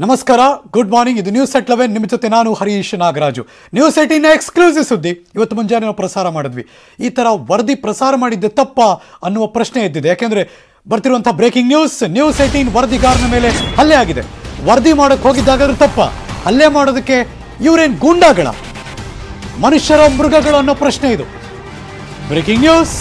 ನಮಸ್ಕಾರ good morning ಇದು news at eleven ನಿಮ್ಮ ಜೊತೆ ನಾನು Harish Nagaraju news eighteen exclusive ಸುದ್ದಿ ಇವತ್ತು ಮುಂಜಾನೆ ನಾವು ಪ್ರಸಾರ ಮಾಡಿದ್ವಿ ಈ ಥರ ವರದಿ ಪ್ರಸಾರ ಮಾಡಿದ್ದೆ ತಪ್ಪ ಅನ್ನುವ ಪ್ರಶ್ನೆ ಎದ್ದಿದೆ ಯಾಕೆಂದ್ರೆ ಬರ್ತಿರುವಂಥ ಬ್ರೇಕಿಂಗ್ ನ್ಯೂಸ್ ನ್ಯೂಸ್ ಏಟೀನ್ ವರದಿಗಾರನ ಮೇಲೆ ಹಲ್ಲೆ ಆಗಿದೆ ವರದಿ ಮಾಡೋಕೆ ಹೋಗಿದ್ದಾಗಾದ್ರೂ ತಪ್ಪ ಹಲ್ಲೆ ಮಾಡೋದಕ್ಕೆ ಇವರೇನು ಗೂಂಡಾಗಳ ಮನುಷ್ಯರ ಮೃಗಗಳು ಅನ್ನೋ ಪ್ರಶ್ನೆ ಇದು ಬ್ರೇಕಿಂಗ್ ನ್ಯೂಸ್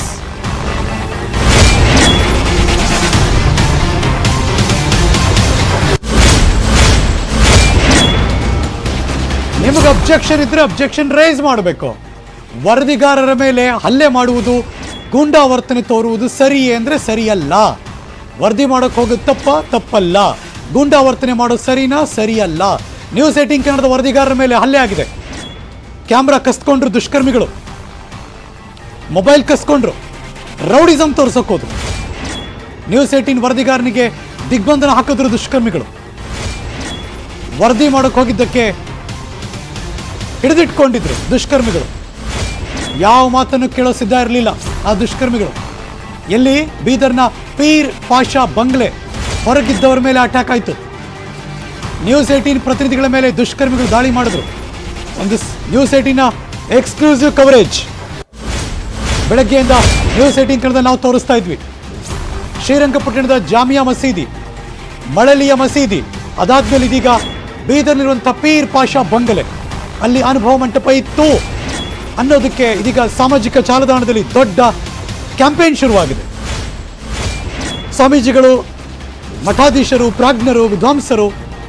ನಿಮಗೆ ಅಬ್ಜೆಕ್ಷನ್ ಇದ್ರೆ ಅಬ್ಜೆಕ್ಷನ್ ರೈಸ್ ಮಾಡಬೇಕು ವರದಿಗಾರರ ಮೇಲೆ ಹಲ್ಲೆ ಮಾಡುವುದು ಗೂಂಡಾವರ್ತನೆ ತೋರುವುದು ಸರಿಯೇ ಅಂದ್ರೆ ಸರಿಯಲ್ಲ ವರದಿ ಮಾಡೋಕೆ ಹೋಗೋದು ತಪ್ಪ ತಪ್ಪಲ್ಲ ಗೂಂಡಾವರ್ತನೆ ಮಾಡೋದು ಸರಿನಾ ಸರಿಯಲ್ಲ ನ್ಯೂಸ್ ಏಟಿಂಗ್ ಕನ್ನಡದ ವರದಿಗಾರರ ಮೇಲೆ ಹಲ್ಲೆ ಆಗಿದೆ ಕ್ಯಾಮ್ರಾ ಕಸ್ಕೊಂಡ್ರು ದುಷ್ಕರ್ಮಿಗಳು ಮೊಬೈಲ್ ಕಸ್ಕೊಂಡ್ರು ರೌಡಿಸಮ್ ತೋರ್ಸೋಕ್ ಹೋದ್ರು ನ್ಯೂಸ್ ಏಟೀನ್ ವರದಿಗಾರನಿಗೆ ದಿಗ್ಬಂಧನ ಹಾಕಿದ್ರು ದುಷ್ಕರ್ಮಿಗಳು ವರದಿ ಮಾಡೋಕೆ ಹೋಗಿದ್ದಕ್ಕೆ ಹಿಡಿದಿಟ್ಕೊಂಡಿದ್ರು ದುಷ್ಕರ್ಮಿಗಳು ಯಾವ ಮಾತನ್ನು ಕೇಳೋ ಸಿದ್ಧ ಇರಲಿಲ್ಲ ಆ ದುಷ್ಕರ್ಮಿಗಳು ಎಲ್ಲಿ ಬೀದರ್ನ ಪೀರ್ ಪಾಷಾ ಬಂಗ್ಲೆ ಹೊರಗಿದ್ದವರ ಮೇಲೆ ಅಟ್ಯಾಕ್ ಆಯಿತು ನ್ಯೂಸ್ ಏಟೀನ್ ಪ್ರತಿನಿಧಿಗಳ ಮೇಲೆ ದುಷ್ಕರ್ಮಿಗಳು ದಾಳಿ ಮಾಡಿದ್ರು ಒಂದು ಸ್- ನ್ಯೂಸ್ ಏಟೀನ ಎಕ್ಸ್ಕ್ಲೂಸಿವ್ ಕವರೇಜ್ ಬೆಳಗ್ಗೆಯಿಂದ ನ್ಯೂಸ್ ಏಟೀನ್ ಕನ್ನಡ ನಾವು ತೋರಿಸ್ತಾ ಇದ್ವಿ ಶ್ರೀರಂಗಪಟ್ಟಣದ ಜಾಮಿಯಾ ಮಸೀದಿ ಮಳಲಿಯ ಮಸೀದಿ ಅದಾದ್ಮೇಲೆ ಇದೀಗ ಬೀದರ್ನಲ್ಲಿರುವಂಥ ಪೀರ್ ಪಾಷಾ ಬಂಗಲೆ ಅಲ್ಲಿ ಅನುಭವ ಮಂಟಪ ಇತ್ತು ಅನ್ನೋದಕ್ಕೆ ಇದೀಗ ಸಾಮಾಜಿಕ ಜಾಲತಾಣದಲ್ಲಿ ದೊಡ್ಡ ಕ್ಯಾಂಪೇನ್ ಶುರುವಾಗಿದೆ ಸ್ವಾಮೀಜಿಗಳು ಮಠಾಧೀಶರು ಪ್ರಾಜ್ಞರು ವಿದ್ವಾಂಸರು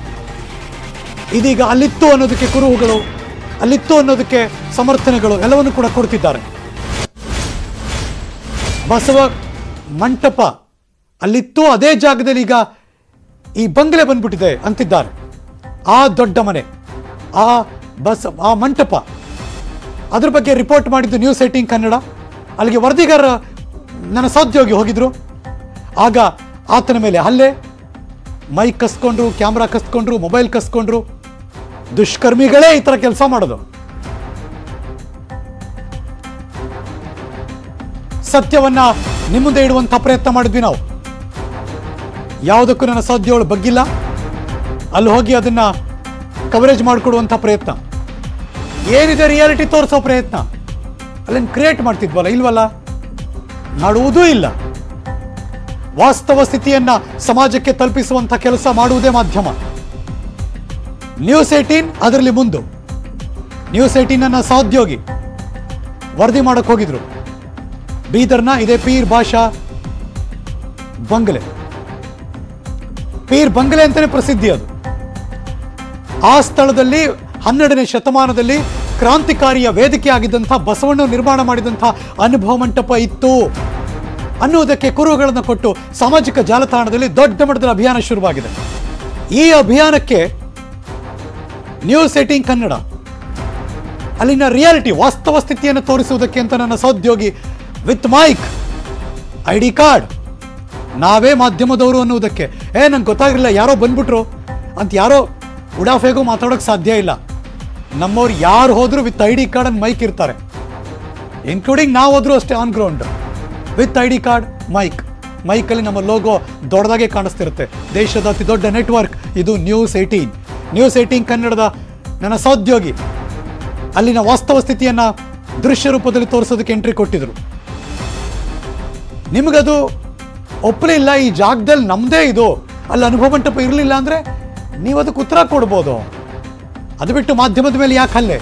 ಇದೀಗ ಅಲ್ಲಿತ್ತು ಅನ್ನೋದಕ್ಕೆ ಕುರುಹುಗಳು ಅಲ್ಲಿತ್ತು ಅನ್ನೋದಕ್ಕೆ ಸಮರ್ಥನೆಗಳು ಎಲ್ಲವನ್ನು ಕೂಡ ಕೊಡ್ತಿದ್ದಾರೆ ಬಸವ ಮಂಟಪ ಅಲ್ಲಿತ್ತು ಅದೇ ಜಾಗದಲ್ಲಿ ಈಗ ಈ ಬಂಗಲೆ ಬಂದ್ಬಿಟ್ಟಿದೆ ಅಂತಿದ್ದಾರೆ ಆ ದೊಡ್ಡ ಮನೆ ಆ ಬಸ್ ಆ ಮಂಟಪ ಅದ್ರ ಬಗ್ಗೆ ರಿಪೋರ್ಟ್ ಮಾಡಿದ್ದು ನ್ಯೂಸ್ ಏಟೀನ್ ಕನ್ನಡ ಅಲ್ಲಿಗೆ ವರದಿಗಾರ ನನ್ನ ಸಹೋದ್ಯೋಗಿ ಹೋಗಿದ್ರು ಆಗ ಆತನ ಮೇಲೆ ಹಲ್ಲೆ ಮೈಕ್ ಕಸ್ಕೊಂಡ್ರು ಕ್ಯಾಮ್ರಾ ಕಸ್ಕೊಂಡ್ರು ಮೊಬೈಲ್ ಕಸ್ಕೊಂಡ್ರು ದುಷ್ಕರ್ಮಿಗಳೇ ಈ ಥರ ಕೆಲಸ ಮಾಡೋದು ಸತ್ಯವನ್ನ ನಿಮ್ಮ ಮುಂದೆ ಇಡುವಂಥ ಪ್ರಯತ್ನ ಮಾಡಿದ್ವಿ ನಾವು ಯಾವುದಕ್ಕೂ ನನ್ನ ಸಹೋದ್ಯೋಗಳು ಬಗ್ಗಿಲ್ಲ ಅಲ್ಲಿ ಹೋಗಿ ಅದನ್ನ ಕವರೇಜ್ ಮಾಡಿಕೊಡುವಂಥ ಪ್ರಯತ್ನ ಏನಿದೆ ರಿಯಾಲಿಟಿ ತೋರಿಸೋ ಪ್ರಯತ್ನ ಅಲ್ಲೇನು ಕ್ರಿಯೇಟ್ ಮಾಡ್ತಿದ್ವಲ್ಲ ಇಲ್ವಲ್ಲ ಮಾಡುವುದೂ ಇಲ್ಲ ವಾಸ್ತವ ಸ್ಥಿತಿಯನ್ನ ಸಮಾಜಕ್ಕೆ ತಲುಪಿಸುವಂಥ ಕೆಲಸ ಮಾಡುವುದೇ ಮಾಧ್ಯಮ ನ್ಯೂಸ್ ಏಟೀನ್ ಅದರಲ್ಲಿ ಮುಂದು ನ್ಯೂಸ್ ಏಟೀನ್ ನನ್ನ ಸಹೋದ್ಯೋಗಿ ವರದಿ ಮಾಡಕ್ ಹೋಗಿದ್ರು ಬೀದರ್ನ ಇದೇ ಪೀರ್ ಭಾಷಾ ಬಂಗಲೆ ಪೀರ್ ಬಂಗಲೆ ಅಂತಾನೆ ಪ್ರಸಿದ್ಧಿ ಅದು ಆ ಸ್ಥಳದಲ್ಲಿ ಹನ್ನೆರಡನೇ ಶತಮಾನದಲ್ಲಿ ಕ್ರಾಂತಿಕಾರಿಯ ವೇದಿಕೆ ಆಗಿದ್ದಂಥ ಬಸವಣ್ಣ ನಿರ್ಮಾಣ ಮಾಡಿದಂಥ ಅನುಭವ ಮಂಟಪ ಇತ್ತು ಅನ್ನುವುದಕ್ಕೆ ಕುರುಹುಗಳನ್ನು ಕೊಟ್ಟು ಸಾಮಾಜಿಕ ಜಾಲತಾಣದಲ್ಲಿ ದೊಡ್ಡ ಮಟ್ಟದ ಅಭಿಯಾನ ಶುರುವಾಗಿದೆ ಈ ಅಭಿಯಾನಕ್ಕೆ ನ್ಯೂಸ್ ಏಟೀನ್ ಕನ್ನಡ ಅಲ್ಲಿನ ರಿಯಾಲಿಟಿ ವಾಸ್ತವ ಸ್ಥಿತಿಯನ್ನು ತೋರಿಸುವುದಕ್ಕೆ ಅಂತ ನನ್ನ ಸಹೋದ್ಯೋಗಿ with mic I D card ನಾವೇ ಮಾಧ್ಯಮದವರು ಅನ್ನುವುದಕ್ಕೆ ಏ ನಂಗೆ ಗೊತ್ತಾಗಿರಲಿಲ್ಲ ಯಾರೋ ಬಂದ್ಬಿಟ್ರು ಅಂತ ಯಾರೋ ಉಡಾಫೆಗೂ ಮಾತಾಡೋಕೆ ಸಾಧ್ಯ ಇಲ್ಲ ನಮ್ಮವ್ರು ಯಾರು ಹೋದ್ರು with I D card and mic ಇರ್ತಾರೆ ಇನ್ಕ್ಲೂಡಿಂಗ್ ನಾವು ಹೋದ್ರು ಅಷ್ಟೇ on ground with I D card mic ಮೈಕಲ್ಲಿ ನಮ್ಮ ಲೋಗೋ ದೊಡ್ಡದಾಗೆ ಕಾಣಿಸ್ತಿರುತ್ತೆ ದೇಶದ ಅತಿ ದೊಡ್ಡ ನೆಟ್ವರ್ಕ್ ಇದು ನ್ಯೂಸ್ ಏಟೀನ್ ನ್ಯೂಸ್ ಏಟೀನ್ ಕನ್ನಡದ ನನ್ನ ಸಹೋದ್ಯೋಗಿ ಅಲ್ಲಿನ ವಾಸ್ತವ ಸ್ಥಿತಿಯನ್ನ ದೃಶ್ಯ ರೂಪದಲ್ಲಿ ತೋರಿಸೋದಕ್ಕೆ ಎಂಟ್ರಿ ಕೊಟ್ಟಿದ್ರು ನಿಮಗದು ಒಪ್ಪಲಿಲ್ಲ ಈ ಜಾಗದಲ್ಲಿ ನಮ್ಮದೇ ಇದು ಅಲ್ಲಿ ಅನುಭವ ಮಂಟಪ ಇರಲಿಲ್ಲ ಅಂದ್ರೆ ನೀವು ಅದಕ್ಕೆ ಉತ್ತರ ಕೊಡ್ಬೋದು ಅದು ಬಿಟ್ಟು ಮಾಧ್ಯಮದ ಮೇಲೆ ಯಾಕೆ ಹಲ್ಲೆ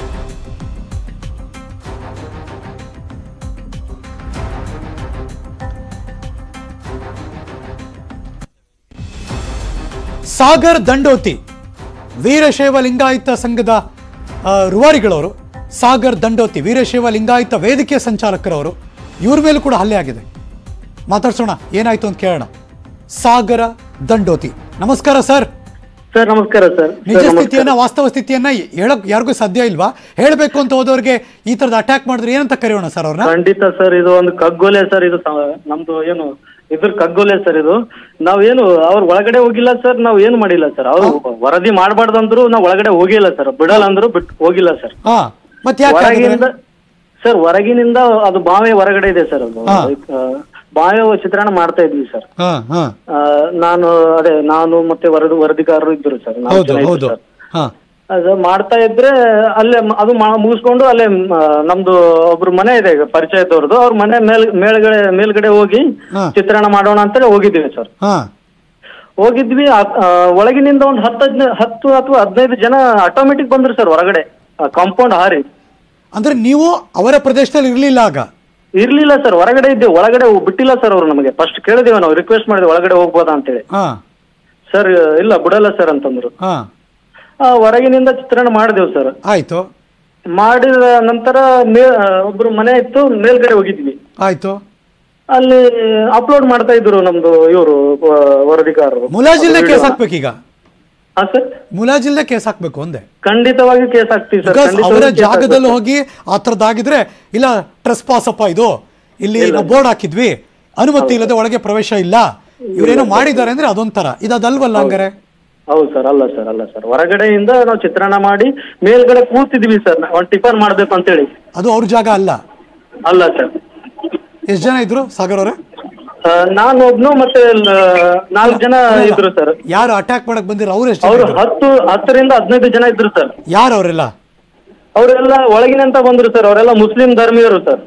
ಸಾಗರ್ ದಂಡೋತಿ ವೀರಶೈವ ಲಿಂಗಾಯತ ಸಂಘದ ಆ, ರೂವಾರಿಗಳವರು ಸಾಗರ್ ದಂಡೋತಿ ವೀರಶೈವ ಲಿಂಗಾಯತ ವೇದಿಕೆಯ ಸಂಚಾಲಕರವರು ಇವ್ರ ಮೇಲೂ ಕೂಡ ಹಲ್ಲೆ ಆಗಿದೆ ಮಾತಾಡ್ಸೋಣ ಏನಾಯ್ತು ಅಂತ ಕೇಳೋಣ ಸಾಗರ ದಂಡೋತಿ ನಮಸ್ಕಾರ ಸರ್ ಸರ್ ನಮಸ್ಕಾರ ಸರ್ ನಿಜ ಸರ್, ನಮಸ್ಕಾರ. ಸ್ಥಿತಿಯನ್ನ ವಾಸ್ತವ ಸ್ಥಿತಿಯನ್ನ ಹೇಳಕ್ ಯಾರಿಗೂ ಸಾಧ್ಯ ಇಲ್ವಾ ಹೇಳಬೇಕು ಅಂತ ಹೋದವ್ರಿಗೆ ಈ ತರದ ಅಟ್ಯಾಕ್ ಮಾಡಿದ್ರೆ ಏನಂತ ಕರೆಯೋಣ ಸರ್ ಅವ್ರನ್ನ ಖಂಡಿತ ಸರ್ ಇದು ಒಂದು ಕಗ್ಗೊಲೆ ಸರ್ ಇದು ಸ- ನಮ್ದು ಏನು ಇದ್ರ ಕಗ್ಗೊಲೆ ಸರ್ ಇದು ನಾವೇನು ಅವ್ರ ಒಳಗಡೆ ಹೋಗಿಲ್ಲ ಸರ್ ನಾವ್ ಏನು ಮಾಡಿಲ್ಲ ಸರ್ ಅವ್ರು ವರದಿ ಮಾಡಬಾರ್ದಂದ್ರು ನಾವ್ ಒಳಗಡೆ ಹೋಗಿಲ್ಲ ಸರ್ ಬಿಡಲ್ಲ ಅಂದ್ರು ಬಿಟ್ ಹೋಗಿಲ್ಲ ಸರ್ ಹಾ ಮತ್ತೆ ಯಾಕೆ ಹೊರಗಿನಿಂದ ಹಾಗಿದ್ರೆ? ಸರ್ ಹೊರಗಿನಿಂದ ಅದು ಬಾವೆ ಹೊರಗಡೆ ಇದೆ ಸರ್ ಅದು ಹಾ. ಆ, ಭಾವ ಚಿತ್ರಣ ಮಾಡ್ತಾ ಇದ್ವಿ ಸರ್ ಹಾ ಹಾ ಆ, ನಾನು ಅದೇ ನಾನು ಮತ್ತೆ ವರದಿ ವರದಿಗಾರರು ಇದ್ರು ಸರ್ ನಾಲ್ಕು ಹೌದು ಜನ ಇದ್ರು ಹೌದು ಸರ್. ಹಾ ಅದು ಮಾಡ್ತಾ ಇದ್ರೆ ಅಲ್ಲೇ ಮ- ಅದು ಮಾ- ಮುಗಿಸ್ಕೊಂಡು ಅಲ್ಲೇ ಮ, ನಮ್ದು ಒಬ್ರು ಮನೆ ಇದೆ ಈಗ ಪರಿಚಯದವ್ರದ್ದು ಅವ್ರ ಮನೆ ಮೇಲ್ ಮೇಲ್ಗಡೆ ಮೇಲ್ಗಡೆ ಹೋಗಿ ಹಾ. ಚಿತ್ರಣ ಮಾಡೋಣ ಅಂತೇಳಿ ಹೋಗಿದ್ದೀವಿ ಸರ್ ಹಾ ಹೋಗಿದ್ವಿ ಆ- ಆ, ಒಳಗಿನಿಂದ ಒಂದು ಹತ್ತು ಹದಿನೈದು ಹತ್ತು ಅಥವಾ ಹದಿನೈದು ಜನ ಆಟೋಮೆಟಿಕ್ ಬಂದ್ರು ಸರ್ ಹೊರಗಡೆ ಕಾಂಪೌಂಡ್ ಹಾರಿ ಅಂದ್ರೆ ನೀವು ಅವರ ಪ್ರದೇಶದಲ್ಲಿ ಇರ್ಲಿಲ್ಲ ಆಗ ಇರ್ಲಿಲ್ಲ ಸರ್ ಹೊರಗಡೆ ಇದ್ದೇವೆ ಒಳಗಡೆ ಹೋಗ್- ಬಿಟ್ಟಿಲ್ಲ ಸರ್ ಅವರು ನಮಗೆ ಫಸ್ಟ್ ಕೇಳಿದೇವೆ ನಾವು ರಿಕ್ವೆಸ್ಟ್ ಮಾಡಿದ್ವಿ ಒಳಗಡೆ ಹೋಗ್ಬೋದಾ ಅಂತೇಳಿ ಹಾ ಸರ್ ಇಲ್ಲ ಬಿಡಲ್ಲ ಸರ್ ಅಂತಂದ್ರು ಹಾ ಆ, ಹೊರಗಿನಿಂದ ಚಿತ್ರಣ ಮಾಡಿದೆವು ಸರ್ ಆಯ್ತು ಮಾಡಿದ ನಂತರ ಮೇ ಆ, ಒಬ್ರು ಮನೆ ಇತ್ತು ಮೇಲ್ಗಡೆ ಹೋಗಿದ್ವಿ ಆಯ್ತು ಅಲ್ಲಿ ಅಪ್ಲೋಡ್ ಮಾಡ್ತಾ ಇದ್ರು ನಮ್ದು ಇವರು ವರದಿಗಾರರು ಮುಲಾಜಿಲ್ದೆ ಕೇಸ್ ಹಾಕ್ಬೇಕೀಗ ಹಾ ಸರ್ ಮುಲಾಜಿಲ್ದೆ ಕೇಸ್ ಹಾಕ್ಬೇಕು ಒಂದೇ ಖಂಡಿತವಾಗಿ ಕೇಸ್ ಹಾಕ್ತೀವಿ ಸರ್ ಬಿಕಾಸ್ ಅವರ ಖಂಡಿತವಾಗಿ case ಜಾಗದಲ್ಲಿ ಹೋಗಿ ಆ ಥರದ್ದಾಗಿದ್ರೆ ಇಲ್ಲ ಟ್ರೆಸ್ ಪಾಸ್ ಅಪ್ಪ ಇದು ಇಲ್ಲಿ ನಾವು ಬೋರ್ಡ್ ಹಾಕಿದ್ವಿ ಅನುಮತಿ ಇಲ್ಲದೆ ಒಳಗೆ ಪ್ರವೇಶ ಇಲ್ಲ ಇವ್ರೇನೋ ಮಾಡಿದ್ದಾರೆ ಅಂದ್ರೆ ಅದೊಂಥರ ಇದು ಅದಲ್ವಲ್ಲ ಹಂಗಾರೆ ಹೌದು ಸರ್ ಅಲ್ಲ ಸರ್ ಅಲ್ಲ ಸರ್ ಹೊರಗಡೆಯಿಂದ ನಾವು ಚಿತ್ರಣ ಮಾಡಿ ಮೇಲ್ಗಡೆ ಕೂತಿದ್ವಿ ಸರ್ ಒಂದು ಟಿಫನ್ ಮಾಡ್ಬೇಕು ಅಂತೇಳಿ ಅದು ಅವ್ರ ಜಾಗ ಅಲ್ಲ ಅಲ್ಲ ಸರ್ ಎಷ್ಟು ಜನ ಇದ್ರು ಸಾಗರ್ ಅವರೇ ಆ, ನಾನು ಒಬ್ನು ಮತ್ತೆ ನಾಲ್ಕು ಜನ ಇದ್ರು ಸರ್ ಯಾರು ಅಟ್ಯಾಕ್ ಮಾಡಕ್ ಬಂದಿರೋ ಅವ್ರು ಎಷ್ಟು ಜನ ಅವರು ಇದ್ರು? ಹತ್ತು ಹತ್ತರಿಂದ ಹದಿನೈದು ಜನ ಇದ್ರು ಸರ್ ಯಾರು ಅವರೆಲ್ಲ ಅವರೆಲ್ಲ ಒಳಗಿನಂತ ಬಂದ್ರು ಸರ್ ಅವರೆಲ್ಲ ಮುಸ್ಲಿಂ ಧರ್ಮೀಯರು ಸರ್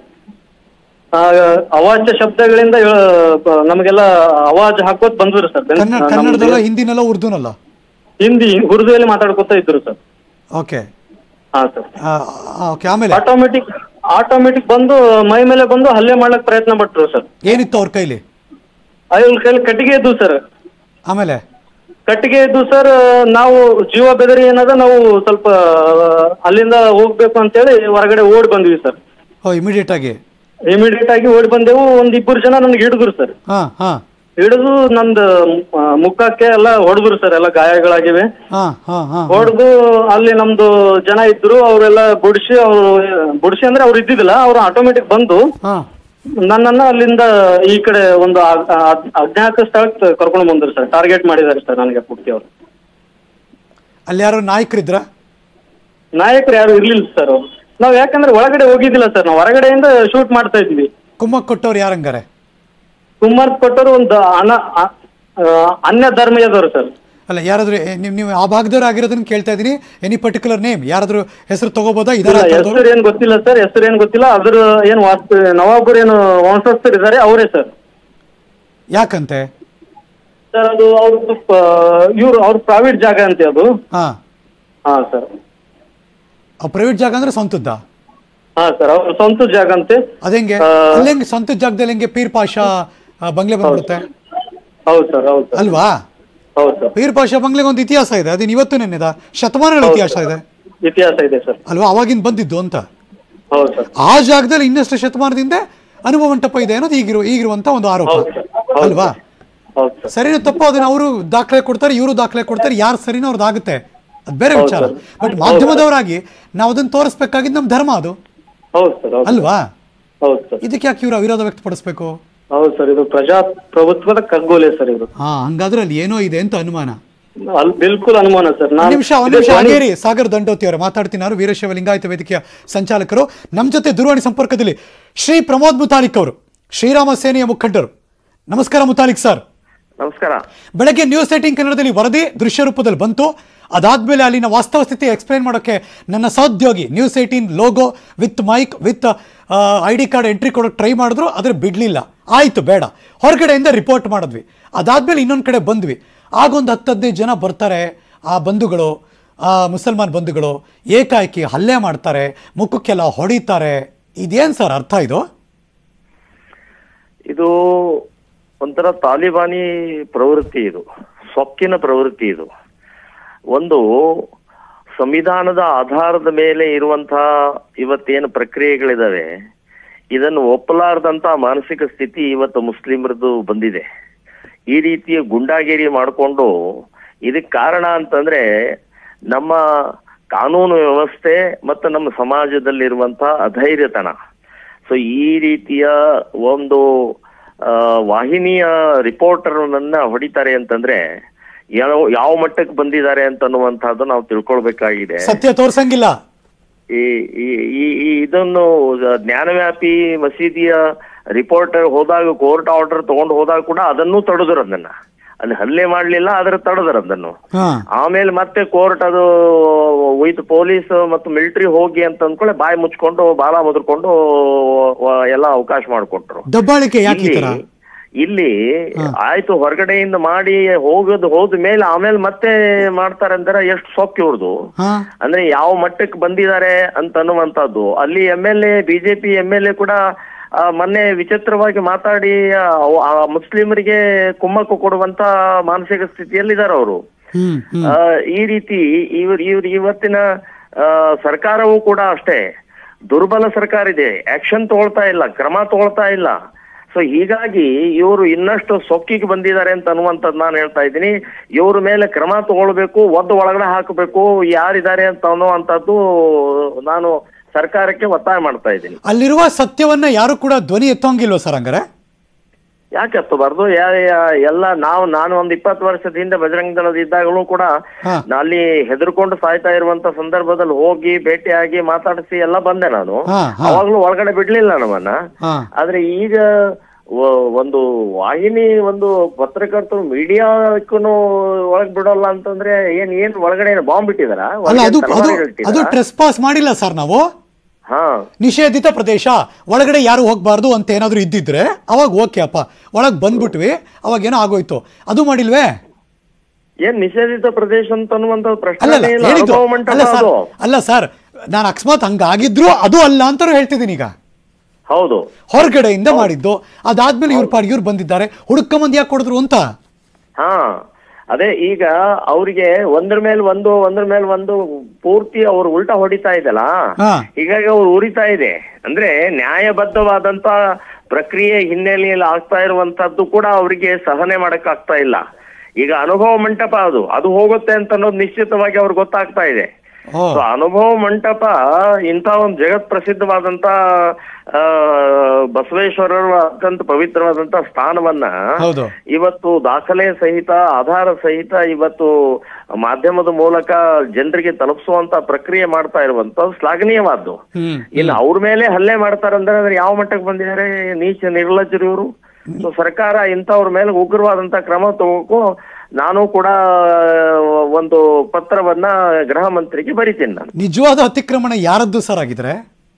ಆ, ಅವಾಚ್ಯ ಶಬ್ದಗಳಿಂದ ಆ, ಬ- ನಮಗೆಲ್ಲ ಅವಾಜ್ ಹಾಕೋತ್ ಬಂದ್ರು ಸರ್ ಬೆನ್- ಕನ್ನಡ ನಮ್ದು ಕನ್ನಡದಲ್ಲ ಹಿಂದಿನಲ್ಲ ಉರ್ದುನಲ್ಲ ಹಿಂದಿ ಉರ್ದುಯಲ್ಲಿ ಮಾತಾಡ್ಕೊತಾ ಇದ್ರು ಸರ್ ಓಕೆ ಹಾ ಸರ್ ಓಕೆ ಆಮೇಲೆ ಆಟೋಮೆಟಿಕ್ ಆಟೋಮೆಟಿಕ್ ಬಂದು ಮೈ ಮೇಲೆ ಬಂದು ಹಲ್ಲೆ ಮಾಡ್ಲಕ್ ಪ್ರಯತ್ನ ಪಟ್ರು ಸರ್ ಏನಿತ್ತು ಅವ್ರ ಕೈಲಿ ಅವ್ರ ಕೈಲಿ ಕಟ್ಟಿಗೆ ಇದ್ದು ಸರ್ ಆಮೇಲೆ ಕಟ್ಟಿಗೆ ಇದ್ದು ಸರ್ ನಾವು ಜೀವ ಬೆದರಿ ಏನದ ನಾವು ಸ್ವಲ್ಪ ಆ, ಅಲ್ಲಿಂದ ಹೋಗ್ಬೇಕು ಅಂತೇಳಿ ಹೊರಗಡೆ ಓಡ್ ಬಂದ್ವಿ ಸರ್ ಓ ಇಮಿಡಿಯೇಟ್ ಆಗಿ ಇಮಿಡಿಯೇಟ್ ಆಗಿ ಓಡಿ ಬಂದೆವು ಒಂದ್ ಇಬ್ಬರು ಜನ ನನ್ಗೆ ಹಿಡಿದ್ರು ಸರ್ ಹಾ ಹಾ ಹಿಡಿದು ನಂದು ಆ, ಮುಖಕ್ಕೆ ಎಲ್ಲ ಹೊಡೆದ್ರು ಸರ್ ಎಲ್ಲ ಗಾಯಗಳಾಗಿವೆ ಹಾ ಹಾ ಹಾ ಹೊಡೆದು ಅಲ್ಲಿ ನಮ್ದು ಜನ ಇದ್ರು ಅವರೆಲ್ಲ ಬುಡ್ಸಿ ಅವರು ಬುಡ್ಸಿ ಅಂದ್ರೆ ಅವ್ರು ಇದ್ದಿದ್ದಿಲ್ಲ ಅವ್ರು ಆಟೋಮೆಟಿಕ್ ಬಂದು ಹಾ ನನ್ನನ್ನ ಅಲ್ಲಿಂದ ಈ ಕಡೆ ಒಂದು ಆ- ಆ- ಅಜ್ಞಾತ ಸ್ಥಳಕ್ಕೆ ಕರ್ಕೊಂಡು ಬಂದ್ರು ಸರ್ ಟಾರ್ಗೆಟ್ ಮಾಡಿದ್ದಾರೆ ಸರ್ ನನಗೆ ಪೂರ್ತಿ ಅವರು ಅಲ್ಲಿ ಯಾರು ನಾಯಕರಿದ್ರ ನಾಯಕರು ಯಾರು ಇರ್ಲಿಲ್ಲ ಸರ್ ಅವ್ರು ನಾವ್ ಯಾಕಂದ್ರೆ ಒಳಗಡೆ ಹೋಗಿದ್ದಿಲ್ಲ ಸರ್ ನಾವು ಹೊರಗಡೆಯಿಂದ ಶೂಟ್ ಮಾಡ್ತಾ ಇದ್ವಿ ಕುಮ್ಮಕ್ ಕೊಟ್ಟವ್ರು ಯಾರಂಗಾರೆ ಕುಮಾರ್ ಕೊಟ್ಟರು ಒಂದು ಅನ ಅ- ಆ, ಅನ್ಯ ಧರ್ಮೀಯದವರು ಸರ್ ಅಲ್ಲ ಯಾರಾದ್ರೂ ಏ, ನಿಮ್ ನೀವು ಆ ಭಾಗದವ್ರು ಆಗಿರೋದನ್ನ ಕೇಳ್ತಾ ಇದೀನಿ ಎನಿ ಪರ್ಟಿಕ್ಯುಲರ್ ನೇಮ್ ಯಾರಾದ್ರೂ ಹೆಸರು ತಗೋಬೋದಾ ಇದರ ಹೆಸರು ಏನ್ ಗೊತ್ತಿಲ್ಲ ಸರ್ ಹೆಸರು ಏನ್ ಗೊತ್ತಿಲ್ಲ ಅದ್ರ ಏನ್ ವಾಸ್ತು ನವಾಬರು ಏನು ವಂಶಸ್ಥರು ಇದ್ದಾರೆ ಅವರೇ ಸರ್ ಯಾಕಂತೆ ಸರ್ ಅದು ಅವ್ರದ್ದು ಇವ್ರು ಅವ್ರ ಪ್ರೈವೇಟ್ ಜಾಗ ಅಂತೆ ಅದು ಹಾ ಹಾ ಸರ್ ಆ ಪ್ರೈವೇಟ್ ಜಾಗ ಅಂದ್ರೆ ಸ್ವಂತದ್ದ ಹಾ ಸರ್ ಅವ್ರ ಸ್ವಂತ ಜಾಗ ಅಂತೆ ಅದೇಂಗೆ ಆ, ಅಲ್ಲೆಂಗೆ ಸ್ವಂತ ಜಾಗದಲ್ಲಿ ಹೆಂಗೆ ಪೀರ್ ಪಾಷಾ ಆ, ಬಂಗ್ಲೆ ಬಂದ್ಬಿಡುತ್ತೆ ಹೌದು ಸರ್ ಹೌದು ಸರ್ ಅಲ್ವಾ ಹೌದು ಸರ್ ಪೀರ್ ಪಾಷಾ ಬಂಗ್ಲೆಗೆ ಒಂದು ಇತಿಹಾಸ ಇದೆ ಅದೇನು ಇವತ್ತು ನೆನೆದ ಶತಮಾನಗಳ ಇತಿಹಾಸ ಇದೆ ಇತಿಹಾಸ ಇದೆ ಸರ್ ಅಲ್ವಾ ಅವಾಗಿಂದ ಬಂದಿದ್ದು ಅಂತ ಹೌದು ಸರ್ ಆ ಜಾಗದಲ್ಲಿ ಇನ್ನಷ್ಟು ಶತಮಾನದಿಂದ ಅನುಭವ ಮಂಟಪ ಇದೆ ಅನ್ನೋದು ಈಗಿರು ಈಗಿರುವಂತ ಒಂದು ಆರೋಪ ಹೌದು ಸರ್ ಹೌದು ಅಲ್ವಾ ಹೌದು ಸರ್ ಸರಿನೋ ತಪ್ಪು ಅದನ್ನ ಅವರು ದಾಖಲೆ ಕೊಡ್ತಾರೆ ಇವರು ದಾಖಲೆ ಕೊಡ್ತಾರೆ ಯಾರು ಸರಿನೋ ಅವ್ರದ್ದು ಆಗುತ್ತೆ ಅದು ಬೇರೆ ವಿಚಾರ ಬಟ್ ಮಾಧ್ಯಮದವರಾಗಿ ನಾವು ಅದನ್ನ ತೋರಿಸ್ಬೇಕಾಗಿದ್ದು ನಮ್ಮ ಧರ್ಮ ಅದು ಹೌದು ಸರ್ ಹೌದು ಅಲ್ವಾ ಹೌದು ಸರ್ ಇದಕ್ಕೆ ಯಾಕೆ ಇವರು ವಿರೋಧ ವ್ಯಕ್ತಪಡಿಸ್ಬೇಕು ಹೌದು ಸರ್ ಇದು ಪ್ರಜಾಪ್ರಭುತ್ವದ ಕಗ್ಗೋಲೆ ಸರ್ ಇದು ಹಾ ಹಂಗಾದ್ರೆ ಅಲ್ಲಿ ಏನೋ ಇದೆ ಅಂತ ಅನುಮಾನ ಅಲ್ಲಿ ಬಿಲ್ಕುಲ್ ಅನುಮಾನ ಸರ್ ಒಂದ್ ನಾನು ನಿಮಿಷ ಒಂದ್ ನಿಮಿಷ ಹಾಗೇರಿ ಸಾಗರ್ ದಂಡೋತಿ ಅವರು ಮಾತಾಡ್ತೀನಿ ನಾನು ವೀರಶೈವ ಲಿಂಗಾಯತ ವೇದಿಕೆಯ ಸಂಚಾಲಕರು ನಮ್ಮ ಜೊತೆ ದೂರವಾಣಿ ಸಂಪರ್ಕದಲ್ಲಿ ಶ್ರೀ ಪ್ರಮೋದ್ ಮುತಾಲಿಕ್ ಅವರು ಶ್ರೀರಾಮ ಸೇನೆಯ ಮುಖಂಡರು ನಮಸ್ಕಾರ ಮುತಾಲಿಕ್ ಸರ್ ನಮಸ್ಕಾರ ಬೆಳಗ್ಗೆ ನ್ಯೂಸ್ ಏಟಿಂಗ್ ಕನ್ನಡದಲ್ಲಿ ವರದಿ ದೃಶ್ಯ ರೂಪದಲ್ಲಿ ಬಂತು ಅದಾದ್ಮೇಲೆ ಅಲ್ಲಿನ ವಾಸ್ತವ ಸ್ಥಿತಿ ಎಕ್ಸ್ಪ್ಲೈನ್ ಮಾಡೋಕ್ಕೆ ನನ್ನ ಸಹೋದ್ಯೋಗಿ news eighteen logo with mic with I D card entry ಕೊಡೋಕೆ ಟ್ರೈ ಮಾಡಿದ್ರು ಆದರೆ ಬಿಡಲಿಲ್ಲ ಆಯಿತು ಬೇಡ ಹೊರಗಡೆಯಿಂದ ರಿಪೋರ್ಟ್ ಮಾಡಿದ್ವಿ ಅದಾದ್ಮೇಲೆ ಇನ್ನೊಂದು ಕಡೆ ಬಂದ್ವಿ ಆಗೊಂದು ಹತ್ತು ಹದಿನೈದು ಜನ ಬರ್ತಾರೆ ಆ ಬಂಧುಗಳು ಆ ಮುಸಲ್ಮಾನ್ ಬಂಧುಗಳು ಏಕಾಏಕಿ ಹಲ್ಲೆ ಮಾಡ್ತಾರೆ ಮುಖಕ್ಕೆಲ್ಲ ಹೊಡಿತಾರೆ ಇದೇನು ಸರ್ ಅರ್ಥ ಇದು ಇದು ಒಂಥರ ತಾಲಿಬಾನಿ ಪ್ರವೃತ್ತಿ ಇದು ಸೊಕ್ಕಿನ ಪ್ರವೃತ್ತಿ ಇದು ಒಂದು ಸಂವಿಧಾನದ ಆಧಾರದ ಮೇಲೆ ಇರುವಂತಹ ಇವತ್ತೇನು ಪ್ರಕ್ರಿಯೆಗಳಿದಾವೆ ಇದನ್ನು ಒಪ್ಪಲಾರದಂತ ಮಾನಸಿಕ ಸ್ಥಿತಿ ಇವತ್ತು ಮುಸ್ಲಿಮರದು ಬಂದಿದೆ ಈ ರೀತಿಯ ಗುಂಡಾಗಿರಿ ಮಾಡಿಕೊಂಡು ಇದಕ್ಕೆ ಕಾರಣ ಅಂತಂದ್ರೆ ನಮ್ಮ ಕಾನೂನು ವ್ಯವಸ್ಥೆ ಮತ್ತು ನಮ್ಮ ಸಮಾಜದಲ್ಲಿರುವಂತಹ ಅಧೈರ್ಯತನ ಸೊ ಈ ರೀತಿಯ ಒಂದು ಆ, ವಾಹಿನಿಯ ರಿಪೋರ್ಟರ್ನನ್ನ ಹೊಡಿತಾರೆ ಅಂತಂದ್ರೆ ಯಾವ ಯಾವ ಮಟ್ಟಕ್ಕೆ ಬಂದಿದ್ದಾರೆ ಅಂತ ಅನ್ನುವಂಥದ್ದು ನಾವು ತಿಳ್ಕೊಳ್ಬೇಕಾಗಿದೆ ಸತ್ಯ ತೋರ್ಸಂಗಿಲ್ಲ ಈ ಈ- ಈ- ಈ ಇದನ್ನು ಜ್ಞಾನವ್ಯಾಪಿ ಮಸೀದಿಯ ರಿಪೋರ್ಟರ್ ಹೋದಾಗ ಕೋರ್ಟ್ ಆರ್ಡರ್ ತಗೊಂಡು ಹೋದಾಗ ಕೂಡ ಅದನ್ನು ತಡೆದ್ರು ಅದನ್ನ ಅಲ್ಲಿ ಹಲ್ಲೆ ಮಾಡ್ಲಿಲ್ಲ ಆದ್ರೆ ತಡೆದ್ರು ಅದನ್ನು ಹಾ ಆಮೇಲೆ ಮತ್ತೆ ಕೋರ್ಟ್ ಅದು ವಿತ್ ಪೊಲೀಸ್ ಮತ್ತು ಮಿಲಿಟರಿ ಹೋಗಿ ಅಂತ ಅಂದ್ಕೊಳ್ಳೆ ಬಾಯಿ ಮುಚ್ಕೊಂಡು ಬಾಲ ಮುದ್ರಕೊಂಡು ವ- ಎಲ್ಲ ಅವಕಾಶ ಮಾಡಿಕೊಟ್ರು ದಬ್ಬಾಳಿಕೆ ಯಾಕೆ ಈ ಇಲ್ಲಿ ತರ ಇಲ್ಲಿ ಆಯ್ತು ಹೊರಗಡೆಯಿಂದ ಮಾಡಿ ಹೋಗೋದು ಹೋದ ಮೇಲೆ ಆಮೇಲೆ ಮತ್ತೆ ಮಾಡ್ತಾರೆ ಅಂದ್ರೆ ಎಷ್ಟು ಸೊಕ್ಕು ಇವ್ರದು ಹಾ ಅಂದ್ರೆ ಯಾವ ಮಟ್ಟಕ್ಕೆ ಬಂದಿದ್ದಾರೆ ಅಂತ ಅನ್ನುವಂಥದ್ದು ಅಲ್ಲಿ M L A BJP M L A ಕೂಡ ಆ, ಮೊನ್ನೆ ವಿಚಿತ್ರವಾಗಿ ಮಾತಾಡಿ ಆ, ಅವ್- ಆ ಮುಸ್ಲಿಮರಿಗೆ ಕುಮ್ಮಕ್ಕು ಕೊಡುವಂತ ಮಾನಸಿಕ ಸ್ಥಿತಿಯಲ್ಲಿದ್ದಾರೆ ಅವರು ಹ್ಮ್ ಹ್ಮ್ ಆ, ಈ ರೀತಿ ಇವ್ರ ಇವ್ರ ಇವತ್ತಿನ ಆ, ಸರ್ಕಾರವೂ ಕೂಡ ಅಷ್ಟೇ ದುರ್ಬಲ ಸರ್ಕಾರ ಇದೆ ಆಕ್ಷನ್ ತಗೊಳ್ತಾ ಇಲ್ಲ ಕ್ರಮ ತಗೊಳ್ತಾ ಇಲ್ಲ ಸೊ ಹೀಗಾಗಿ ಇವರು ಇನ್ನಷ್ಟು ಸೊಕ್ಕಿಗೆ ಬಂದಿದ್ದಾರೆ ಅಂತ ಅನ್ನುವಂಥದ್ದು ನಾನು ಹೇಳ್ತಾ ಇದ್ದೀನಿ ಇವ್ರ ಮೇಲೆ ಕ್ರಮ ತಗೊಳ್ಬೇಕು ಒದ್ದು ಒಳಗಡೆ ಹಾಕಬೇಕು ಯಾರಿದ್ದಾರೆ ಅಂತ ಅನ್ನುವಂಥದ್ದು ನಾನು ಸರ್ಕಾರಕ್ಕೆ ಒತ್ತಾಯ ಮಾಡ್ತಾ ಇದ್ದೀನಿ ಅಲ್ಲಿರುವ ಸತ್ಯವನ್ನ ಯಾರು ಕೂಡ ಧ್ವನಿ ಎತ್ತೋಂಗಿಲ್ವ ಸರ್ ಹಂಗಾರೆ ಯಾಕೆ ಹತ್ತಬಾರ್ದು ಯಾ- ಯಾ- ಎಲ್ಲ ನಾವು ನಾನು ಒಂದ್ ಇಪ್ಪತ್ತು ವರ್ಷದ ಹಿಂದೆ ಬಜರಂಗ ದಳದ ಇದ್ದಾಗಲೂ ಕೂಡ ಹಾ. ನಾ ಅಲ್ಲಿ ಹೆದರ್ಕೊಂಡು ಸಾಯ್ತಾ ಇರುವಂತ ಸಂದರ್ಭದಲ್ಲಿ ಹೋಗಿ ಭೇಟಿಯಾಗಿ ಮಾತಾಡಿಸಿ ಎಲ್ಲ ಬಂದೆ ನಾನು ಹಾ, ಹಾ. ಅವಾಗ್ಲೂ ಒಳಗಡೆ ಬಿಡ್ಲಿಲ್ಲ ನಮ್ಮನ್ನ ಹಾ ಆದ್ರೆ ಈಗ ವ- ಒಂದು ವಾಹಿನಿ ಒಂದು ಪತ್ರಕರ್ತರು ಮೀಡಿಯಾಕ್ಕೂ ಒಳಗ್ ಬಿಡೋಲ್ಲ ಅಂತಂದ್ರೆ ಏನ್ ಏನ್ ಒಳಗಡೆ ಏನು ಬಾಂಬ್ ಬಿಟ್ಟಿದಾರ ಅಲ್ಲ ಅದು ಅದು ಅದು ಟ್ರೆಸ್ ಪಾಸ್ ಮಾಡಿಲ್ಲ ಸರ್ ನಾವು ಹಾ ನಿಷೇಧಿತ ಪ್ರದೇಶ ಒಳಗಡೆ ಯಾರು ಹೋಗ್ಬಾರ್ದು ಅಂತ ಏನಾದ್ರು ಇದ್ದಿದ್ರೆ ಅವಾಗ ಓಕೆ ಅಪ್ಪ ಒಳಗ್ ಬಂದ್ಬಿಟ್ವಿ ಅವಾಗ ಏನೋ ಆಗೋಯ್ತು ಅದು ಮಾಡಿಲ್ವೇ ಏನ್ ನಿಷೇಧಿತ ಪ್ರದೇಶ ಅಂತ ಅನ್ನುವಂತ ಅಲ್ಲ ಪ್ರಶ್ನೆ ಅಲ್ಲ, ಇಲ್ಲ ಹೇಳಿದ್ದು ಅನುಭವ ಮಂಟಪ ಅಲ್ಲ ಸರ್ ಅದು ಅಲ್ಲ ಸರ್ ನಾನು ಅಕಸ್ಮಾತ್ ಹಂಗಾಗಿದ್ರು ಅದು ಅಲ್ಲ ಅಂತಾನು ಹೇಳ್ತಿದ್ದೀನಿ ಈಗ ಹೌದು ಹೊರಗಡೆಯಿಂದ ಮಾಡಿದ್ದು ಅದಾದ್ಮೇಲೆ ಇವ್ರ ಪಾಡ್ ಇವ್ರು ಬಂದಿದ್ದಾರೆ ಹುಡುಕಂಬಂದ್ ಯಾಕೆ ಕೊಡಿದ್ರು ಅಂತ ಹಾ ಅದೇ ಈಗ ಅವ್ರಿಗೆ ಒಂದ್ರ ಮೇಲೆ ಒಂದು ಒಂದ್ರ ಮೇಲೆ ಒಂದು ಪೂರ್ತಿ ಅವ್ರು ಉಲ್ಟಾ ಹೊಡಿತಾ ಇದಲ್ಲ ಹಾ. ಹೀಗಾಗಿ ಅವ್ರು ಉರಿತಾ ಇದೆ ಅಂದ್ರೆ ನ್ಯಾಯಬದ್ಧವಾದಂತ ಪ್ರಕ್ರಿಯೆ ಹಿನ್ನೆಲೆಯಲ್ಲಿ ಆಗ್ತಾ ಇರುವಂತದ್ದು ಕೂಡ ಅವರಿಗೆ ಸಹನೆ ಮಾಡಕ್ ಆಗ್ತಾ ಇಲ್ಲ ಈಗ ಅನುಭವ ಮಂಟಪ ಅದು ಅದು ಹೋಗುತ್ತೆ ಅಂತ ಅನ್ನೋದು ನಿಶ್ಚಿತವಾಗಿ ಅವ್ರಿಗೆ ಗೊತ್ತಾಗ್ತಾ ಇದೆ ಓ So, ಅನುಭವ ಮಂಟಪ ಇಂಥ ಒಂದು ಜಗತ್ ಪ್ರಸಿದ್ಧವಾದಂತ ಆ, ಬಸವೇಶ್ವರರ ಅತ್ಯಂತ ಪವಿತ್ರವಾದಂತ ಸ್ಥಾನವನ್ನ ಹೌದು ಇವತ್ತು ದಾಖಲೆ ಸಹಿತ ಆಧಾರ ಸಹಿತ ಇವತ್ತು ಮಾಧ್ಯಮದ ಮೂಲಕ ಜನರಿಗೆ ತಲುಪಿಸುವಂತ ಪ್ರಕ್ರಿಯೆ ಮಾಡ್ತಾ ಇರುವಂತದ್ದು ಶ್ಲಾಘನೀಯವಾದ್ದು ಹ್ಮ್ ಇನ್ನು ಅವ್ರ ಮೇಲೆ ಹಲ್ಲೆ ಮಾಡ್ತಾರಂದ್ರೆ ಅಂದ್ರೆ ಯಾವ ಮಟ್ಟಕ್ಕೆ ಬಂದಿದ್ದಾರೆ ನೀಚ ನಿರ್ಲಜ್ಜರು ಇವರು ಸೊ ಸರ್ಕಾರ ಇಂಥವ್ರ ಮೇಲೆ ಉಗ್ರವಾದಂತ ಕ್ರಮ ತಗೋಕು ನಾನು ಕೂಡ ಒಂದು ಪತ್ರವನ್ನ ಗೃಹ ಮಂತ್ರಿಗೆ ಬರಿತೀನಿ ನಾನು ನಿಜವಾದ ಅತಿಕ್ರಮಣ ಯಾರದ್ದು ಸರ್ ಆಗಿದ್ರೆ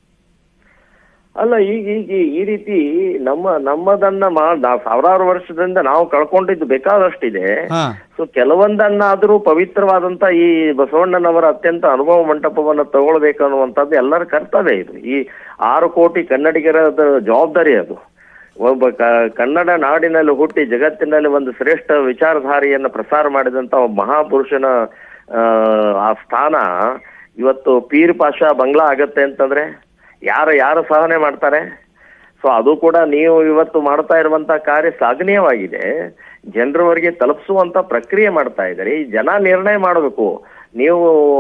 ಅಲ್ಲ ಈಗ ಈಗ ಈ ರೀತಿ ನಮ್ಮ ನಮ್ಮದನ್ನ ಮಾ ನಾವು ಸಾವಿರಾರು ವರ್ಷದಿಂದ ನಾವು ಕಳ್ಕೊಂಡಿದ್ದು ಬೇಕಾದಷ್ಟಿದೆ ಹಾ ಸೊ ಕೆಲವೊಂದನ್ನಾದ್ರೂ ಪವಿತ್ರವಾದಂತ ಈ ಬಸವಣ್ಣನವರ ಅತ್ಯಂತ ಅನುಭವ ಮಂಟಪವನ್ನ ತಗೊಳ್ಬೇಕು ಅನ್ನುವಂಥದ್ದು ಎಲ್ಲರ ಕರ್ತವ್ಯ ಇದು ಈ ಆರು ಕೋಟಿ ಕನ್ನಡಿಗರ ಜವಾಬ್ದಾರಿ ಅದು ಒಬ್ಬ ಕ- ಕನ್ನಡ ನಾಡಿನಲ್ಲಿ ಹುಟ್ಟಿ ಜಗತ್ತಿನಲ್ಲಿ ಒಂದು ಶ್ರೇಷ್ಠ ವಿಚಾರಧಾರೆಯನ್ನ ಪ್ರಸಾರ ಮಾಡಿದಂತ ಒಬ್ಬ ಮಹಾಪುರುಷನ ಆ, ಆ ಸ್ಥಾನ ಇವತ್ತು ಪೀರ್ ಪಾಷಾ ಬಂಗ್ಲಾ ಆಗತ್ತೆ ಅಂತಂದ್ರೆ ಯಾರು ಯಾರು ಸಹನೆ ಮಾಡ್ತಾರೆ ಸೊ ಅದು ಕೂಡ ನೀವು ಇವತ್ತು ಮಾಡ್ತಾ ಇರುವಂತ ಕಾರ್ಯ ಶ್ಲಾಘನೀಯವಾಗಿದೆ ಜನರವರೆಗೆ ತಲುಪಿಸುವಂತ ಪ್ರಕ್ರಿಯೆ ಮಾಡ್ತಾ ಇದ್ದೀರಿ ಜನ ನಿರ್ಣಯ ಮಾಡಬೇಕು ನೀವು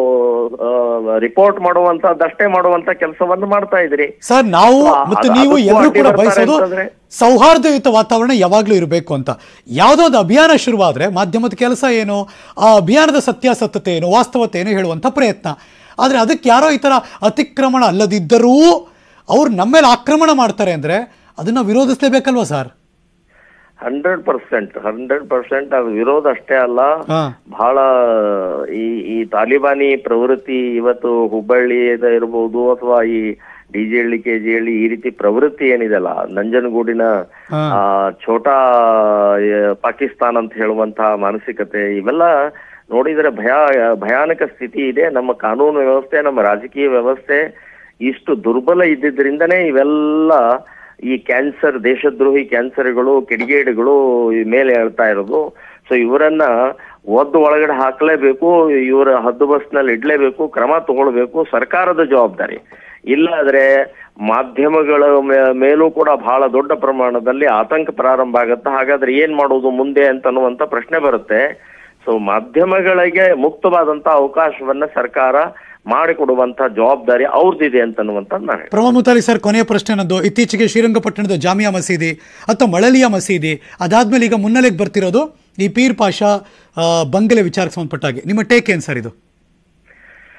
ರಿಪೋರ್ಟ್ ಮಾಡುವಂತದ್ದಷ್ಟೇ ಮಾಡುವಂತ ಕೆಲಸವನ್ನು ಮಾಡ್ತಾ ಇದ್ದೀರಿ ಸರ್ ನಾವು ಸೊ, ಮತ್ತು ಅದು- ನೀವು ಅದಕ್ಕೂ ಎಲ್ಲರೂ ಅಡ್ಡಿ ಕೂಡ ಬರ್ತಾರೆ ಬಯಸೋದು ಅಂತಂದ್ರೆ? ಸೌಹಾರ್ದಯುತ ವಾತಾವರಣ ಯಾವಾಗಲೂ ಇರಬೇಕು ಅಂತ ಯಾವುದೋ ಒಂದು ಅಭಿಯಾನ ಶುರುವಾದ್ರೆ ಮಾಧ್ಯಮದ ಕೆಲಸ ಏನು ಆ ಅಭಿಯಾನದ ಸತ್ಯಾಸತ್ಯತೆ ಏನು ವಾಸ್ತವತೆ ಏನು ಹೇಳುವಂಥ ಪ್ರಯತ್ನ ಆದರೆ ಅದಕ್ಕೆ ಯಾರೋ ಈ ಥರ ಅತಿಕ್ರಮಣ ಅಲ್ಲದಿದ್ದರೂ ಅವ್ರು ನಮ್ಮ ಮೇಲೆ ಆಕ್ರಮಣ ಮಾಡ್ತಾರೆ ಅಂದರೆ ಅದನ್ನು ವಿರೋಧಿಸಲೇಬೇಕಲ್ವಾ sir hundred percent hundred percent ಅದು ವಿರೋಧ ಅಷ್ಟೇ ಅಲ್ಲ ಹಾ. ಬಹಳ ಈ ಈ ತಾಲಿಬಾನಿ ಪ್ರವೃತ್ತಿ ಇವತ್ತು ಹುಬ್ಬಳ್ಳಿ ಇರ್ಬೋದು ಅಥವಾ ಈ ಡಿಜೆ ಹಳ್ಳಿ ಕೆಜಿ ಹಳ್ಳಿ ಈ ರೀತಿ ಪ್ರವೃತ್ತಿ ಏನಿದೆಲ್ಲ ನಂಜನಗೂಡಿನ ಹಾ. ಆ ಛೋಟಾ ಆ, ಪಾಕಿಸ್ತಾನ್ ಅಂತ ಹೇಳುವಂತಹ ಮಾನಸಿಕತೆ ಇವೆಲ್ಲ ನೋಡಿದ್ರೆ ಭಯ ಭಯಾನಕ ಸ್ಥಿತಿ ಇದೆ ನಮ್ಮ ಕಾನೂನು ವ್ಯವಸ್ಥೆ ನಮ್ಮ ರಾಜಕೀಯ ವ್ಯವಸ್ಥೆ ಇಷ್ಟು ದುರ್ಬಲ ಇದ್ದಿದ್ರಿಂದನೇ ಇವೆಲ್ಲ ಈ ಕ್ಯಾನ್ಸರ್ ದೇಶದ್ರೋಹಿ ಕ್ಯಾನ್ಸರ್ಗಳು ಕಿಡಿಗೇಡಿಗಳು ಈ ಮೇಲೆ ಹೇಳ್ತಾ ಇರೋದು ಸೊ ಇವರನ್ನ ಒದ್ದು ಒಳಗಡೆ ಹಾಕಲೇಬೇಕು ಇವರ ಹದ್ದು ಬಸ್ನಲ್ಲಿ ಇಡ್ಲೇಬೇಕು ಕ್ರಮ ತಗೊಳ್ಬೇಕು ಸರ್ಕಾರದ ಜವಾಬ್ದಾರಿ ಇಲ್ಲಾದ್ರೆ ಮಾಧ್ಯಮಗಳ ಮೇ- ಮೇಲೂ ಕೂಡ ಬಹಳ ದೊಡ್ಡ ಪ್ರಮಾಣದಲ್ಲಿ ಆತಂಕ ಪ್ರಾರಂಭ ಆಗುತ್ತೆ ಹಾಗಾದ್ರೆ ಏನ್ ಮಾಡೋದು ಮುಂದೆ ಅಂತ ಅನ್ನುವಂತ ಪ್ರಶ್ನೆ ಬರುತ್ತೆ ಸೊ ಮಾಧ್ಯಮಗಳಿಗೆ ಮುಕ್ತವಾದಂತ ಅವಕಾಶವನ್ನ ಸರ್ಕಾರ ಮಾಡಿಕೊಡುವಂತ ಜವಾಬ್ದಾರಿ ಅವ್ರದ್ದಿದೆ ಅಂತ ಅನ್ನುವಂಥದ್ದು ನಾನು ಹೇಳ್ತೀನಿ. ಪ್ರಮಾ ಮುತಾಲಿ ಸರ್ ಕೊನೆಯ ಪ್ರಶ್ನೆ ನನ್ನದು ಇತ್ತೀಚೆಗೆ ಶ್ರೀರಂಗಪಟ್ಟಣದ ಜಾಮಿಯಾ ಮಸೀದಿ ಅಥವಾ ಮಳಲಿಯ ಮಸೀದಿ ಅದಾದ್ಮೇಲೆ ಈಗ ಮುನ್ನೆಲೆಗೆ ಬರ್ತಿರೋದು ಈ ಪೀರ್ ಪಾಷಾ ಆ, ಬಂಗಲೆ ವಿಚಾರಕ್ಕೆ ಸಂಬಂಧಪಟ್ಟ ಹಾಗೆ ನಿಮ್ಮ ಟೇಕ್ ಏನು ಸರ್ ಇದು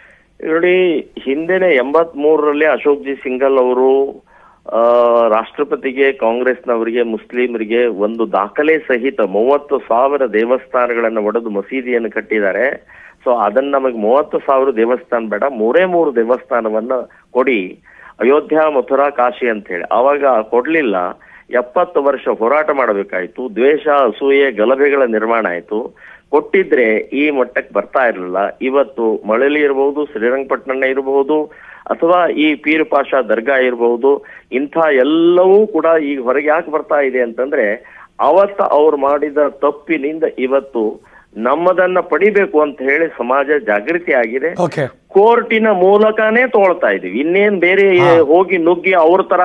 ನೋಡಿ ಹಿಂದೆನೆ ಎಂಬತ್ ಮೂರರಲ್ಲಿ ಅಶೋಕ್ ಜಿ ಸಿಂಗಲ್ ಅವರು ಆ, ರಾಷ್ಟ್ರಪತಿಗೆ ಕಾಂಗ್ರೆಸ್ನವರಿಗೆ ಮುಸ್ಲಿಮರಿಗೆ ಒಂದು ದಾಖಲೆ ಸಹಿತ ಮೂವತ್ತು ಸಾವಿರ ದೇವಸ್ಥಾನಗಳನ್ನು ಒಡೆದು ಮಸೀದಿಯನ್ನು ಕಟ್ಟಿದ್ದಾರೆ ಸೊ ಅದನ್ನ ನಮಗೆ ಮೂವತ್ತು ಸಾವಿರ ದೇವಸ್ಥಾನ ಬೇಡ ಮೂರೇ ಮೂರು ದೇವಸ್ಥಾನವನ್ನ ಕೊಡಿ ಅಯೋಧ್ಯ ಮಥುರಾ ಕಾಶಿ ಅಂತ ಹೇಳಿ ಅವಾಗ ಕೊಡ್ಲಿಲ್ಲ ಎಪ್ಪತ್ತು ವರ್ಷ ಹೋರಾಟ ಮಾಡಬೇಕಾಯ್ತು ದ್ವೇಷ ಅಸೂಯೆ ಗಲಭೆಗಳ ನಿರ್ಮಾಣ ಆಯ್ತು ಕೊಟ್ಟಿದ್ರೆ ಈ ಮಟ್ಟಕ್ಕೆ ಬರ್ತಾ ಇರಲಿಲ್ಲ ಇವತ್ತು ಮಳಲಿ ಇರಬಹುದು ಶ್ರೀರಂಗಪಟ್ಟಣ ಇರಬಹುದು ಅಥವಾ ಈ ಪೀರ್ ಪಾಷಾ ದರ್ಗಾ ಇರಬಹುದು ಇಂಥ ಎಲ್ಲವೂ ಕೂಡ ಈಗ ಹೊರಗೆ ಯಾಕೆ ಬರ್ತಾ ಇದೆ ಅಂತಂದ್ರೆ ಅವತ್ತ ಅವ್ರು ಮಾಡಿದ ತಪ್ಪಿನಿಂದ ಇವತ್ತು ನಮ್ಮದನ್ನ ಪಡಿಬೇಕು ಅಂತ ಹೇಳಿ ಸಮಾಜ ಜಾಗೃತಿ ಆಗಿದೆ ಓಕೆ ಕೋರ್ಟಿನ ಮೂಲಕನೇ ತಗೊಳ್ತಾ ಇದೀವಿ ಇನ್ನೇನ್ ಬೇರೆ ಹೋಗಿ ನುಗ್ಗಿ ಅವ್ರ ತರ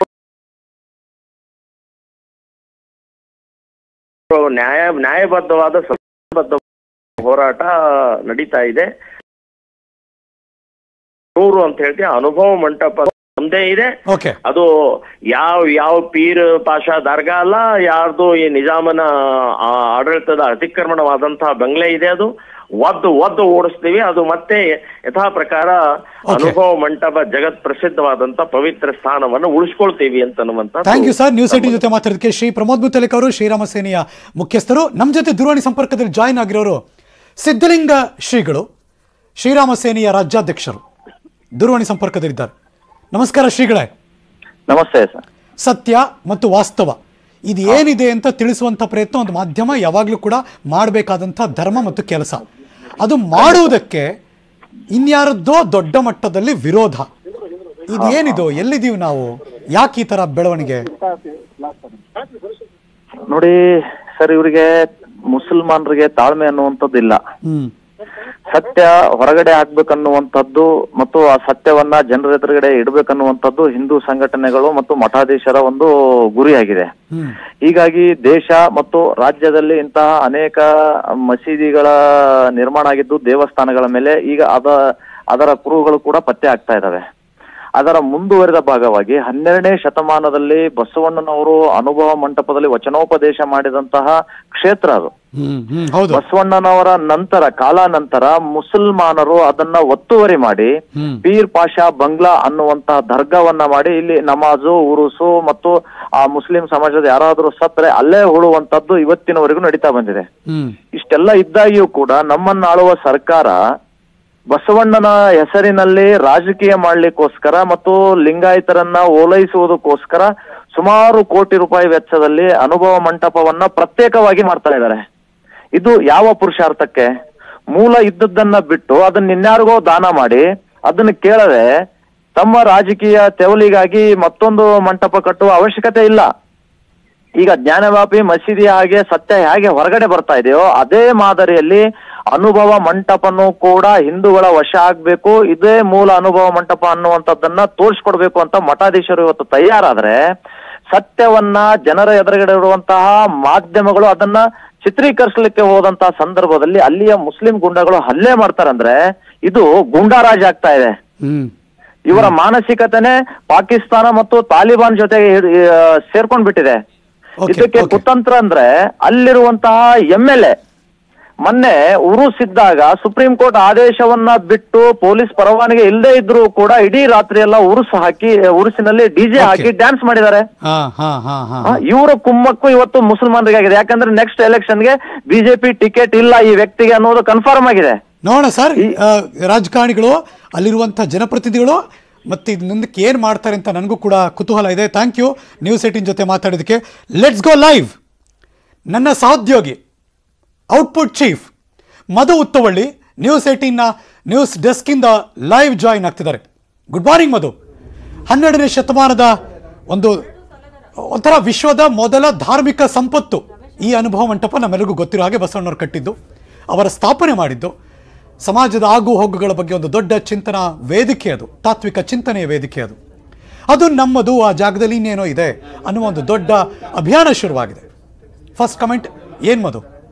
ನ್ಯಾಯ ನ್ಯಾಯಬದ್ಧವಾದ ಸಂಬದ್ಧ ಹೋರಾಟ ನಡೀತಾ ಇದೆ ನೂರು ಅಂತ ಹೇಳ್ತೀವಿ ಅನುಭವ ಮಂಟಪ ಒಂದೇ ಇದೆ ಓಕೆ ಅದು ಯಾವ ಯಾವ ಪೀರ್ ಪಾಷಾ ದರ್ಗಾ ಅಲ್ಲ ಯಾರ್ದು ಈ ನಿಜಾಮನ ಆ, ಆಡಳಿತದ ಅತಿಕ್ರಮಣವಾದಂತಹ ಬಂಗ್ಲೆ ಇದೆ ಅದು ಒದ್ದು ಒದ್ದು ಓಡಿಸ್ತೀವಿ ಅದು ಮತ್ತೆ ಯಥಾ ಪ್ರಕಾರ ಅನುಭವ ಮಂಟಪ ಜಗತ್ ಪ್ರಸಿದ್ಧವಾದಂತ ಪವಿತ್ರ ಸ್ಥಾನವನ್ನು ಉಳಿಸ್ಕೊಳ್ತೀವಿ ಅಂತ thank you sir news eighteen ಜೊತೆ ಮಾತಾಡೋದಕ್ಕೆ ಶ್ರೀ ಪ್ರಮೋದ್ ಮುತ್ತಲಿಕ್ ಅವರು ಶ್ರೀರಾಮ ಸೇನೆಯ ಮುಖ್ಯಸ್ಥರು ನಮ್ಮ ಜೊತೆ ದೂರವಾಣಿ ಸಂಪರ್ಕದಲ್ಲಿ ಜಾಯ್ನ್ ಆಗಿರೋರು ಸಿದ್ಧಲಿಂಗ ಶ್ರೀಗಳು ಶ್ರೀರಾಮ ಸೇನೆಯ ರಾಜ್ಯಾಧ್ಯಕ್ಷರು ದೂರವಾಣಿ ಸಂಪರ್ಕದಲ್ಲಿದ್ದಾರೆ ನಮಸ್ಕಾರ ಶ್ರೀಗಳೇ ನಮಸ್ತೆ ಸರ್ ಸತ್ಯ ಮತ್ತು ವಾಸ್ತವ ಇದು ಏನಿದೆ ಅಂತ ತಿಳಿಸುವಂಥ ಪ್ರಯತ್ನ ಒಂದು ಮಾಧ್ಯಮ ಯಾವಾಗಲೂ ಕೂಡ ಮಾಡಬೇಕಾದಂಥ ಧರ್ಮ ಮತ್ತು ಕೆಲಸ ಅದು ಮಾಡುವುದಕ್ಕೆ ಇನ್ಯಾರದ್ದೋ ದೊಡ್ಡ ಮಟ್ಟದಲ್ಲಿ ವಿರೋಧ ಇದು ಏನಿದು ಎಲ್ಲಿದ್ದೀವಿ ನಾವು ಯಾಕೆ ಈ ಥರ ಬೆಳವಣಿಗೆ ನೋಡಿ ಸರ್ ಇವರಿಗೆ ಮುಸಲ್ಮಾನರಿಗೆ ತಾಳ್ಮೆ ಅನ್ನುವಂಥದ್ದು ಇಲ್ಲ ಹ್ಮ್ ಸತ್ಯ ಹೊರಗಡೆ ಹಾಕ್ಬೇಕನ್ನುವಂಥದ್ದು ಮತ್ತು ಆ ಸತ್ಯವನ್ನ ಜನರ ಎದುರುಗಡೆ ಇಡ್ಬೇಕನ್ನುವಂಥದ್ದು ಹಿಂದೂ ಸಂಘಟನೆಗಳು ಮತ್ತು ಮಠಾಧೀಶರ ಒಂದು ಗುರಿಯಾಗಿದೆ ಹ್ಮ್ ಹೀಗಾಗಿ ದೇಶ ಮತ್ತು ರಾಜ್ಯದಲ್ಲಿ ಇಂತಹ ಅನೇಕ ಮಸೀದಿಗಳ ನಿರ್ಮಾಣ ಆಗಿದ್ದು ದೇವಸ್ಥಾನಗಳ ಮೇಲೆ ಈಗ ಅದ ಅದರ ಕುರುಹುಗಳು ಕೂಡ ಪತ್ತೆ ಆಗ್ತಾ ಇದಾವೆ ಅದರ ಮುಂದುವರಿದ ಭಾಗವಾಗಿ ಹನ್ನೆರಡನೇ ಶತಮಾನದಲ್ಲಿ ಬಸವಣ್ಣನವರು ಅನುಭವ ಮಂಟಪದಲ್ಲಿ ವಚನೋಪದೇಶ ಮಾಡಿದಂತಹ ಕ್ಷೇತ್ರ ಅದು ಹ್ಮ್ ಹ್ಮ್ ಹೌದು ಬಸವಣ್ಣನವರ ನಂತರ ಕಾಲಾನಂತರ ಮುಸಲ್ಮಾನರು ಅದನ್ನ ಒತ್ತುವರಿ ಮಾಡಿ ಹ್ಮ್ ಪೀರ್ ಪಾಷಾ ಬಂಗ್ಲಾ ಅನ್ನುವಂತಹ ದರ್ಗಾವನ್ನ ಮಾಡಿ ಇಲ್ಲಿ ನಮಾಜು ಉರುಸು ಮತ್ತು ಆ ಮುಸ್ಲಿಂ ಸಮಾಜದ ಯಾರಾದ್ರೂ ಸತ್ರೆ ಅಲ್ಲೇ ಉಳುವಂತದ್ದು ಇವತ್ತಿನವರೆಗೂ ನಡೀತಾ ಬಂದಿದೆ ಹ್ಮ್ ಇಷ್ಟೆಲ್ಲ ಇದ್ದಾಗಿಯೂ ಕೂಡ ನಮ್ಮನ್ನ ಆಳುವ ಸರ್ಕಾರ ಬಸವಣ್ಣನ ಹೆಸರಿನಲ್ಲಿ ರಾಜಕೀಯ ಮಾಡ್ಲಿಕ್ಕೋಸ್ಕರ ಮತ್ತು ಲಿಂಗಾಯತರನ್ನ ಓಲೈಸುವುದಕ್ಕೋಸ್ಕರ ಸುಮಾರು ಕೋಟಿ ರೂಪಾಯಿ ವೆಚ್ಚದಲ್ಲಿ ಅನುಭವ ಮಂಟಪವನ್ನ ಪ್ರತ್ಯೇಕವಾಗಿ ಮಾಡ್ತಾ ಇದ್ದಾರೆ ಇದು ಯಾವ ಪುರುಷಾರ್ಥಕ್ಕೆ ಮೂಲ ಇದ್ದದ್ದನ್ನ ಬಿಟ್ಟು ಅದನ್ನ ಇನ್ಯಾರಿಗೋ ದಾನ ಮಾಡಿ ಅದನ್ನ ಕೇಳದೆ ತಮ್ಮ ರಾಜಕೀಯ ತೆವಲಿಗಾಗಿ ಮತ್ತೊಂದು ಮಂಟಪ ಕಟ್ಟುವ ಅವಶ್ಯಕತೆ ಇಲ್ಲ ಈಗ ಜ್ಞಾನವ್ಯಾಪಿ ಮಸೀದಿ ಹಾಗೆ ಸತ್ಯ ಹೇಗೆ ಹೊರಗಡೆ ಬರ್ತಾ ಇದೆಯೋ ಅದೇ ಮಾದರಿಯಲ್ಲಿ ಅನುಭವ ಮಂಟಪನು ಕೂಡ ಹಿಂದೂಗಳ ವಶ ಆಗ್ಬೇಕು ಇದೇ ಮೂಲ ಅನುಭವ ಮಂಟಪ ಅನ್ನುವಂಥದ್ದನ್ನ ತೋರಿಸ್ಕೊಡ್ಬೇಕು ಅಂತ ಮಠಾಧೀಶರು ಇವತ್ತು ತಯಾರಾದ್ರೆ ಸತ್ಯವನ್ನ ಜನರ ಎದುರುಗಡೆ ಇರುವಂತಹ ಮಾಧ್ಯಮಗಳು ಅದನ್ನ ಚಿತ್ರೀಕರಿಸಲಿಕ್ಕೆ ಹೋದಂತಹ ಸಂದರ್ಭದಲ್ಲಿ ಅಲ್ಲಿಯ ಮುಸ್ಲಿಂ ಗುಂಡಗಳು ಹಲ್ಲೆ ಮಾಡ್ತಾರಂದ್ರೆ ಇದು ಗುಂಡಾರಾಜ್ ಆಗ್ತಾ ಇದೆ ಹ್ಮ್ ಇವರ ಮಾನಸಿಕತೆನೆ ಪಾಕಿಸ್ತಾನ ಮತ್ತು ತಾಲಿಬಾನ್ ಜೊತೆಗೆ ಹಿಡ್- ಆ, ಸೇರ್ಕೊಂಡ್ ಬಿಟ್ಟಿದೆ Okay, ಇದಕ್ಕೆ okay. ಕುತಂತ್ರ ಅಂದ್ರೆ ಅಲ್ಲಿರುವಂತಹ ಎಂ ಎಲ್ ಎ ಮೊನ್ನೆ ಉರುಸ್ ಇದ್ದಾಗ ಸುಪ್ರೀಂ ಕೋರ್ಟ್ ಆದೇಶವನ್ನ ಬಿಟ್ಟು ಪೊಲೀಸ್ ಪರವಾನಗಿ ಇಲ್ಲದೆ ಇದ್ರೂ ಕೂಡ ಇಡೀ ರಾತ್ರಿ ಎಲ್ಲ ಉರುಸ್ ಹಾಕಿ ಉರುಸಿನಲ್ಲಿ ಡಿಜೆ Okay. ಹಾಕಿ ಡ್ಯಾನ್ಸ್ ಮಾಡಿದ್ದಾರೆ ಹಾ ಹಾ ಹಾ ಹಾ ಆ, ಇವರ ಕುಮ್ಮಕ್ಕು ಇವತ್ತು ಮುಸಲ್ಮಾನರಿಗೆ ಆಗಿದೆ ಯಾಕಂದ್ರೆ ನೆಕ್ಸ್ಟ್ ಎಲೆಕ್ಷನ್ಗೆ ಬಿಜೆಪಿ ಟಿಕೆಟ್ ಇಲ್ಲ ಈ ವ್ಯಕ್ತಿಗೆ ಅನ್ನೋದು ಕನ್ಫರ್ಮ್ ಆಗಿದೆ ನೋಡೋಣ ಸರ್ ಆ, ರಾಜಕಾರಣಿಗಳು ಅಲ್ಲಿರುವಂಥ ಜನಪ್ರತಿನಿಧಿಗಳು ಮತ್ತು ಇದು ಮುಂದಕ್ಕೆ ಏನು ಮಾಡ್ತಾರೆ ಅಂತ ನನಗೂ ಕೂಡ ಕುತೂಹಲ ಇದೆ ಥ್ಯಾಂಕ್ ಯು ನ್ಯೂಸ್ ಏಟಿನ್ ಜೊತೆ ಮಾತಾಡೋದಕ್ಕೆ ಲೆಟ್ಸ್ ಗೋ ಲೈವ್ ನನ್ನ ಸಹೋದ್ಯೋಗಿ output chief Madhu Uttavalli news ಏಟೀನ್ನ ನ್ಯೂಸ್ ಡೆಸ್ಕಿಂದ ಲೈವ್ ಜಾಯಿನ್ ಆಗ್ತಿದ್ದಾರೆ ಗುಡ್ ಮಾರ್ನಿಂಗ್ ಮಧು ಹನ್ನೆರಡನೇ ಶತಮಾನದ ಒಂದು ಒಂಥರ ವಿಶ್ವದ ಮೊದಲ ಧಾರ್ಮಿಕ ಸಂಪತ್ತು ಈ ಅನುಭವ ಮಂಟಪ ನಮ್ಮೆಲ್ಲರಿಗೂ ಗೊತ್ತಿರೋ ಹಾಗೆ ಬಸವಣ್ಣವ್ರು ಕಟ್ಟಿದ್ದು ಅವರ ಸ್ಥಾಪನೆ ಮಾಡಿದ್ದು ಸಮಾಜದ ಆಗು ಹೋಗುಗಳ ಬಗ್ಗೆ ಒಂದು ದೊಡ್ಡ ಚಿಂತನಾ ವೇದಿಕೆ ಅದು ತಾತ್ವಿಕ ಚಿಂತನೆಯ ವೇದಿಕೆ ಅದು ಅದು ನಮ್ಮದು ಆ ಜಾಗದಲ್ಲಿ ಇನ್ನೇನೋ ಇದೆ ಅನ್ನುವ ಒಂದು ದೊಡ್ಡ ಅಭಿಯಾನ ಶುರುವಾಗಿದೆ ಫಸ್ಟ್ ಕಮೆಂಟ್ ಏನು ಮಧು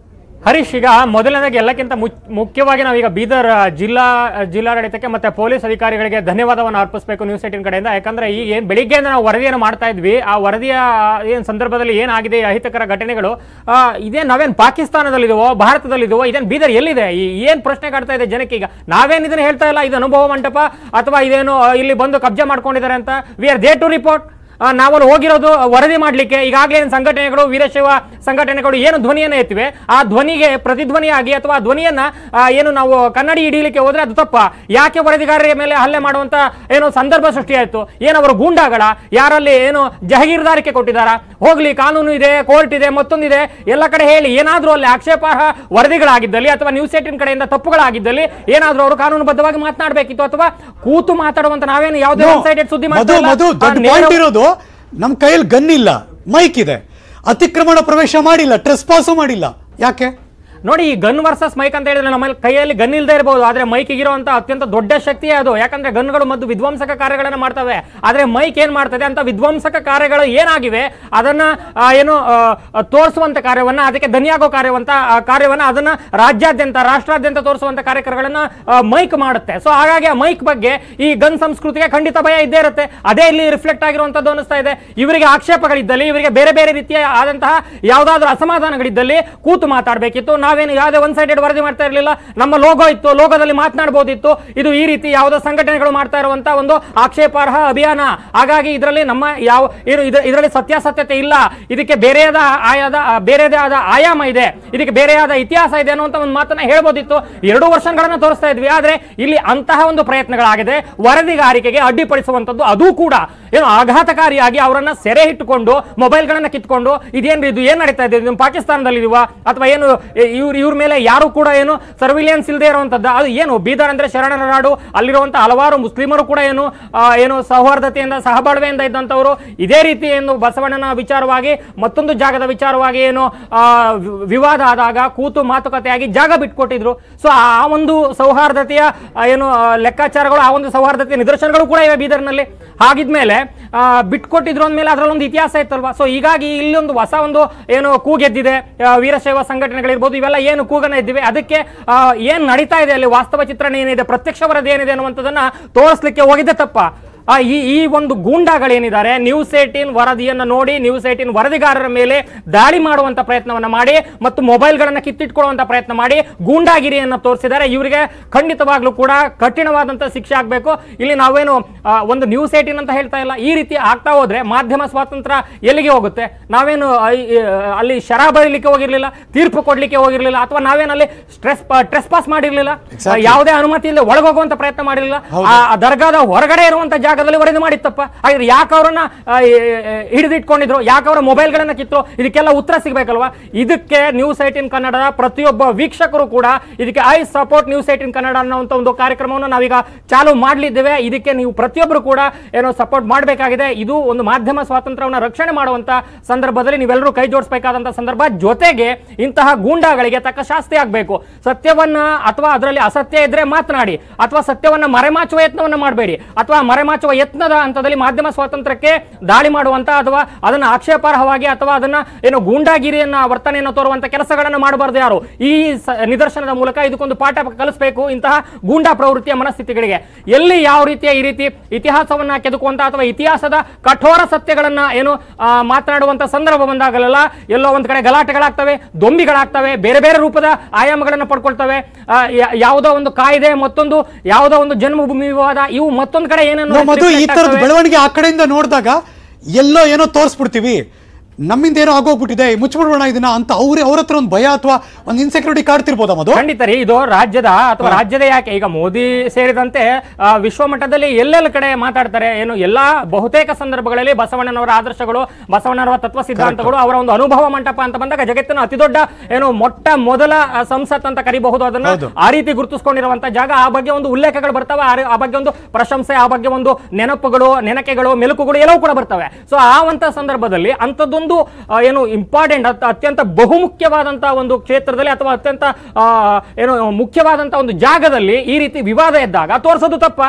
ಹರೀಶ್ ಈಗ ಮೊದಲನೇದಾಗಿ ಎಲ್ಲಕ್ಕಿಂತ ಮುಚ್- ಮುಖ್ಯವಾಗಿ ನಾವೀಗ ಬೀದರ್ ಆ, ಜಿಲ್ಲಾ ಜಿಲ್ಲಾಡಳಿತಕ್ಕೆ ಮತ್ತೆ ಪೊಲೀಸ್ ಅಧಿಕಾರಿಗಳಿಗೆ ಧನ್ಯವಾದವನ್ನು ಅರ್ಪಿಸಬೇಕು ನ್ಯೂಸ್ ಏಟಿನ್ ಕಡೆಯಿಂದ ಯಾಕಂದ್ರೆ ಈಗ ಏನ್ ಬೆಳಿಗ್ಗೆಯಿಂದ ನಾವು ವರದಿಯನ್ನು ಮಾಡ್ತಾ ಇದ್ವಿ ಆ ವರದಿಯ ಏನ್ ಸಂದರ್ಭದಲ್ಲಿ ಏನಾಗಿದೆ ಈ ಅಹಿತಕರ ಘಟನೆಗಳು ಆ, ಇದೇನ್ ನಾವೇನ್ ಪಾಕಿಸ್ತಾನದಲ್ಲಿದೆವೋ ಭಾರತದಲ್ಲಿದೆವೋ ಇದೇನ್ ಬೀದರ್ ಎಲ್ಲಿದೆ ಈ ಏನ್ ಪ್ರಶ್ನೆ ಕಾಡ್ತಾ ಇದೆ ಜನಕ್ಕೆ ಈಗ ನಾವೇನ್ ಇದನ್ನ ಹೇಳ್ತಾ ಇಲ್ಲ ಇದು ಅನುಭವ ಮಂಟಪ ಅಥವಾ ಇದೇನು ಆ, ಇಲ್ಲಿ ಬಂದು ಕಬ್ಜಾ ಮಾಡ್ಕೊಂಡಿದ್ದಾರೆ ಅಂತ we are there to report ಆ, ನಾವಲ್ಲಿ ಹೋಗಿರೋದು ವರದಿ ಮಾಡಲಿಕ್ಕೆ ಈಗಾಗಲೇ ಏನು ಸಂಘಟನೆಗಳು ವೀರಶೈವ ಸಂಘಟನೆಗಳು ಏನು ಧ್ವನಿಯನ್ನು ಎತ್ತಿವೆ ಆ ಧ್ವನಿಗೆ ಪ್ರತಿಧ್ವನಿಯಾಗಿ ಅಥವಾ ಆ ಧ್ವನಿಯನ್ನ ಆ, ಏನು ನಾವು ಕನ್ನಡಿ ಹಿಡಿಯಲಿಕ್ಕೆ ಹೋದ್ರೆ ಅದು ತಪ್ಪ ಯಾಕೆ ವರದಿಗಾರರ ಮೇಲೆ ಹಲ್ಲೆ ಮಾಡುವಂತ ಏನು ಸಂದರ್ಭ ಸೃಷ್ಟಿಯಾಯಿತು ಏನು ಅವರು ಗೂಂಡಾಗಳ ಯಾರಲ್ಲಿ ಏನು ಜಹಗೀರ್ದಾರಿಕೆ ಕೊಟ್ಟಿದ್ದಾರಾ ಹೋಗ್ಲಿ ಕಾನೂನು ಇದೆ ಕೋರ್ಟ್ ಇದೆ ಮತ್ತೊಂದಿದೆ ಎಲ್ಲ ಕಡೆ ಹೇಳಿ ಏನಾದ್ರೂ ಅಲ್ಲಿ ಆಕ್ಷೇಪಾರ್ಹ ವರದಿಗಳಾಗಿದ್ದಲ್ಲಿ ಅಥವಾ ನ್ಯೂಸ್ ಏಟಿನ್ ಕಡೆಯಿಂದ ತಪ್ಪುಗಳಾಗಿದ್ದಲ್ಲಿ ಏನಾದ್ರೂ ಅವರು ಕಾನೂನುಬದ್ಧವಾಗಿ ಮಾತನಾಡಬೇಕಿತ್ತು ಅಥವಾ ಕೂತು ಮಾತಾಡುವಂತ ನಾವೇನು ಯಾವುದೇ No. ಒನ್ ಸೈಡೆಡ್ ಸುದ್ದಿ ಮಧು ಮಾಡ್ತಾ ಇಲ್ಲ. ಮಧು ಆ ದೊಡ್ಡ ನೇರ- ಪಾಯಿಂಟ್ ಇರೋದು ನಮ್ ಕೈಯಲ್ಲಿ ಗನ್ ಇಲ್ಲ ಮೈಕ್ ಇದೆ ಅತಿಕ್ರಮಣ ಪ್ರವೇಶ ಮಾಡಿಲ್ಲ ಟ್ರೆಸ್ ಪಾಸು ಮಾಡಿಲ್ಲ ಯಾಕೆ ನೋಡಿ ಈ ಗನ್ ವರ್ಸಸ್ ಮೈಕ್ ಅಂತ ಹೇಳಿದ್ರೆ ನಮ್ಮ ಕೈಯಲ್ಲಿ ಗನ್ ಇಲ್ಲದೆ ಇರಬಹುದು ಆದ್ರೆ ಮೈಕ್ ಇರುವಂತ ಅತ್ಯಂತ ದೊಡ್ಡ ಶಕ್ತಿಯೇ ಅದು ಯಾಕಂದ್ರೆ ಗನ್ಗಳು ಮತ್ತು ವಿಧ್ವಂಸಕ ಕಾರ್ಯಗಳನ್ನ ಮಾಡ್ತವೆ ಆದ್ರೆ ಮೈಕ್ ಏನ್ ಮಾಡ್ತದೆ ಅಂತ ವಿಧ್ವಂಸಕ ಕಾರ್ಯಗಳು ಏನಾಗಿವೆ ಅದನ್ನ ಆ, ಏನು ಆ, ತೋರಿಸುವಂತ ಕಾರ್ಯವನ್ನ ಅದಕ್ಕೆ ಧನಿಯಾಗೋ ಕಾರ್ಯವಂತ ಆ ಕಾರ್ಯವನ್ನ ಅದನ್ನ ರಾಜ್ಯಾದ್ಯಂತ ರಾಷ್ಟ್ರಾದ್ಯಂತ ತೋರಿಸುವಂತ ಕಾರ್ಯಕ್ರಮಗಳನ್ನ ಮೈಕ್ ಮಾಡುತ್ತೆ ಸೊ ಹಾಗಾಗಿ ಆ ಮೈಕ್ ಬಗ್ಗೆ ಈ ಗನ್ ಸಂಸ್ಕೃತಿಗೆ ಖಂಡಿತ ಭಯ ಇದ್ದೇ ಇರುತ್ತೆ ಅದೇ ಇಲ್ಲಿ ರಿಫ್ಲೆಕ್ಟ್ ಆಗಿರುವಂತದ್ದು ಅನಿಸ್ತಾ ಇದೆ ಇವರಿಗೆ ಆಕ್ಷೇಪಗಳಿದ್ದಲ್ಲಿ ಇವರಿಗೆ ಬೇರೆ ಬೇರೆ ರೀತಿಯ ಆದಂತಹ ಯಾವುದಾದ್ರೂ ಅಸಮಾಧಾನಗಳಿದ್ದಲ್ಲಿ ಕೂತು ಮಾತಾಡಬೇಕಿತ್ತು ನಾವೇನು ಯಾವುದೇ ಒನ್ ಸೈಡೆಡ್ ವರದಿ ಮಾಡ್ತಾ ಇರಲಿಲ್ಲ ನಮ್ಮ ಲೋಗೋ ಇತ್ತು ಲೋಗೋದಲ್ಲಿ ಮಾತನಾಡಬಹುದಿತ್ತು ಇದು ಈ ರೀತಿ ಯಾವುದೋ ಸಂಘಟನೆಗಳು ಮಾಡ್ತಾ ಇರುವಂತ ಒಂದು ಆಕ್ಷೇಪಾರ್ಹ ಅಭಿಯಾನ ಹಾಗಾಗಿ ಇದರಲ್ಲಿ ನಮ್ಮ ಯಾವ ಏನು ಇದರಲ್ಲಿ ಸತ್ಯಾಸತ್ಯತೆ ಇಲ್ಲ ಇದಕ್ಕೆ ಬೇರೆಯಾದ ಆಯಾದ ಬೇರೆದೇ ಆದ ಆಯಾಮ ಇದೆ ಇದಕ್ಕೆ ಬೇರೆಯಾದ ಇತಿಹಾಸ ಇದೆ ಅನ್ನುವಂತ ಒಂದು ಮಾತನ್ನ ಹೇಳ್ಬೋದಿತ್ತು ಎರಡು ವರ್ಷಗಳನ್ನ ತೋರಿಸ್ತಾ ಇದ್ವಿ ಆದ್ರೆ ಇಲ್ಲಿ ಅಂತಹ ಒಂದು ಪ್ರಯತ್ನಗಳಾಗಿದೆ ವರದಿಗಾರಿಕೆಗೆ ಅಡ್ಡಿಪಡಿಸುವಂತದ್ದು ಅದು ಕೂಡ ಏನು ಆಘಾತಕಾರಿಯಾಗಿ ಅವರನ್ನ ಸೆರೆ ಇಟ್ಟುಕೊಂಡು ಮೊಬೈಲ್ಗಳನ್ನ ಕಿತ್ಕೊಂಡು ಇದೇನ್ರಿ ಇದು ಏನ್ ನಡೀತಾ ಇದೆ ಇದು ಪಾಕಿಸ್ತಾನದಲ್ಲಿ ಇದೀವ ಅಥವಾ ಏನು ಇವ್ರ ಇವ್ರ ಮೇಲೆ ಯಾರು ಕೂಡ ಏನು ಸರ್ವಿಲಿಯನ್ಸ್ ಇಲ್ಲದೆ ಇರುವಂತದ್ದು ಅದು ಏನು ಬೀದರ್ ಅಂದ್ರೆ ಶರಣರ ನಾಡು ಅಲ್ಲಿರುವಂತ ಹಲವಾರು ಮುಸ್ಲಿಮರು ಕೂಡ ಏನು ಆ, ಏನು ಸೌಹಾರ್ದತೆಯಿಂದ ಸಹಬಾಳ್ವೆಯಿಂದ ಇದ್ದಂಥವರು ಇದೇ ರೀತಿ ಏನು ಬಸವಣ್ಣನ ವಿಚಾರವಾಗಿ ಮತ್ತೊಂದು ಜಾಗದ ವಿಚಾರವಾಗಿ ಏನು ಆ, ವಿ- ವಿವಾದ ಆದಾಗ ಕೂತು ಮಾತುಕತೆಯಾಗಿ ಜಾಗ ಬಿಟ್ಕೊಟ್ಟಿದ್ರು ಸೊ ಆ ಒಂದು ಸೌಹಾರ್ದತೆಯ ಆ, ಏನು ಆ, ಲೆಕ್ಕಾಚಾರಗಳು ಆ ಒಂದು ಸೌಹಾರ್ದತೆಯ ನಿದರ್ಶನಗಳು ಕೂಡ ಇವೆ ಬೀದರ್ನಲ್ಲಿ ಹಾಗಿದ್ಮೇಲೆ ಆ, ಬಿಟ್ಕೊಟ್ಟಿದ್ರು ಅಂದ್ಮೇಲೆ ಅದರಲ್ಲೊಂದು ಇತಿಹಾಸ ಇತ್ತಲ್ವಾ ಸೊ ಹೀಗಾಗಿ ಇಲ್ಲಿ ಒಂದು ಹೊಸ ಒಂದು ಏನು ಕೂಗೆದ್ದಿದೆ ಆ, ವೀರಶೈವ ಸಂಘಟನೆಗಳಿರ್ಬೋದು ಇವೆಲ್ಲ ಏನು ಕೂಗನ ಎದ್ದಿವೆ ಅದಕ್ಕೆ ಆ, ಏನ್ ನಡೀತಾ ಇದೆ ಅಲ್ಲಿ ವಾಸ್ತವ ಚಿತ್ರಣ ಏನಿದೆ ಪ್ರತ್ಯಕ್ಷ ವರದಿ ಏನಿದೆ ಅನ್ನುವಂಥದ್ದನ್ನ ತೋರಿಸ್ಲಿಕ್ಕೆ ಹೋಗಿದ್ದೆ ತಪ್ಪ ಆ, ಈ ಈ ಒಂದು ಗೂಂಡಾಗಳೇನಿದ್ದಾರೆ ನ್ಯೂಸ್ ಏಟೀನ್ ವರದಿಯನ್ನು ನೋಡಿ ನ್ಯೂಸ್ ಏಟೀನ್ ವರದಿಗಾರರ ಮೇಲೆ ದಾಳಿ ಮಾಡುವಂತ ಪ್ರಯತ್ನವನ್ನ ಮಾಡಿ ಮತ್ತು ಮೊಬೈಲ್ಗಳನ್ನ ಕಿತ್ತಿಟ್ಕೊಳ್ಳುವಂತ ಪ್ರಯತ್ನ ಮಾಡಿ ಗೂಂಡಾಗಿರಿಯನ್ನ ತೋರಿಸಿದ್ದಾರೆ ಇವರಿಗೆ ಖಂಡಿತವಾಗ್ಲೂ ಕೂಡ ಕಠಿಣವಾದಂತ ಶಿಕ್ಷೆ ಆಗಬೇಕು ಇಲ್ಲಿ ನಾವೇನು ಆ, ಒಂದು ನ್ಯೂಸ್ ಏಟೀನ್ ಅಂತ ಹೇಳ್ತಾ ಇಲ್ಲ ಈ ರೀತಿ ಆಗ್ತಾ ಹೋದ್ರೆ ಮಾಧ್ಯಮ ಸ್ವಾತಂತ್ರ್ಯ ಎಲ್ಲಿಗೆ ಹೋಗುತ್ತೆ ನಾವೇನು ಆ, ಈ, ಆ, ಅಲ್ಲಿ ಶರ ಬರೀಲಿಕ್ಕೆ ಹೋಗಿರ್ಲಿಲ್ಲ ತೀರ್ಪು ಕೊಡ್ಲಿಕ್ಕೆ ಹೋಗಿರ್ಲಿಲ್ಲ ಅಥವಾ ನಾವೇನಲ್ಲಿ ಸ್ಟ್ರೆಸ್ ಟ್ರೆಸ್ ಪಾಸ್ ಮಾಡಿರ್ಲಿಲ್ಲ Exactly. ಯಾವುದೇ ಅನುಮತಿ ಇಲ್ಲದೆ ಒಳಗೋಗುವಂತ ಪ್ರಯತ್ನ ಮಾಡಿರಲಿಲ್ಲ ಹೌದು. ಆ ಆ ದರ್ಗಾದ ಹೊರಗಡೆ ಇರುವಂತ ಜಾಗದಲ್ಲಿ ವರದಿ ಮಾಡಿತ್ತಪ್ಪ ಹಾಗಾದ್ರೆ ಯಾಕೆ ಅವರನ್ನ ಹಿಡಿದಿಟ್ಕೊಂಡಿದ್ರು ಯಾಕೆ ಅವರ ಮೊಬೈಲ್ಗಳನ್ನ ಕಿತ್ತು ಇದಕ್ಕೆಲ್ಲ ಉತ್ತರ ಸಿಗ್ಬೇಕಲ್ವಾ ಇದಕ್ಕೆ ನ್ಯೂಸ್ ಏಟಿನ್ ಕನ್ನಡದ ಪ್ರತಿಯೊಬ್ಬ ವೀಕ್ಷಕರು ಕೂಡ ಇದಕ್ಕೆ I support news eighteen Kannada ಅನ್ನೋಂಥ ಒಂದು ಕಾರ್ಯಕ್ರಮವನ್ನು ನಾವೀಗ ಚಾಲು ಮಾಡಲಿದ್ದೇವೆ ಇದಕ್ಕೆ ನೀವು ಪ್ರತಿಯೊಬ್ಬರು ಕೂಡ ಏನೋ ಸಪೋರ್ಟ್ ಮಾಡಬೇಕಾಗಿದೆ ಇದು ಒಂದು ಮಾಧ್ಯಮ ಸ್ವಾತಂತ್ರ್ಯವನ್ನು ರಕ್ಷಣೆ ಮಾಡುವಂತ ಸಂದರ್ಭದಲ್ಲಿ ನೀವೆಲ್ಲರೂ ಕೈ ಜೋಡಿಸಬೇಕಾದಂತ ಸಂದರ್ಭ ಜೊತೆಗೆ ಇಂತಹ ಗೂಂಡಾಗಳಿಗೆ ತಕ್ಕ ಶಾಸ್ತಿ ಆಗಬೇಕು ಸತ್ಯವನ್ನ ಅಥವಾ ಅದರಲ್ಲಿ ಅಸತ್ಯ ಇದ್ರೆ ಮಾತನಾಡಿ ಅಥವಾ ಸತ್ಯವನ್ನ ಮರೆಮಾಚುವ ಯತ್ನವನ್ನ ಮಾಡಬೇಡಿ ಅಥವಾ ಮರೆಮಾಚುವ ಯತ್ನದ ಹಂತದಲ್ಲಿ ಮಾಧ್ಯಮ ಸ್ವಾತಂತ್ರ್ಯಕ್ಕೆ ದಾಳಿ ಮಾಡುವಂತ ಅಥವಾ ಅದನ್ನ ಆಕ್ಷೇಪಾರ್ಹವಾಗಿ ಅಥವಾ ಅದನ್ನ ಏನು ಗೂಂಡಾಗಿರಿಯನ್ನ ವರ್ತನೆಯನ್ನು ತೋರುವಂತ ಕೆಲಸಗಳನ್ನು ಮಾಡಬಾರ್ದು ಯಾರು ಈ ಸ- ನಿದರ್ಶನದ ಮೂಲಕ ಇದಕ್ಕೊಂದು ಪಾಠ ಕಲಿಸಬೇಕು ಇಂತಹ ಗೂಂಡಾ ಪ್ರವೃತ್ತಿಯ ಮನಸ್ಥಿತಿಗಳಿಗೆ ಎಲ್ಲಿ ಯಾವ ರೀತಿಯ ಈ ರೀತಿ ಇತಿಹಾಸವನ್ನ ಕೆದಕುವಂತ ಅಥವಾ ಇತಿಹಾಸದ ಕಠೋರ ಸತ್ಯಗಳನ್ನ ಏನು ಆ, ಮಾತನಾಡುವಂತ ಸಂದರ್ಭ ಬಂದಾಗಲೆಲ್ಲ ಎಲ್ಲೋ ಒಂದ್ ಕಡೆ ಗಲಾಟೆಗಳಾಗ್ತವೆ ದೊಂಬಿಗಳಾಗ್ತವೆ ಬೇರೆ ಬೇರೆ ರೂಪದ ಆಯಾಮಗಳನ್ನು ಪಡ್ಕೊಳ್ತವೆ ಆ, ಯಾ- ಯಾವುದೋ ಒಂದು ಕಾಯ್ದೆ ಮತ್ತೊಂದು ಯಾವುದೋ ಒಂದು ಜನ್ಮಭೂಮಿ ವಿವಾದ ಇವು ಮತ್ತೊಂದ್ ಕಡೆ ಏನೇನು ನಾವು ಮಧು ಈ reflect ತರದ ಆಗ್ತವೆ. ಬೆಳವಣಿಗೆ ಆ ಕಡೆಯಿಂದ ನೋಡಿದಾಗ ಎಲ್ಲೋ ಏನೋ ತೋರಿಸ್ಬಿಡ್ತೀವಿ ನಮ್ಮಿಂದ ಏನೋ ಆಗೋಗ್ಬಿಟ್ಟಿದೆ ಮುಚ್ಚಿಬಿಡೋಣ ಇದನ್ನ ಅಂತ ಅವ್ರ ಅವ್ರ ಹತ್ರ ಒಂದು ಭಯ ಅಥವಾ ಒಂದು ಇನ್ಸೆಕ್ಯೂರಿಟಿ ಕಾಡ್ತಿರ್ಬೋದಾ ಮಧು ಖಂಡಿತ ರೀ ಇದು ರಾಜ್ಯದ ಅಥವಾ ರಾಜ್ಯದ ಯಾಕೆ ಈಗ ಮೋದಿ ಸೇರಿದಂತೆ ಆ, ವಿಶ್ವ ಮಟ್ಟದಲ್ಲಿ ಎಲ್ಲೆಲ್ಲ ಕಡೆ ಮಾತಾಡ್ತಾರೆ ಏನು ಎಲ್ಲಾ ಬಹುತೇಕ ಸಂದರ್ಭಗಳಲ್ಲಿ ಬಸವಣ್ಣನವರ ಆದರ್ಶಗಳು ಬಸವಣ್ಣನವರ ತತ್ವ ಸಿದ್ಧಾಂತಗಳು ಅವರ ಒಂದು ಅನುಭವ ಮಂಟಪ ಅಂತ ಬಂದಾಗ ಜಗತ್ತಿನ ಅತಿ ದೊಡ್ಡ ಏನು ಮೊಟ್ಟ ಮೊದಲ ಆ, ಸಂಸತ್ ಅಂತ ಕರಿಬಹುದು ಅದನ್ನ ಹೌದು. ಆ ರೀತಿ ಗುರುತಿಸ್ಕೊಂಡಿರುವಂತ ಜಾಗ ಆ ಬಗ್ಗೆ ಒಂದು ಉಲ್ಲೇಖಗಳು ಬರ್ತವೆ ಆ ರಿ- ಆ ಬಗ್ಗೆ ಒಂದು ಪ್ರಶಂಸೆ ಆ ಬಗ್ಗೆ ಒಂದು ನೆನಪುಗಳು ನೆನಕೆಗಳು ಮೆಲುಕುಗಳು ಎಲ್ಲವೂ ಕೂಡ ಬರ್ತವೆ ಸೊ ಆ ಒಂದು ಸಂದರ್ಭದಲ್ಲಿ ಅಂಥದ್ದೊಂದು ಆ, ಏನು ಇಂಪಾರ್ಟೆಂಟ್ ಅತ್ಯಂತ ಬಹುಮುಖ್ಯವಾದಂತಹ ಒಂದು ಕ್ಷೇತ್ರದಲ್ಲಿ ಅಥವಾ ಅತ್ಯಂತ ಆ, ಏನು ಮುಖ್ಯವಾದಂತಹ ಒಂದು ಜಾಗದಲ್ಲಿ ಈ ರೀತಿ ವಿವಾದ ಎದ್ದಾಗ ತೋರಿಸೋದು ತಪ್ಪ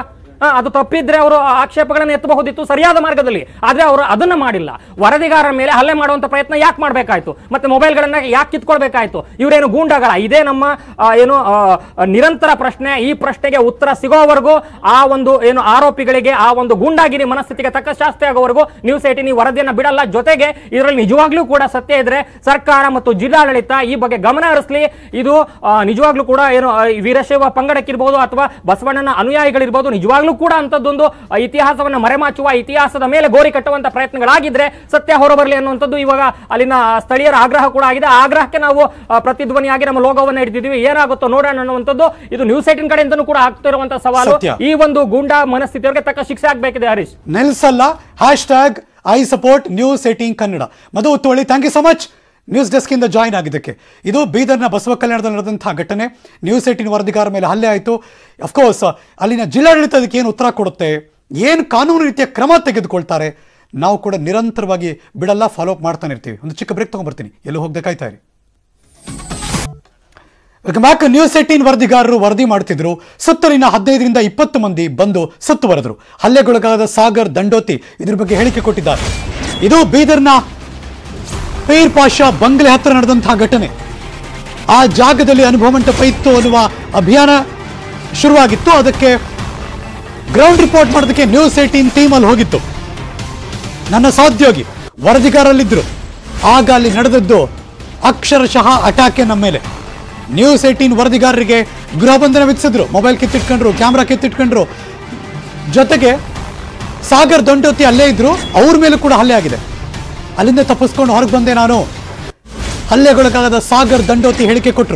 ಆ, ಅದು ತಪ್ಪಿದ್ರೆ ಅವರು ಆಕ್ಷೇಪಗಳನ್ನು ಎತ್ತಬಹುದಿತ್ತು ಸರಿಯಾದ ಮಾರ್ಗದಲ್ಲಿ ಆದ್ರೆ ಅವರು ಅದನ್ನ ಮಾಡಿಲ್ಲ ವರದಿಗಾರರ ಮೇಲೆ ಹಲ್ಲೆ ಮಾಡುವಂತ ಪ್ರಯತ್ನ ಯಾಕೆ ಮಾಡಬೇಕಾಯ್ತು ಮತ್ತೆ ಮೊಬೈಲ್ಗಳನ್ನ ಯಾಕೆ ಕಿತ್ಕೊಳ್ಬೇಕಾಯ್ತು ಇವರೇನು ಗೂಂಡಾಗಳ ಇದೇ ನಮ್ಮ ಆ, ಏನು ಆ, ನಿರಂತರ ಪ್ರಶ್ನೆ ಈ ಪ್ರಶ್ನೆಗೆ ಉತ್ತರ ಸಿಗೋವರೆಗೂ ಆ ಒಂದು ಏನು ಆರೋಪಿಗಳಿಗೆ ಆ ಒಂದು ಗೂಂಡಾಗಿರಿ ಮನಸ್ಥಿತಿಗೆ ತಕ್ಕ ಶಾಸ್ತಿ ಆಗೋವರೆಗೂ ನ್ಯೂಸ್ ಏಟಿನ್ ಈ ವರದಿಯನ್ನ ಬಿಡಲ್ಲ ಜೊತೆಗೆ ಇದರಲ್ಲಿ ನಿಜವಾಗ್ಲೂ ಕೂಡ ಸತ್ಯ ಇದ್ರೆ ಸರ್ಕಾರ ಮತ್ತು ಜಿಲ್ಲಾಡಳಿತ ಈ ಬಗ್ಗೆ ಗಮನ ಹರಿಸಲಿ ಇದು ಆ, ನಿಜವಾಗ್ಲೂ ಕೂಡ ಏನು ಆ, ಈ ವೀರಶೈವ ಪಂಗಡಕ್ಕಿರ್ಬೋದು ಅಥವಾ ಬಸವಣ್ಣನ ಅನುಯಾಯಿಗಳಿರ್ಬೋದು ನಿಜವಾಗ್ಲೂ ಕೂಡ ಅಂತದ್ದೊಂದು ಆ, ಇತಿಹಾಸವನ್ನ ಮರೆಮಾಚುವ ಇತಿಹಾಸದ ಮೇಲೆ ಗೋರಿ ಕಟ್ಟುವಂತ ಪ್ರಯತ್ನಗಳಾಗಿದ್ರೆ ಸತ್ಯ ಹೊರಬರಲಿ ಅನ್ನುವಂಥದ್ದು ಇವಾಗ ಅಲ್ಲಿನ ಸ್ಥಳೀಯರ ಆಗ್ರಹ ಕೂಡ ಆಗಿದೆ ಆ ಆಗ್ರಹಕ್ಕೆ ನಾವು ಆ, ಪ್ರತಿಧ್ವನಿಯಾಗಿ ನಮ್ಮ ಲೋಗವನ್ನ ಹಿಡಿದಿದ್ದೀವಿ ಏನಾಗುತ್ತೋ ನೋಡೋಣ ಅನ್ನುವಂಥದ್ದು ಇದು ನ್ಯೂಸ್ ಏಟಿನ್ ಕಡೆಯಿಂದನೂ ಕೂಡ ಆಗ್ತಿರುವಂತಹ ಸವಾಲು ಸತ್ಯ. ಈ ಒಂದು ಗೂಂಡಾ ಮನಸ್ಥಿತಿಯವರಿಗೆ ತಕ್ಕ ಶಿಕ್ಷೆ ಆಗ್ಬೇಕಿದೆ ಹರೀಶ್ ನಿಲ್ಸಲ್ಲ hashtag I support news eighteen Kannada Madhu Uttuvali thank you so much news ಡೆಸ್ಕಿಂದ ಜಾಯ್ನ್ ಆಗಿದ್ದಕ್ಕೆ ಇದು ಬೀದರ್ನ ಬಸವ ಕಲ್ಯಾಣದಲ್ಲಿ ನಡೆದಂತಹ ಘಟನೆ ನ್ಯೂಸ್ ಏಟೀನ್ ವರದಿಗಾರ ಮೇಲೆ ಹಲ್ಲೆ ಆಯಿತು ಅಫ್ಕೋರ್ಸ್ ಅಲ್ಲಿನ ಜಿಲ್ಲಾಡಳಿತ ಅದಕ್ಕೆ ಏನು ಉತ್ತರ ಕೊಡುತ್ತೆ ಏನು ಕಾನೂನು ರೀತಿಯ ಕ್ರಮ ತೆಗೆದುಕೊಳ್ತಾರೆ ನಾವು ಕೂಡ ನಿರಂತರವಾಗಿ ಬಿಡಲ್ಲ ಫಾಲೋ ಅಪ್ ಮಾಡ್ತಾನೆ ಇರ್ತೀವಿ ಒಂದು ಚಿಕ್ಕ ಬ್ರೇಕ್ ತೊಗೊಂಡ್ಬರ್ತೀನಿ ಎಲ್ಲೂ ಹೋಗದೆ ಕಾಯ್ತಾ ಇರಿ ವೆಲ್ಕಮ್ ಬ್ಯಾಕ್ ನ್ಯೂಸ್ ಏಟೀನ್ ವರದಿಗಾರರು ವರದಿ ಮಾಡ್ತಿದ್ರು ಸುತ್ತಲಿನ ಹದಿನೈದರಿಂದ ಇಪ್ಪತ್ತು ಮಂದಿ ಬಂದು ಸುತ್ತುವರೆದ್ರು ಹಲ್ಲೆಗೊಳಗಾದ ಸಾಗರ್ ದಂಡೋತಿ ಇದ್ರ ಬಗ್ಗೆ ಹೇಳಿಕೆ ಕೊಟ್ಟಿದ್ದಾರೆ ಇದು ಬೀದರ್ನ ಪೀರ್ ಪಾಷಾ ಬಂಗ್ಲೆ ಹತ್ರ ನಡೆದಂತಹ ಘಟನೆ ಆ ಜಾಗದಲ್ಲಿ ಅನುಭವ ಮಂಟಪ ಇತ್ತು ಅನ್ನುವ ಅಭಿಯಾನ ಶುರುವಾಗಿತ್ತು ಅದಕ್ಕೆ ಗ್ರೌಂಡ್ ರಿಪೋರ್ಟ್ ಮಾಡೋದಕ್ಕೆ ನ್ಯೂಸ್ ಏಟೀನ್ ಟೀಮಲ್ಲಿ ಹೋಗಿತ್ತು ನನ್ನ ಸಹೋದ್ಯೋಗಿ ವರದಿಗಾರಲ್ಲಿದ್ದರು ಆಗ ಅಲ್ಲಿ ನಡೆದದ್ದು ಅಕ್ಷರಶಃ ಅಟ್ಯಾಕೆ ನಮ್ಮ ಮೇಲೆ ನ್ಯೂಸ್ ಏಟೀನ್ ವರದಿಗಾರರಿಗೆ ಗೃಹ ಬಂಧನ ವಿಧಿಸಿದ್ರು ಮೊಬೈಲ್ ಕಿತ್ತಿಟ್ಕೊಂಡ್ರು ಕ್ಯಾಮ್ರಾ ಕಿತ್ತಿಟ್ಕೊಂಡ್ರು ಜೊತೆಗೆ ಸಾಗರ್ ದೊಂಡೋತಿ ಅಲ್ಲೇ ಇದ್ರು ಅವ್ರ ಮೇಲೂ ಕೂಡ ಹಲ್ಲೆ ಆಗಿದೆ ಅಲ್ಲಿಂದ ತಪ್ಪಿಸ್ಕೊಂಡು ಹೊರಗೆ ಬಂದೆ ನಾನು ಹಲ್ಲೆಗೊಳಗಾದ ಸಾಗರ್ ದಂಡೋತಿ ಹೇಳಿಕೆ ಕೊಟ್ಟರು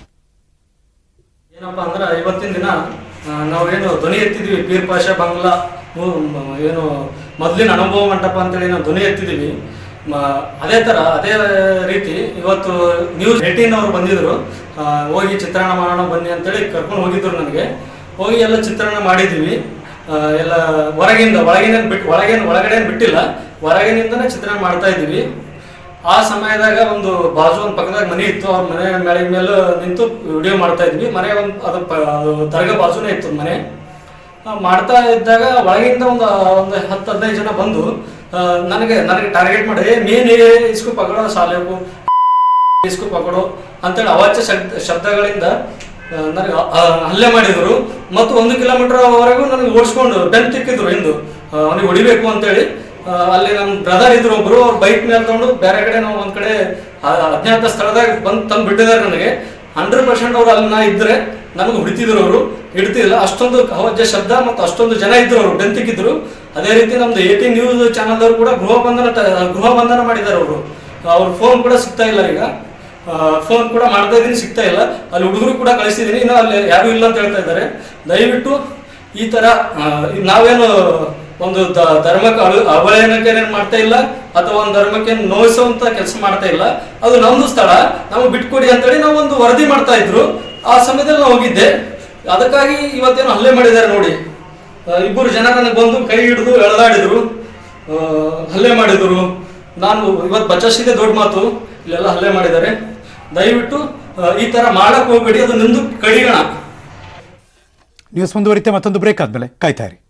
ಏನಪ್ಪ ಅಂದ್ರೆ ಇವತ್ತಿನ ದಿನ ಆ, ನಾವೇನು ಧ್ವನಿ ಎತ್ತಿದ್ವಿ ಪೀರ್ ಪಾಷಾ ಬಂಗ್ಲಾ ಮು- ಮ- ಏನು ಮೊದಲಿನ ಅನುಭವ ಮಂಟಪ ಅಂತೇಳಿ ನಾವು ಧ್ವನಿ ಎತ್ತಿದ್ದೀವಿ ಮ- ಅದೇ ಥರ ಅದೇ ರೀತಿ ಇವತ್ತು ನ್ಯೂಸ್ ಏಟೀನ್ ಅವರು ಬಂದಿದ್ರು ಆ, ಹೋಗಿ ಚಿತ್ರಣ ಮಾಡೋಣ ಬನ್ನಿ ಅಂತೇಳಿ ಕರ್ಕೊಂಡು ಹೋಗಿದ್ರು ನನಗೆ ಹೋಗಿ ಎಲ್ಲ ಚಿತ್ರಣ ಮಾಡಿದ್ದೀವಿ ಆ, ಎಲ್ಲ ಹೊರಗಿಂದ ಒಳಗಿನ ಬಿಟ್ಟು ಒಳಗಿನ ಒಳಗಡೆ ಬಿಟ್ಟಿಲ್ಲ ಹೊರಗಿನಿಂದನೇ ಚಿತ್ರಣ ಮಾಡ್ತಾ ಇದ್ದೀವಿ ಆ ಸಮಯದಾಗ ಒಂದು ಬಾಜು ಒಂದು ಪಕ್ಕದಾಗ ಮನೆ ಇತ್ತು ಅವ್ರ ಮನೆ ಮೇಳಿನ ಮೇಲೆ ನಿಂತು ವಿಡಿಯೋ ಮಾಡ್ತಾ ಇದ್ವಿ ಮನೆ ಒಂದು ಅದು ಪ- ಅದು ದರ್ಗಾ ಬಾಜುನೇ ಇತ್ತು ಮನೆ ಆ, ಮಾಡ್ತಾ ಇದ್ದಾಗ ಒಳಗಿಂದ ಒಂದು ಒಂದು ಹತ್ತು ಹದಿನೈದು ಜನ ಬಂದು ಆ, ನನಗೆ ನನಗೆ ಟಾರ್ಗೆಟ್ ಮಾಡಿ "ಏ, ಮೀನ್ ಏ, ಇಸ್ಕು ಪಕಡೋ ಸಾಲೇಕು ಇಸ್ಕು ಪಕಡೋ ಅಂತೇಳಿ ಅವಾಚ್ಯ ಶಬ್ದ ಶಬ್ದಗಳಿಂದ ಆ, ನನಗೆ ಆ, ಹಲ್ಲೆ ಮಾಡಿದ್ರು ಮತ್ತು ಒಂದು ಕಿಲೋಮೀಟರ್ ವರೆಗೂ ನನಗೆ ಓಡಿಸ್ಕೊಂಡು ಬೆನ್ ತಿಕ್ಕಿದ್ರು ಹಿಂದು ಆ, ಅವನಿಗೆ ಹೊಡಿಬೇಕು ಅಂತೇಳಿ ಆ, ಅಲ್ಲಿ ನಮ್ಮ ಬ್ರದರ್ ಇದ್ರು ಒಬ್ರು ಅವ್ರು ಬೈಕ್ ಮೇಲೆ ತಗೊಂಡು ಬೇರೆ ಕಡೆ ನಾವು ಒಂದ್ ಕಡೆ ಆ, ಅಜ್ಞಾತ ಸ್ಥಳದಾಗ ಬಂದು ತಂದು ಬಿಟ್ಟಿದ್ದಾರೆ ನನಗೆ ಹಂಡ್ರೆಡ್ ಪರ್ಸೆಂಟ್ ಅವ್ರು ಅಲ್ಲಿ ನಾ ಇದ್ರೆ ನನಗೆ ಹೊಡಿತಿದ್ರು ಅವರು ಹಿಡ್ತಿಲ್ಲ ಅಷ್ಟೊಂದು ಅವಾಜ್ಯ ಶಬ್ದ ಮತ್ತು ಅಷ್ಟೊಂದು ಜನ ಇದ್ರು ಅವರು ಬೆಂತಿಕ್ಕಿದ್ರು ಅದೇ ರೀತಿ ನಮ್ದು ಏಟಿ ನ್ಯೂಸ್ ಚಾನಲ್ದವ್ರು ಕೂಡ ಗೃಹ ಬಂಧನ ಟ- ಗೃಹ ಬಂಧನ ಮಾಡಿದ್ದಾರೆ ಅವರು ಅವ್ರ ಫೋನ್ ಕೂಡ ಸಿಗ್ತಾ ಇಲ್ಲ ಈಗ ಫೋನ್ ಕೂಡ ಮಾಡ್ತಾ ಇದೀನಿ ಸಿಗ್ತಾ ಇಲ್ಲ ಅಲ್ಲಿ ಹುಡುಗರು ಕೂಡ ಕಳಿಸಿದೀನಿ ಇನ್ನು ಅಲ್ಲಿ ಯಾರು ಇಲ್ಲ ಅಂತ ಹೇಳ್ತಾ ಇದ್ದಾರೆ ದಯವಿಟ್ಟು ಈ ತರ ಆ, ನಾವೇನು ಒಂದು ದ- ಧರ್ಮಕ್ಕೆ ಅಳು- ಅವಹೇಳನಕ್ಕೆ ಏನ್ ಮಾಡ್ತಾ ಇಲ್ಲ ಅಥವಾ ಒಂದು ಧರ್ಮಕ್ಕೆ ನೋಯಿಸುವಂತ ಕೆಲಸ ಮಾಡ್ತಾ ಇಲ್ಲ ಅದು ನಮ್ದು ಸ್ಥಳ ನಾವು ಬಿಟ್ಕೊಡಿ ಅಂತೇಳಿ ನಾವು ಒಂದು ವರದಿ ಮಾಡ್ತಾ ಇದ್ರು ಆ ಸಮಯದಲ್ಲಿ ನಾವು ಹೋಗಿದ್ದೆ ಅದಕ್ಕಾಗಿ ಇವತ್ತೇನು ಹಲ್ಲೆ ಮಾಡಿದ್ದಾರೆ ನೋಡಿ ಆ, ಇಬ್ಬರು ಜನ ನನಗೆ ಬಂದು ಕೈ ಹಿಡಿದು ಎಳೆದಾಡಿದ್ರು ಆ, ಹಲ್ಲೆ ಮಾಡಿದ್ರು ನಾನು ಇವತ್ತು ಬಚಾಸಿದೆ ದೊಡ್ಡ ಮಾತು ಇಲ್ಲೆಲ್ಲ ಹಲ್ಲೆ ಮಾಡಿದ್ದಾರೆ ದಯವಿಟ್ಟು ಆ, ಈ ತರ ಮಾಡಕ್ ಹೋಗ್ಬೇಡಿ ಅದು ನಿಂದು ಕಡಿಗಣ ನ್ಯೂಸ್ ಮುಂದುವರಿತೆ ಮತ್ತೊಂದು ಬ್ರೇಕ್ ಆದ್ಮೇಲೆ ಕಾಯ್ತಾ ಇರಿ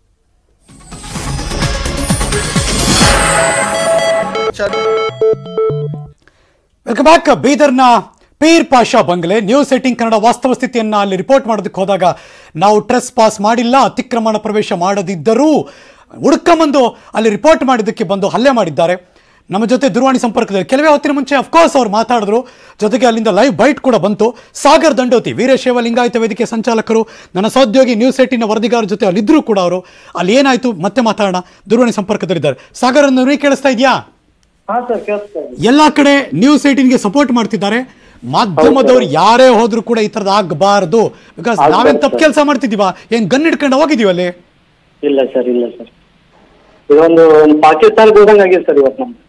ವೆಲ್ಕಮ್ ಬ್ಯಾಕ್ ಬೀದರ್ನ ಪೀರ್ ಪಾಷಾ ಬಂಗ್ಲೆ ನ್ಯೂಸ್ ಏಟಿಂಗ್ ಕನ್ನಡ ವಾಸ್ತವ ಸ್ಥಿತಿಯನ್ನ ಅಲ್ಲಿ ರಿಪೋರ್ಟ್ ಮಾಡೋದಕ್ಕೆ ಹೋದಾಗ ನಾವು ಟ್ರೆಸ್ ಪಾಸ್ ಮಾಡಿಲ್ಲ ಅತಿಕ್ರಮಣ ಪ್ರವೇಶ ಮಾಡದಿದ್ದರೂ ಹುಡ್ಕೊಂಬಂದು ಅಲ್ಲಿ ರಿಪೋರ್ಟ್ ಮಾಡಿದ್ದಕ್ಕೆ ಬಂದು ಹಲ್ಲೆ ಮಾಡಿದ್ದಾರೆ ನಮ್ಮ ಜೊತೆ ದೂರವಾಣಿ ಸಂಪರ್ಕದಲ್ಲಿ ಕೆಲವೇ ಹೊತ್ತಿನ ಮುಂಚೆ ಅಫ್ಕೋರ್ಸ್ ಅವ್ರು ಮಾತಾಡಿದ್ರು ಜೊತೆಗೆ ಅಲ್ಲಿಂದ ಲೈವ್ ಬೈಟ್ ಕೂಡ ಬಂತು ಸಾಗರ್ ದಂಡೋತಿ ವೀರಶೈವ ಲಿಂಗಾಯತ ವೇದಿಕೆ ಸಂಚಾಲಕರು ನನ್ನ ಸಹೋದ್ಯೋಗಿ ನ್ಯೂಸ್ ಏಟಿನ ವರದಿಗಾರ ಜೊತೆ ಅಲ್ಲಿದ್ದರೂ ಕೂಡ ಅವರು ಅಲ್ಲಿ ಏನಾಯ್ತು ಮತ್ತೆ ಮಾತಾಡೋಣ ದೂರವಾಣಿ ಸಂಪರ್ಕದಲ್ಲಿದ್ದಾರೆ ಸಾಗರ್ ನೀವು ಕೇಳಿಸ್ತಾ ಇದೆಯಾ ಹಾ ಸರ್ ಕೇಳಿಸ್ತಾ ಇದೆ ಎಲ್ಲಾ ಕಡೆ ನ್ಯೂಸ್ ಏಟಿನ್ಗೆ ಸಪೋರ್ಟ್ ಮಾಡ್ತಿದ್ದಾರೆ ಮಾಧ್ಯಮದವ್ರು ಯಾರೇ ಹೋದ್ರು ಕೂಡ ಈ ತರದ್ ಆಗಬಾರದು ಬಿಕಾಸ್ ಹೌದು ನಾವೇನ್ ಸರ್. ತಪ್ಪು ಕೆಲಸ ಮಾಡ್ತಿದೀವ ಏನ್ ಗನ್ ಹಿಡ್ಕೊಂಡು ಹೋಗಿದೀವಿ ಅಲ್ಲಿ ಇಲ್ಲ ಸರ್ ಇಲ್ಲ ಸರ್ ಇದೊಂದು ಒಂದು ಪಾಕಿಸ್ತಾನಕ್ಕೆ ಹೋದಂಗೆ ಆಗಿದೆ ಸರ್ ಇವತ್ತು ನಮ್ದು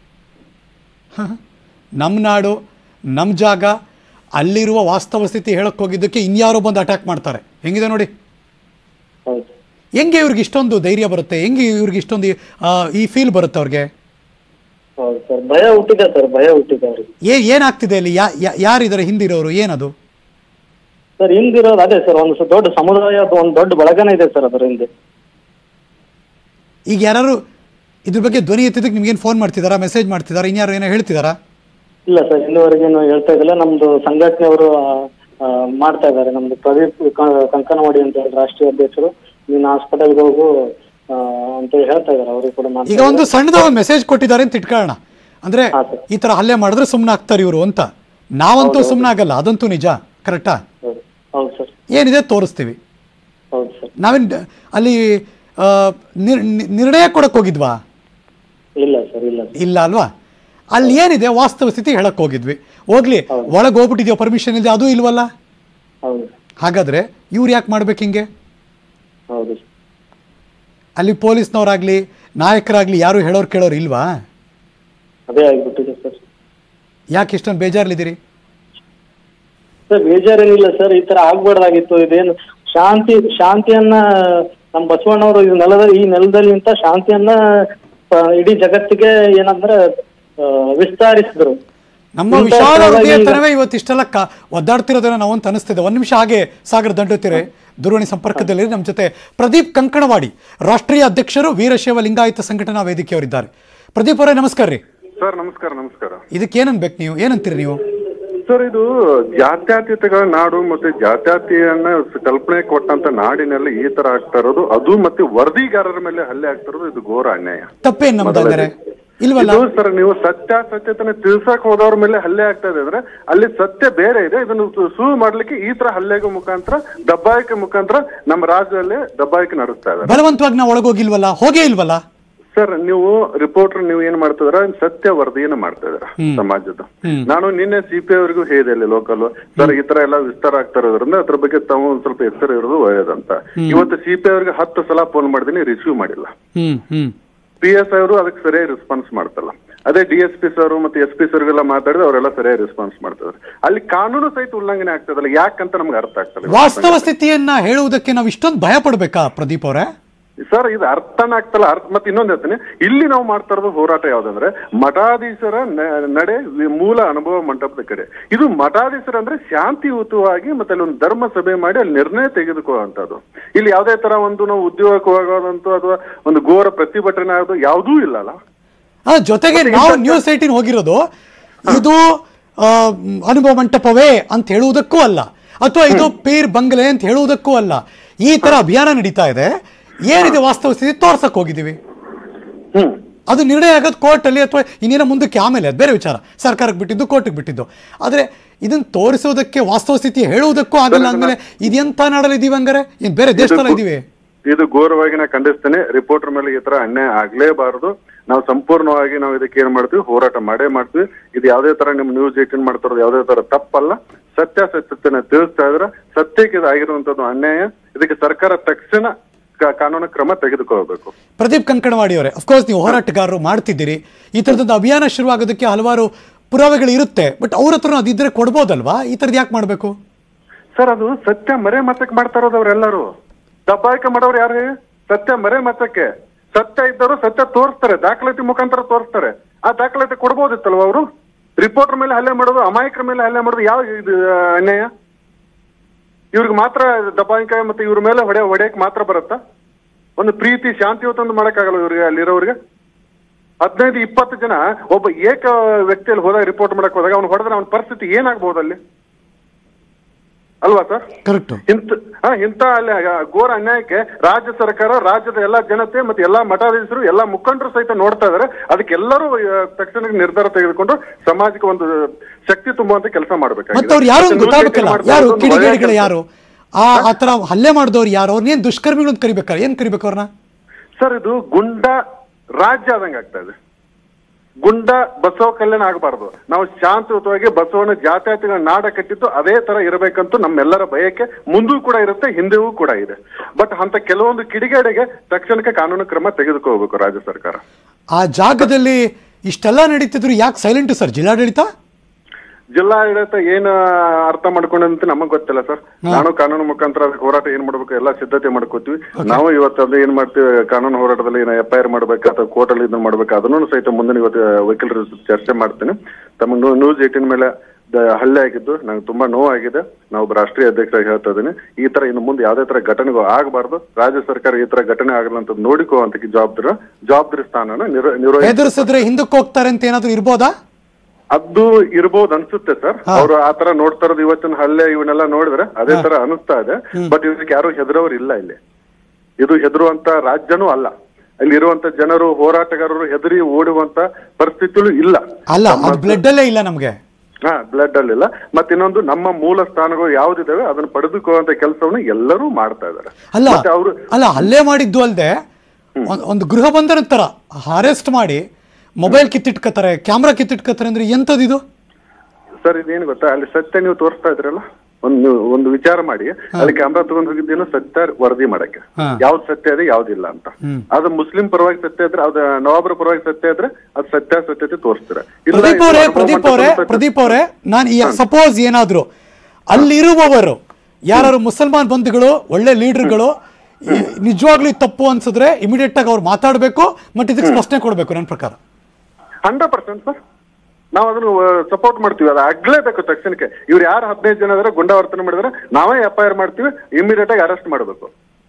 ನಮ್ಮ ನಾಡು ನಮ್ಮ ಜಾಗ ಅಲ್ಲಿರುವ ವಾಸ್ತವ ಸ್ಥಿತಿ ಹೇಳಕ್ ಹೋಗಿದ್ದಕ್ಕೆ ಇನ್ಯಾರೋ ಬಂದು ಅಟ್ಯಾಕ್ ಮಾಡ್ತಾರೆ ಹೆಂಗಿದೆ ನೋಡಿ ಹೌದು ಹೆಂಗೆ ಇವ್ರಿಗೆ ಇಷ್ಟೊಂದು ಧೈರ್ಯ ಬರುತ್ತೆ ಹೆಂಗೆ ಇವ್ರಿಗೆ ಇಷ್ಟೊಂದು ಆ, ಈ ಫೀಲ್ ಬರುತ್ತೆ ಅವ್ರಿಗೆ ಹೌದು ಸರ್ ಭಯ ಹುಟ್ಟಿದೆ ಸರ್ ಭಯ ಹುಟ್ಟಿದೆ ಅವ್ರಿಗೆ ಏ ಏನಾಗ್ತಿದೆ ಅಲ್ಲಿ ಯಾ ಯಾ- ಯಾರಿದ್ದಾರೆ ಹಿಂದಿರೋರು ಏನದು ಸರ್ ಹಿಂದಿರೋದು ಅದೇ ಸರ್ ಒಂದು ಸ- ದೊಡ್ಡ ಸಮುದಾಯ ಅದು ಒಂದು ದೊಡ್ಡ ಬಳಗನೇ ಇದೆ ಸರ್ ಅದರ ಹಿಂದೆ ಈಗ ಯಾರು ಇದ್ರ ಬಗ್ಗೆ ಧ್ವನಿ ಎತ್ತಿದ್ದಕ್ಕೆ ನಿಮ್ಗೇನು ಫೋನ್ ಮಾಡ್ತಿದ್ದಾರಾ ಮೆಸೇಜ್ ಮಾಡ್ತಿದ್ದಾರಾ ಇನ್ಯಾರು ಏನೋ ಹೇಳ್ತಿದ್ದಾರಾ ಇಲ್ಲ ಸರ್ ಇನ್ನುವರೆಗೇನು ಹೇಳ್ತಾ ಇದ್ದಿಲ್ಲ ನಮ್ದು ಸಂಘಟನೆಯವರು ಆ, ಮಾಡ್ತಾ ಇದ್ದಾರೆ ನಮ್ದು ಪ್ರದೀಪ್ ಕ- ಕಂಕನವಾಡಿ ಅಂತ ಹೇಳಿ ರಾಷ್ಟ್ರೀಯ ಅಧ್ಯಕ್ಷರು ನೀನು ಹಾಸ್ಪಿಟಲ್ಗೆ ಹೋಗು ಆ, ಅಂತ ಹೇಳಿ ಹೇಳ್ತಾ ಇದ್ದಾರೆ ಅವರು ಕೂಡ ಮಾಡ್ತಾ ಈಗ ಒಂದು ಸಣ್ಣದ ಒಂದು ಮೆಸೇಜ್ ಕೊಟ್ಟಿದ್ದಾರೆ ಅಂತ ಇಟ್ಕೊಳ್ಳೋಣ ಅಂದ್ರೆ ಹಾ, ಸರ್. ಈ ತರ ಹಲ್ಲೆ ಮಾಡಿದ್ರೆ ಸುಮ್ಮನೆ ಆಗ್ತಾರೆ ಇವರು ಅಂತ ನಾವಂತೂ ಸುಮ್ಮನೆ ಆಗಲ್ಲ ಅದಂತೂ ನಿಜ ಕರೆಕ್ಟಾ ಹೌದು ಹೌದು ಸರ್ ಏನಿದೆ ತೋರಿಸ್ತೀವಿ ಹೌದು ಸರ್ ನಾವೇನ್ ಡ- ಅಲ್ಲಿ ಆ, ನಿರ್- ನಿ- ನಿರ್ಣಯ ಕೊಡಕ್ ಹೋಗಿದ್ವಾ ಇಲ್ಲ ಸರ್ ಇಲ್ಲ ಸರ್ ಇಲ್ಲ ಅಲ್ವಾ ಅಲ್ಲಿ ಏನಿದೆ ವಾಸ್ತವ ಸ್ಥಿತಿ ಹೇಳಕ್ ಹೋಗಿದ್ವಿ ಹೋಗ್ಲಿ ಒಳಗೆ ಹೋಗ್ಬಿಟ್ಟಿದ್ಯೋ ಪರ್ಮಿಷನ್ ಇದೆ ಅದು ಇಲ್ವಲ್ಲ ಹೌದು ಹಾಗಾದ್ರೆ ಇವ್ರು ಯಾಕೆ ಮಾಡ್ಬೇಕು ಹಿಂಗೆ ಹೌದು ಸರ್ ಅಲ್ಲಿ ಪೊಲೀಸ್ನವರಾಗ್ಲಿ ನಾಯಕರಾಗ್ಲಿ ಯಾರು ಹೇಳೋರು ಕೇಳೋರು ಇಲ್ವಾ ಅದೇ ಆಗ್ಬಿಟ್ಟಿದೆ ಸರ್ ಯಾಕೆ ಇಷ್ಟೊಂದು ಬೇಜಾರಲ್ಲಿದ್ದೀರಿ ಸರ್ ಬೇಜಾರೇನಿಲ್ಲ ಸರ್ ಈ ತರ ಆಗ್ಬಾರ್ದಾಗಿತ್ತು ಇದೇನು ಶಾಂತಿ ಶಾಂತಿಯನ್ನ ನಮ್ಮ ಬಸವಣ್ಣವರು ಈ ನೆಲದ ಈ ನೆಲದಲ್ಲಿ ನಿಂತ ಶಾಂತಿಯನ್ನ ಆ, ಇಡೀ ಜಗತ್ತಿಗೆ ಏನಂದ್ರೆ ಆ, ವಿಸ್ತರಿಸಿದ್ರು ನಮ್ಮ ಇಂಥ ವಿಶಾಲ ಸ್ಥಳವಾಗಿ ಹೃದಯತನವೇ ಇವತ್ತಿಷ್ಟೆಲ್ಲ ಕ ಒದ್ದಾಡ್ತಿರೋದನ್ನ ನಾವಂತ ಅನಿಸ್ತಿದೆ ಒಂದ್ ನಿಮಿಷ ಹಾಗೆ ಸಾಗರ ದಂಡೋತಿರೆ ದೂರವಾಣಿ ಸಂಪರ್ಕದಲ್ಲಿ ನಮ್ಮ ಜೊತೆ ಪ್ರದೀಪ್ ಕಂಕಣವಾಡಿ ರಾಷ್ಟ್ರೀಯ ಅಧ್ಯಕ್ಷರು ವೀರಶೈವ ಲಿಂಗಾಯತ ಸಂಘಟನಾ ವೇದಿಕೆಯವರಿದ್ದಾರೆ ಪ್ರದೀಪ್ ಅವರೇ ನಮಸ್ಕಾರ ರೀ ಸರ್ ನಮಸ್ಕಾರ ನಮಸ್ಕಾರ ಇದಕ್ಕೆ ಏನನ್ಬೇಕು ನೀವು ಏನಂತೀರಿ ನೀವು ಸರ್ ಇದು ಜಾತ್ಯತೀತಗಳ ನಾಡು ಮತ್ತೆ ಜಾತ್ಯತೀಯನ್ನ ಕಲ್ಪನೆ ಕೊಟ್ಟಂತ ನಾಡಿನಲ್ಲಿ ಈ ತರ ಆಗ್ತಾ ಇರೋದು ಅದು ಮತ್ತೆ ವರದಿಗಾರರ ಮೇಲೆ ಹಲ್ಲೆ ಆಗ್ತಾ ಇರೋದು ಇದು ಘೋರ ಅನ್ಯಾಯ ತಪ್ಪೇನ್ ನಮ್ದು ಹಂಗಾರೆ ಇಲ್ವಲ್ಲ ಇದು ಸರ್ ನೀವು ಸತ್ಯಾಸತ್ಯತೆನ ತಿಳ್ಸಕ್ ಹೋದವ್ರ ಮೇಲೆ ಹಲ್ಲೆ ಆಗ್ತಾ ಇದೆ ಅಂದ್ರೆ ಅಲ್ಲಿ ಸತ್ಯ ಬೇರೆ ಇದೆ ಇದನ್ನು ಸು- ಸುಳ್ಳು ಮಾಡ್ಲಿಕ್ಕೆ ಈ ತರ ಹಲ್ಲೆಗೆ ಮುಖಾಂತರ ದಬ್ಬಾಯಿಕೆ ಮುಖಾಂತರ ನಮ್ಮ ರಾಜ್ಯದಲ್ಲಿ ದಬ್ಬಾಯಿಕೆ ನಡೆಸ್ತಾ ಇದ್ದಾರೆ ಬಲವಂತವಾಗಿ ನಾವು ಒಳಗೋಗಿಲ್ವಲ್ಲ ಹೋಗೇ ಇಲ್ವಲ್ಲ ಸರ್ ನೀವು ರಿಪೋರ್ಟರ್ ನೀವು ಏನ್ ಮಾಡ್ತಿದ್ರ ಸತ್ಯ ವರದಿಯನ್ನ ಮಾಡ್ತಾ ಇದ್ರ ಸಮಾಜದ ನಾನು ನಿನ್ನೆ ಸಿ ಪಿ ಅವರಿಗೂ ಹೇಳಿದೆ ಅಲ್ಲಿ ಲೋಕಲ್ ಸರ್ ಈ ತರ ಎಲ್ಲ ವಿಸ್ತಾರ ಆಗ್ತಾ ಇರೋದ್ರಿಂದ ಅದ್ರ ಬಗ್ಗೆ ತಾವು ಒಂದ್ ಸ್ವಲ್ಪ ಎಚ್ಚರ ಇರೋದು ಒಳ್ಳೇದಂತ ಇವತ್ತು ಸಿ ಪಿ ಅವರಿಗೆ ಹತ್ತು ಸಲ ಫೋನ್ ಮಾಡಿದೀನಿ ರಿಸೀವ್ ಮಾಡಿಲ್ಲ ಹ್ಮ್ ಹ್ಮ್ ಪಿ ಎಸ್ ಅವರು ಅದಕ್ಕೆ ಸರಿಯಾಗಿ ರೆಸ್ಪಾನ್ಸ್ ಮಾಡ್ತಲ್ಲ ಅದೇ ಡಿ ಎಸ್ ಪಿ ಸರ್ ಮತ್ತೆ ಎಸ್ ಪಿ ಸರ್ಗೆಲ್ಲ ಮಾತಾಡಿದ್ರೆ ಅವರೆಲ್ಲ ಸರಿಯಾಗಿ ರೆಸ್ಪಾನ್ಸ್ ಮಾಡ್ತಿದ್ದಾರೆ ಅಲ್ಲಿ ಕಾನೂನು ಸಹಿತ ಉಲ್ಲಂಘನೆ ಆಗ್ತದಲ್ಲ ಯಾಕಂತ ನಮ್ಗೆ ಅರ್ಥ ಆಗ್ತದೆ ವಾಸ್ತವ ಸ್ಥಿತಿಯನ್ನ ಹೇಳುವುದಕ್ಕೆ ನಾವು ಇಷ್ಟೊಂದು ಭಯ ಪಡ್ಬೇಕಾ ಪ್ರದೀಪ್ ಅವರೇ ಸರ್ ಇದು ಅರ್ಥನ ಆಗ್ತಲ್ಲ ಅರ್ಥ ಮತ್ತೆ ಇನ್ನೊಂದ್ ಹೇಳ್ತೀನಿ ಇಲ್ಲಿ ನಾವು ಮಾಡ್ತಾ ಇರೋದು ಹೋರಾಟ ಯಾವ್ದಂದ್ರೆ ಮಠಾಧೀಶರ ನ- ನಡೆ ವಿ- ಮೂಲ ಅನುಭವ ಮಂಟಪದ ಕಡೆ ಇದು ಮಠಾಧೀಶರ ಅಂದ್ರೆ ಶಾಂತಿಯುತವಾಗಿ ಮತ್ತೆ ಅಲ್ಲಿ ಒಂದು ಧರ್ಮ ಸಭೆ ಮಾಡಿ ಅಲ್ಲಿ ನಿರ್ಣಯ ತೆಗೆದುಕೊಳ್ಳುವಂತದ್ದು ಇಲ್ಲಿ ಯಾವುದೇ ತರ ಒಂದು ನಾವು ಉದ್ಯೋಗಕ್ಕೆ ಹೋಗೋದಂತೂ ಅಥವಾ ಒಂದು ಘೋರ ಪ್ರತಿಭಟನೆ ಆಗೋದು ಯಾವುದೂ ಇಲ್ಲಲ್ಲ ಆ ಜೊತೆಗೆ ನಾವು ನ್ಯೂಸ್ ಏಟಿನ್ ಹೋಗಿರೋದು ಇದು ಆ, ಮ್, ಅನುಭವ ಮಂಟಪವೇ ಅಂತ ಹೇಳುವುದಕ್ಕೂ ಅಲ್ಲ ಅಥವಾ ಇದು ಪೀರ್ ಬಂಗಲೆ ಅಂತ ಹೇಳುವುದಕ್ಕೂ ಅಲ್ಲ ಈ ತರ ಅಭಿಯಾನ ನಡೀತಾ ಇದೆ ಏನಿದೆ ವಾಸ್ತವ ಸ್ಥಿತಿ ತೋರ್ಸಕ್ ಹೋಗಿದ್ದೀವಿ ಹ್ಮ್ ಅದು ನಿರ್ಣಯ ಆಗೋದು ಕೋರ್ಟಲ್ಲಿ ಅಥವಾ ಇನ್ನೇನೋ ಮುಂದಕ್ಕೆ ಆಮೇಲೆ ಅದು ಬೇರೆ ವಿಚಾರ ಸರ್ಕಾರಕ್ಕೆ ಬಿಟ್ಟಿದ್ದು ಕೋರ್ಟಿಗೆ ಬಿಟ್ಟಿದ್ದು ಆದರೆ ಇದನ್ನ ತೋರಿಸೋದಕ್ಕೆ ವಾಸ್ತವ ಸ್ಥಿತಿ ಹೇಳುವುದಕ್ಕೂ ಆಗಲ್ಲ ಅಂದ್ಮೇಲೆ ಇದೆಂತ ನಾಡಲ್ಲಿ ಇದೀವಿ ಹಂಗಾರೆ ಏನ್ ಬೇರೆ ದೇಶದಲ್ಲಿ ಇದೀವಿ ಇದು ಘೋರವಾಗಿ ನಾ ಖಂಡಿಸ್ತೇನೆ ರಿಪೋರ್ಟರ್ ಮೇಲೆ ಈ ತರ ಅನ್ಯಾಯ ಆಗ್ಲೇಬಾರದು ನಾವು ಸಂಪೂರ್ಣವಾಗಿ ನಾವು ಇದಕ್ಕೆ ಏನ್ ಮಾಡ್ತೀವಿ ಹೋರಾಟ ಮಾಡೇ ಮಾಡ್ತೀವಿ ಇದು ಯಾವುದೇ ತರ ನಿಮ್ ನ್ಯೂಸ್ ಏಟಿನ್ ಮಾಡ್ತಾರೋದು ಯಾವುದೇ ತರ ತಪ್ಪಲ್ಲ ಸತ್ಯಾಸತ್ಯತೆನ ತಿಳಿಸ್ತಾ ಇದ್ರೆ ಸತ್ಯಕ್ಕೆ ಇದು ಆಗಿರುವಂತದ್ದು ಅನ್ಯಾಯ ಇದಕ್ಕೆ ಸರ್ಕಾರ ತಕ್ಷಣ ಕಾ- ಕಾನೂನು ಕ್ರಮ ತೆಗೆದುಕೊಳ್ಬೇಕು ಪ್ರದೀಪ್ ಕಂಕಣವಾಡಿ ಅವರೇ ಅಫ್ಕೋರ್ಸ್ ನೀವು ಹೋರಾಟಗಾರರು ಮಾಡ್ತಿದ್ದೀರಿ ಈ ಥರದೊಂದು ಅಭಿಯಾನ ಶುರುವಾಗೋದಕ್ಕೆ ಹಲವಾರು ಪುರಾವೆಗಳು ಇರುತ್ತೆ ಬಟ್ ಅವ್ರ ಹತ್ರ ಅದಿದ್ರೆ ಕೊಡ್ಬೋದಲ್ವಾ ಈ ಥರದ್ದು ಯಾಕೆ ಮಾಡಬೇಕು ಸರ್ ಅದು ಸತ್ಯ ಮರೆ ಮತಕ್ಕೆ ಮಾಡ್ತಾ ಇರೋದು ಅವರೆಲ್ಲರೂ ದಬ್ಬಾಯಿಕೆ ಮಾಡೋರು ಯಾರು ಹೇಳಿ? ಸತ್ಯ ಮರೆ ಮತಕ್ಕೆ ಸತ್ಯ ಇದ್ದವರು ಸತ್ಯ ತೋರಿಸ್ತಾರೆ ದಾಖಲಾತಿ ಮುಖಾಂತರ ತೋರಿಸ್ತಾರೆ ಆ ದಾಖಲಾತಿ ಕೊಡ್ಬೋದಿತ್ತಲ್ವ ಅವರು ರಿಪೋರ್ಟರ್ ಮೇಲೆ ಹಲ್ಲೆ ಮಾಡೋದು ಅಮಾಯಕರ ಮೇಲೆ ಹಲ್ಲೆ ಮಾಡೋದು ಯಾವ ಇದು ಆ, ಅನ್ಯಾಯ ಇವ್ರಿಗೆ ಮಾತ್ರ ದಬ್ಬಾಯಿಕೆ ಮತ್ತೆ ಇವ್ರ ಮೇಲೆ ಹೊಡೆ ಹೊಡೆಯಕ್ ಮಾತ್ರ ಬರುತ್ತಾ ಒಂದು ಪ್ರೀತಿ ಶಾಂತಿಯುತಂದು ಮಾಡಕ್ಕಾಗಲ್ಲ ಇವ್ರಿಗೆ ಅಲ್ಲಿರೋರಿಗೆ ಹದಿನೈದು ಇಪ್ಪತ್ತು ಜನ ಒಬ್ಬ ಏಕ ವ್ಯಕ್ತಿಯಲ್ಲಿ ಹೋದಾಗ ರಿಪೋರ್ಟ್ ಮಾಡಕ್ ಹೋದಾಗ ಅವ್ನು ಹೊಡೆದ್ರೆ ಅವನ ಪರಿಸ್ಥಿತಿ ಏನಾಗ್ಬೋದು ಅಲ್ಲಿ ಅಲ್ವಾ ಸರ್ ಕರೆಕ್ಟು ಇಂಥ ಹಾ, ಇಂಥ ಅಲ್ಲಿ ಘೋರ ಅನ್ಯಾಯಕ್ಕೆ ರಾಜ್ಯ ಸರ್ಕಾರ ರಾಜ್ಯದ ಎಲ್ಲಾ ಜನತೆ ಮತ್ತೆ ಎಲ್ಲಾ ಮಠಾಧೀಶರು ಎಲ್ಲಾ ಮುಖಂಡರು ಸಹಿತ ನೋಡ್ತಾ ಇದಾರೆ ಅದಕ್ಕೆಲ್ಲರೂ ಆ, ತಕ್ಷಣ ನಿರ್ಧಾರ ತೆಗೆದುಕೊಂಡು ಸಮಾಜಕ್ಕೆ ಒಂದು ಶಕ್ತಿ ತುಂಬುವಂತ ಕೆಲಸ ಮಾಡ್ಬೇಕಾಗಿದೆ ಮತ್ತೆ ಅವ್ರು ಯಾರು ಅಂತ ಮತ್ತೆ ನೂರು ಗೊತ್ತಾಗಬೇಕಲ್ಲ ಮಾಡ್ತಾ ಯಾರು ಇರೋದು ಒಂದು ಒಳ್ಳೆಯ ಕಿಡಿಗೇಡಿಗಳು ಕೆಲ್ಸ. ಯಾರು ಆ ಆ ಥರ ಹಲ್ಲೆ ಮಾಡಿದವ್ರು ಯಾರು ಅವ್ರನ್ನೇನು ದುಷ್ಕರ್ಮಿಗಳು ಅಂತ ಕರಿಬೇಕಾರೆ ಏನು ಕರಿಬೇಕು ಅವ್ರನ್ನ ಸರ್ ಇದು ಗುಂಡ ರಾಜ್ಯ ಆದಂಗೆ ಆಗ್ತಾ ಇದೆ ಗುಂಡ ಬಸವ ಕಲ್ಯಾಣ ಆಗಬಾರ್ದು ನಾವು ಶಾಂತಯುತವಾಗಿ ಬಸವನ ಜಾತ್ಯಾತಿಗಳ ನಾಡ ಕಟ್ಟಿದ್ದು ಅದೇ ತರ ಇರಬೇಕಂತೂ ನಮ್ಮೆಲ್ಲರ ಬಯಕೆ ಮುಂದೂ ಕೂಡ ಇರುತ್ತೆ ಹಿಂದೆಯೂ ಕೂಡ ಇದೆ ಬಟ್ ಅಂತ ಕೆಲವೊಂದು ಕಿಡಿಗೇಡಿಗೆ ತಕ್ಷಣಕ್ಕೆ ಕಾನೂನು ಕ್ರಮ ತೆಗೆದುಕೋಬೇಕು ರಾಜ್ಯ ಸರ್ಕಾರ ಆ ಜಾಗದಲ್ಲಿ ಇಷ್ಟೆಲ್ಲ ನಡೀತಿದ್ರು ಯಾಕೆ ಸೈಲೆಂಟ್ ಸರ್ ಜಿಲ್ಲಾಡಳಿತ ಜಿಲ್ಲಾಡಳಿತ ಏನ್ ಅರ್ಥ ಮಾಡ್ಕೊಂಡಂತ ನಮಗ್ ಗೊತ್ತಿಲ್ಲ ಸರ್ ನಾನು ಕಾನೂನು ಮುಖಾಂತರ ಅದಕ್ಕೆ ಹೋರಾಟ ಏನ್ ಮಾಡ್ಬೇಕು ಎಲ್ಲ ಸಿದ್ಧತೆ ಮಾಡ್ಕೋತೀವಿ ನಾವು ಇವತ್ತು ಅದು ಏನ್ ಮಾಡ್ತೀವಿ ಕಾನೂನು ಹೋರಾಟದಲ್ಲಿ ಏನ ಎಫ್ ಐ ಆರ್ ಮಾಡ್ಬೇಕು ಅಥವಾ ಕೋರ್ಟ್ ಅಲ್ಲಿ ಇದನ್ನ ಮಾಡ್ಬೇಕು ಅದನ್ನು ಸಹಿತ ಮುಂದಿನ ಇವತ್ತು ವಕೀಲರ ಜೊತೆ ಚರ್ಚೆ ಮಾಡ್ತೀನಿ ತಮ್ಮ ನ್ಯೂಸ್ ಏಟಿನ್ ಮೇಲೆ ದ- ಹಲ್ಲೆ ಆಗಿದ್ದು ನಂಗೆ ತುಂಬಾ ನೋವಾಗಿದೆ ನಾವು ಒಬ್ಬ ರಾಷ್ಟ್ರೀಯ ಅಧ್ಯಕ್ಷರಾಗಿ ಹೇಳ್ತಾ ಇದ್ದೀನಿ ಈ ತರ ಇನ್ನು ಮುಂದೆ ಯಾವುದೇ ತರ ಘಟನೆಗಳು ಆಗಬಾರ್ದು ರಾಜ್ಯ ಸರ್ಕಾರ ಈ ತರ ಘಟನೆ ಆಗಲ್ಲ ಅಂತ ನೋಡಿಕೊಳ್ಳುವಂತ ಜವಾಬ್ದಾರಿ ಜವಾಬ್ದಾರಿ ಸ್ಥಾನನ ನಿರ್ವ ನಿರ್ವಹಿಸ ಎದುರಿಸಿದ್ರೆ ಹಿಂದಕ್ಕೆ ಹೋಗ್ತಾರೆ ಅಂತ ಏನಾದ್ರು ಇರ್ಬೋದಾ ಅದು ಇರ್ಬೋದು ಅನ್ಸುತ್ತೆ ಸರ್ ಅವ್ರು ಆ ತರ ನೋಡ್ತಾ ಇರೋದು ಇವತ್ತಿನ ಹಲ್ಲೆ ಇವನ್ನೆಲ್ಲ ನೋಡಿದ್ರೆ ಅದೇ ತರ ಅನಿಸ್ತಾ ಇದೆ ಬಟ್ ಇದಕ್ಕೆ ಯಾರು ಹೆದರೋರು ಇಲ್ಲ ಇಲ್ಲಿ ಇದು ಹೆದರುವಂತ ರಾಜ್ಯನೂ ಅಲ್ಲ ಅಲ್ಲಿ ಇರುವಂತ ಜನರು ಹೋರಾಟಗಾರರು ಹೆದರಿ ಓಡುವಂತ ಪರಿಸ್ಥಿತಿಗಳು ಇಲ್ಲ ಅಲ್ಲ ಅದು ಬ್ಲಡ್ ಅಲ್ಲೇ ಇಲ್ಲ ನಮ್ಗೆ ಹಾ ಬ್ಲಡ್ ಅಲ್ಲಿ ಇಲ್ಲ ಮತ್ತೆ ಇನ್ನೊಂದು ನಮ್ಮ ಮೂಲ ಸ್ಥಾನಗಳು ಯಾವ್ದಿದಾವೆ ಅದನ್ನ ಪಡೆದುಕೊಳ್ಳುವಂತ ಕೆಲಸವನ್ನು ಎಲ್ಲರೂ ಮಾಡ್ತಾ ಇದ್ದಾರೆ ಅಲ್ಲ ಮತ್ತೆ ಅವರು ಅಲ್ಲ ಹಲ್ಲೆ ಮಾಡಿದ್ದು ಅಲ್ಲದೆ ಒಂದು ಗೃಹ ಬಂಧನ ತರ ಅರೆಸ್ಟ್ ಮಾಡಿ ಮೊಬೈಲ್ ಕಿತ್ತಿಟ್ಕೋತಾರೆ ಕ್ಯಾಮ್ರಾ ಕಿತ್ತಿಟ್ಕೋತಾರೆ ಅಂದ್ರೆ ಎಂತದಿದು ಸರ್ ಇದೇನು ಗೊತ್ತಾ ಅಲ್ಲಿ ಸತ್ಯ ನೀವು ತೋರಿಸ್ತಾ ಇದ್ರಲ್ಲ ಒಂದು ಒಂದು ವಿಚಾರ ಮಾಡಿ ಅಲ್ಲಿ ಕ್ಯಾಮ್ರಾ ತಗೊಂಡ್ ಹೋಗಿದ್ದೇನು ಸತ್ಯ ವರದಿ ಮಾಡಕ್ಕೆ ಹಾ. ಯಾವ್ದು ಸತ್ಯ ಇದೆ ಯಾವ್ದಿಲ್ಲ ಅಂತ ಅದು ಮುಸ್ಲಿಂ ಪರವಾಗಿ ಸತ್ಯ ಇದ್ರೆ ಅದು ನವಾಬರ ಪರವಾಗಿ ಸತ್ಯ ಇದ್ರೆ ಅದು ಸತ್ಯಾಸತ್ಯತೆ ತೋರಿಸ್ತಾರೆ ಇಲ್ಲ, ಪ್ರದೀಪ್ ಇದು ಅವರೇ ಅನುಭವ ಪ್ರದೀಪ್ ಅವರೇ ಮಂಟಪದ ಸತ್ಯ- ಪ್ರದೀಪ್ ಅವರೇ ನಾನು ಸಪೋಸ್ ಏನಾದ್ರು ಅಲ್ಲಿರುವವರು ಯಾರು ಮುಸಲ್ಮಾನ್ ಬಂಧುಗಳು ಒಳ್ಳೆ ಲೀಡರ್ಗಳು ನಿಜವಾಗ್ಲೂ ಇದು ತಪ್ಪು ಅನ್ಸಿದ್ರೆ ಇಮಿಡಿಯೇಟ್ ಆಗಿ ಅವ್ರು ಮಾತಾಡಬೇಕು ಮತ್ತೆ ಇದಕ್ಕೆ ಸ್ಪಷ್ಟನೆ ಕೊಡಬೇಕು ನನ್ನ ಪ್ರಕಾರ ಹಂಡ್ರೆಡ್ ಪರ್ಸೆಂಟ್ ಸರ್ ನಾವು ಅದನ್ನು ಸಪೋರ್ಟ್ ಮಾಡ್ತೀವಿ ಅದು ಆಗ್ಲೇಬೇಕು ತಕ್ಷಣಕ್ಕೆ ಇವ್ರು ಯಾರು ಹದಿನೈದು ಜನ ಇದಾರೆ ಗುಂಡಾವರ್ತನೆ ಮಾಡಿದ್ರೆ ನಾವೇ ಎಫ್ ಐ ಆರ್ ಮಾಡ್ತೀವಿ ಇಮಿಡಿಯೇಟ್ ಆಗಿ ಅರೆಸ್ಟ್ ಮಾಡಬೇಕು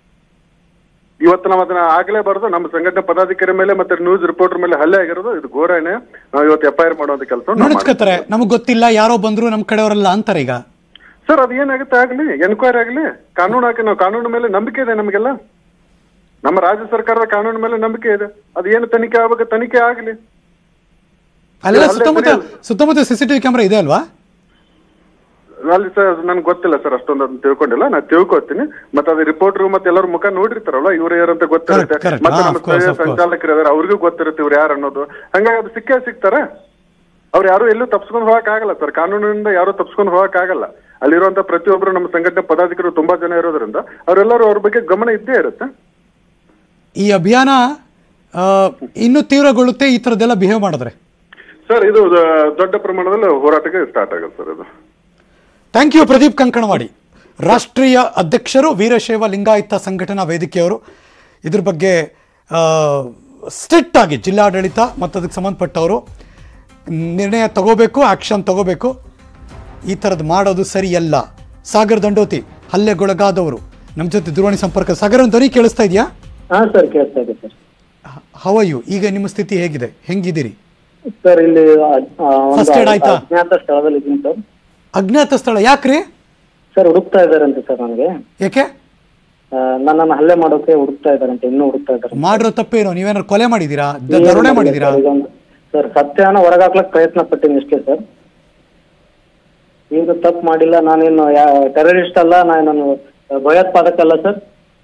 ಇವತ್ತು ನಾವು ಅದನ್ನ ಆಗ್ಲೇಬಾರ್ದು ನಮ್ಮ ಸಂಘಟನೆ ಪದಾಧಿಕಾರಿ ಮೇಲೆ ಮತ್ತೆ ನ್ಯೂಸ್ ರಿಪೋರ್ಟರ್ ಮೇಲೆ ಹಲ್ಲೆ ಆಗಿರೋದು ಇದು ಘೋರನೆ ನಾವು ಇವತ್ತು ಎಫ್ ಐ ಆರ್ ಮಾಡುವಂತ ಕೆಲಸ ನುಣುಚ್ಕೋತಾರೆ ನಮಗ್ ಗೊತ್ತಿಲ್ಲ ಯಾರೋ ಬಂದ್ರು ನಮ್ ಕಡೆಯವರಲ್ಲ ಅಂತಾರೆ ಈಗ ಸರ್ ಅದು ಏನಾಗುತ್ತೆ ಆಗ್ಲಿ ಎನ್ಕ್ವೈರಿ ಆಗ್ಲಿ ಕಾನೂನು ಹಾಕಿ ನಾವು ಕಾನೂನು ಮೇಲೆ ನಂಬಿಕೆ ಇದೆ ನಮಗೆಲ್ಲ ನಮ್ಮ ರಾಜ್ಯ ಸರ್ಕಾರದ ಕಾನೂನು ಮೇಲೆ ನಂಬಿಕೆ ಇದೆ ಅದು ಏನು ತನಿಖೆ ಆಗ್ಬೇಕು ತನಿಖೆ ಆಗ್ಲಿ ಅಲ್ಲೆಲ್ಲ ಅಲ್ಲೇ ಸುತ್ತಮುತ್ತ ಸರಿ ಸುತ್ತಮುತ್ತ ಸಿ ಸಿ ಟಿವಿ ಕ್ಯಾಮ್ರಾ ಇದೆ ಅಲ್ವಾ ಅಲ್ಲಿ ಸರ್ ನನ್ಗೆ ಗೊತ್ತಿಲ್ಲ ಸರ್ ಅಷ್ಟೊಂದು ಅದನ್ನ ತಿಳ್ಕೊಂಡಿಲ್ಲ ನಾನು ತಿಳ್ಕೊತೀನಿ ಮತ್ತೆ ಅದು ರಿಪೋರ್ಟರ್ ಮತ್ತೆ ಎಲ್ಲರೂ ಮುಖ ನೋಡಿರ್ತಾರಲ್ಲ ಇವ್ರು ಯಾರಂತ ಗೊತ್ತಿರುತ್ತೆ Correct, correct. ಮತ್ತೆ ಹಾ, ನಮ್ಮ of course, ಸ್ಥಳೀಯ of course. ಸಂಚಾಲಕರು ಇದಾರೆ ಅವ್ರಿಗೂ ಗೊತ್ತಿರುತ್ತೆ ಇವ್ರು ಯಾರು ಅನ್ನೋದು ಹಂಗಾಗಿ ಅದು ಸಿಕ್ಕೇ ಸಿಗ್ತಾರೆ ಅವ್ರು ಯಾರು ಎಲ್ಲೂ ತಪ್ಸ್ಕೊಂಡು ಹೋಗಕ್ ಆಗಲ್ಲ ಸರ್ ಕಾನೂನಿನಿಂದ ಯಾರು ತಪ್ಸ್ಕೊಂಡು ಹೋಗಕ್ ಆಗಲ್ಲ ಅಲ್ಲಿರುವಂತ ಪ್ರತಿಯೊಬ್ಬರು ನಮ್ಮ ಸಂಘಟನೆ ಪದಾಧಿಕಾರಿಗಳು ತುಂಬಾ ಜನ ಇರೋದ್ರಿಂದ ಅವರೆಲ್ಲರೂ ಅವ್ರ ಬಗ್ಗೆ ಗಮನ ಇದ್ದೇ ಇರುತ್ತೆ ಈ ಅಭಿಯಾನ ಆ, ಇನ್ನೂ ತೀವ್ರಗೊಳ್ಳುತ್ತೆ ಈ ಥರದ್ದೆಲ್ಲ ಬಿಹೇವ್ ಮಾಡಿದ್ರೆ ಸರ್ ಇದು ಆ, ದೊಡ್ಡ ಪ್ರಮಾಣದಲ್ಲಿ ಹೋರಾಟಕ್ಕೆ ಸ್ಟಾರ್ಟ್ ಆಗುತ್ತೆ ಸರ್ ಇದು ಥ್ಯಾಂಕ್ ಯು ಪ್ರದೀಪ್ ಕಂಕಣವಾಡಿ ರಾಷ್ಟ್ರೀಯ ಅಧ್ಯಕ್ಷರು ವೀರಶೈವ ಲಿಂಗಾಯತ ಸಂಘಟನಾ ವೇದಿಕೆಯವರು ಇದ್ರ ಬಗ್ಗೆ ಸ್ಟ್ರಿಕ್ಟ್ ಆಗಿ ಜಿಲ್ಲಾಡಳಿತ ಮತ್ತು ಅದಕ್ಕೆ ಸಂಬಂಧಪಟ್ಟವರು ನಿರ್ಣಯ ತಗೋಬೇಕು ಆ್ಯಕ್ಷನ್ ತಗೋಬೇಕು ಈ ಥರದ್ದು ಮಾಡೋದು ಸರಿಯಲ್ಲ ಸಾಗರ್ ದಂಡೋತಿ ಹಲ್ಲೆಗೊಳಗಾದವರು ನಮ್ಮ ಜೊತೆ ದೂರವಾಣಿ ಸಂಪರ್ಕ ಸಾಗರ್ ಒಂದು ಧ್ವನಿ ಕೇಳಿಸ್ತಾ ಇದೆಯಾ ಹಾ ಸರ್ ಕೇಳ್ತಾ ಇದೆ ಸರ್ ಹವ ಯು ಈಗ ನಿಮ್ಮ ಸ್ಥಿತಿ ಹೇಗಿದೆ ಹೆಂಗಿದ್ದೀರಿ ಸರ್ ಇಲ್ಲಿ ಆ, ಆ, ಒಂದು First aid ಆಯ್ತಾ? ಅಜ್ಞಾತ ಸ್ಥಳದಲ್ಲಿ ಇದ್ದೀನಿ ಸರ್ ಅಜ್ಞಾತ ಸ್ಥಳ ಯಾಕ್ರಿ ಸರ್ ಹುಡುಕ್ತಾ ಇದಾರಂತೆ ಸರ್ ನನಗೆ ಯಾಕೆ ಆ, ನನ್ನನ್ನು ಹಲ್ಲೆ ಮಾಡೋಕೆ ಹುಡುಕ್ತಾ ಇದಾರಂತೆ ಇನ್ನೂ ಹುಡುಕ್ತಾ ಇದ್ದಾರೆ ಮಾಡಿರೋ ತಪ್ಪೇನು ನೀವೇನಾದ್ರು ಕೊಲೆ ಮಾಡಿದ್ದೀರಾ ದ- ದರೋಡೆ ಮಾಡಿದ್ದೀರಾ ಸರ್ ಸತ್ಯನ ಹೊರಗಾಕ್ಲಕ್ ಪ್ರಯತ್ನ ಪಟ್ಟಿನಿ ಇಷ್ಟೇ ಸರ್ ಈಗ ತಪ್ಪು ಮಾಡಿಲ್ಲ ನಾನೇನು ಟೆರರಿಸ್ಟ್ ಅಲ್ಲ ನಾನು ಭಯೋತ್ಪಾದಕ ಅಲ್ಲ ಸರ್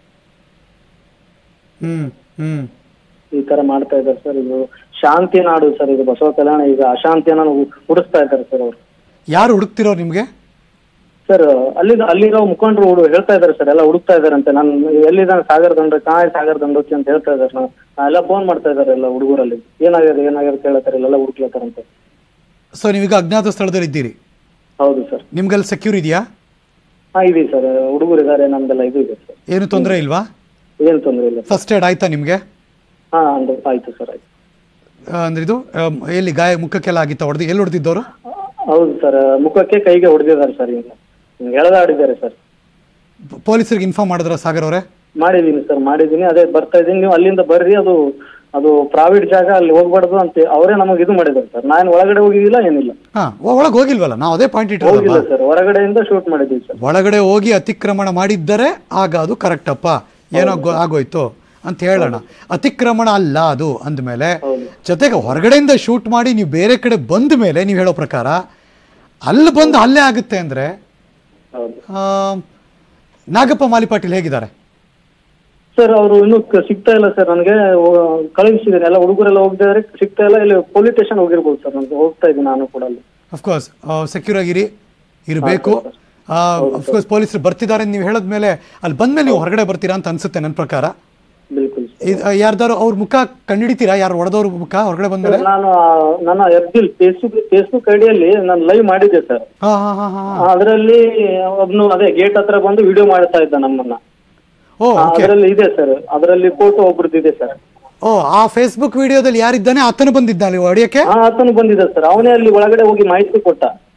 ಹ್ಮ್ ಹ್ಮ್ ಈ ತರ ಮಾಡ್ತಾ ಇದ್ದಾರೆ ಸರ್ ಇದು ಶಾಂತಿ ನಾಡು ಸರ್ ಇದು ಬಸವ ಕಲ್ಯಾಣ ಈಗ ಅಶಾಂತಿಯನ್ನ ಹುಡಿಸ್ತಾ ಇದ್ದಾರೆ ಸರ್ ಅವರು ಯಾರು ಹುಡುಕ್ತಿರೋ ನಿಮ್ಗೆ ಸರ್ ಅಲ್ಲಿ ಅಲ್ಲಿರೋ ಮುಖಂಡರು ಹುಡು- ಹೇಳ್ತಾ ಇದ್ದಾರೆ ಸರ್ ಎಲ್ಲ ಹುಡುಕ್ತಾ ಇದಾರಂತೆ ನಾನು ಎಲ್ಲಿದ್ದಾನೆ ಸಾಗರ ದಂಡ ಕಾಯ್ ಸಾಗರ ದಂಡೋತಿ ಅಂತ ಹೇಳ್ತಾ ಇದ್ದಾರೆ ನಾವು ಎಲ್ಲ ಫೋನ್ ಮಾಡ್ತಾ ಇದಾರೆ ಎಲ್ಲ ಹುಡುಗರಲ್ಲಿ ಏನಾಗಿದೆ ಏನಾಗಿದೆ ಕೇಳತ್ತಾರೆ ಇಲ್ಲೆಲ್ಲ ಹುಡುಕ್ಲತ್ತಾರಂತೆ ಸೊ ನೀವೀಗ ಅಜ್ಞಾತ ಸ್ಥಳದಲ್ಲಿ ಇದ್ದೀರಿ ಹೌದು ಸರ್ ನಿಮ್ಗೆಲ್ಲ ಸೆಕ್ಯೂರ್ ಇದೆಯಾ ಹಾ ಇದೆ ಸರ್ ಹುಡುಗರು ಇದಾರೆ ನಮ್ದೆಲ್ಲ ಇದು ಇದೆ ಸರ್ ಏನು ತೊಂದರೆ ಇಲ್ವಾ ಏನು ತೊಂದರೆ ಇಲ್ಲ ಫಸ್ಟ್ ಏಡ್ ಆಯ್ತಾ ನಿಮ್ಗೆ ಹಾ ಅಂದ್ರೆ ಆಯ್ತು ಸರ್ ಆಯ್ತು ಆ, ಅಂದ್ರೆ ಇದು ಆ, ಎಲ್ಲಿ ಗಾಯ ಮುಖಕ್ಕೆಲ್ಲ ಆಗಿತ್ತ ಹೊಡೆದು ಎಲ್ಲಿ ಹೊಡೆದಿದ್ದವರು ಹೌದು ಸರ್ ಮುಖಕ್ಕೆ ಕೈಗೆ ಹೊಡೆದಿದ್ದಾರೆ ಸರ್ ಈಗ ಎಳೆದಾಡಿದ್ದಾರೆ ಸರ್ ಪೊಲೀಸರಿಗೆ ಇನ್ಫಾರ್ಮ್ ಮಾಡಿದ್ರ ಸಾಗರ್ ಅವರೇ ಮಾಡಿದ್ದೀನಿ ಸರ್ ಮಾಡಿದ್ದೀನಿ ಅದೇ ಬರ್ತಾ ಇದ್ದೀನಿ ನೀವು ಅಲ್ಲಿಂದ ಬರ್ರಿ ಅದು ಅದು ಪ್ರೈವೇಟ್ ಜಾಗ ಅಲ್ಲಿ ಹೋಗ್ಬಾರ್ದು ಅಂತ ಅವರೇ ನಮಗೆ ಇದು ಮಾಡಿದ್ದಾರೆ ಸರ್ ನಾನು ಒಳಗಡೆ ಹೋಗಿದ್ದಿಲ್ಲ ಏನಿಲ್ಲ ಹಾ ಒಳಗೆ ಹೋಗಿಲ್ವಲ್ಲ ನಾವು ಅದೇ ಪಾಯಿಂಟ್ ಹೋಗಿಲ್ಲ ಇಟ್ಟಿರೋದಲ್ಲ ಸರ್ ಹೊರಗಡೆಯಿಂದ ಶೂಟ್ ಮಾಡಿದ್ದೀವಿ ಸರ್ ಒಳಗಡೆ ಹೋಗಿ ಅತಿಕ್ರಮಣ ಮಾಡಿದ್ದರೆ ಆಗ ಅದು ಕರೆಕ್ಟಪ್ಪ ಏನೋ ಗೊ- ಆಗೋಯ್ತು ಅಂತ ಹೇಳೋಣ ಅತಿಕ್ರಮಣ ಅಲ್ಲ ಅದು ಅಂದಮೇಲೆ ಜೊತೆಗೆ ಹೊರಗಡೆಯಿಂದ ಶೂಟ್ ಮಾಡಿ ನೀವು ಬೇರೆ ಕಡೆ ಬಂದ ಮೇಲೆ ನೀವು ಹೇಳೋ ಪ್ರಕಾರ ಅಲ್ಲಿ ಬಂದು ಹಲ್ಲೆ ಆಗುತ್ತೆ ಅಂದರೆ ಹೌದು ನಾಗಪ್ಪ ಮಾಲಿಪಾಟೀಲ್ ಹೇಗಿದ್ದಾರೆ ಸರ್ ಅವರು ಇನ್ನೂ ಕ- ಸಿಗ್ತಾ ಇಲ್ಲ ಸರ್ ನನಗೆ ಕಳುಹಿಸಿದ್ದೀನಿ ಎಲ್ಲ ಹುಡುಗರೆಲ್ಲ ಹೋಗಿದ್ದಾರೆ ಸಿಗ್ತಾ ಇಲ್ಲ ಇಲ್ಲಿ ಪೊಲೀಸ್ ಸ್ಟೇಷನ್ ಹೋಗಿರ್ಬೋದು ಸರ್ ನಾನು ಹೋಗ್ತಾ ಇದ್ದೀನಿ ನಾನು ಕೂಡ ಅಲ್ಲಿ ಅಫ್ಕೋರ್ಸ್ ಸೆಕ್ಯೂರ್ ಆಗಿರಿ ಇರಬೇಕು ಅಫ್ಕೋರ್ಸ್ ಪೊಲೀಸರು ಬರ್ತಿದ್ದಾರೆ ಅಂತ ನೀವು ಹೇಳಿದ್ಮೇಲೆ ಅಲ್ಲಿ ಬಂದ್ಮೇಲೆ ನೀವು ಹೊರಗಡೆ ಬರ್ತೀರಾ ಅಂತ ಅನ್ಸುತ್ತೆ ನನ್ನ ಪ್ರಕಾರ ಬಿಲ್ಕುಲ್ ಯಾರ್ದಾರು ಅವ್ರ ಮುಖ ಕಂಡಿಡಿತೀರಾ ಯಾರು ಹೊಡೆದವ್ರ ಮುಖ ಹೊರಗಡೆ ಬಂದ್ಮೇಲೆ ನಾನು ಆ, ನನ್ನ ಎಫ್ಬಿಲ್ ಫೇಸ್ಬುಕ್ ಫೇಸ್ಬುಕ್ ಐಡಿಯಲ್ಲಿ ನಾನು ಲೈವ್ ಮಾಡಿದ್ದೆ ಸರ್ ಹಾ ಹಾ ಹಾ ಹಾ ಅದರಲ್ಲಿ ಒಬ್ನು ಅದೇ ಗೇಟ್ ಹತ್ರ ಬಂದು ವಿಡಿಯೋ ಮಾಡ್ತಾ ಇದ್ದ ನಮ್ಮನ್ನ ಓ ಓಕೆ ಅದರಲ್ಲಿ ಇದೆ ಸರ್ ಅದರಲ್ಲಿ ಫೋಟೋ ಒಬ್ರದ್ದು ಇದೆ ಸರ್ ಓ ಆ ಫೇಸ್ಬುಕ್ ವಿಡಿಯೋದಲ್ಲಿ ಯಾರಿದ್ದಾನೆ ಆತನು ಬಂದಿದ್ದ ಅಲ್ಲಿ ಹೊಡೆಯಕ್ಕೆ ಹಾ ಆತನು ಬಂದಿದೆ ಸರ್ ಅವನೇ ಅಲ್ಲಿ ಒಳಗಡೆ ಹೋಗಿ ಮಾಹಿತಿ ಕೊಟ್ಟ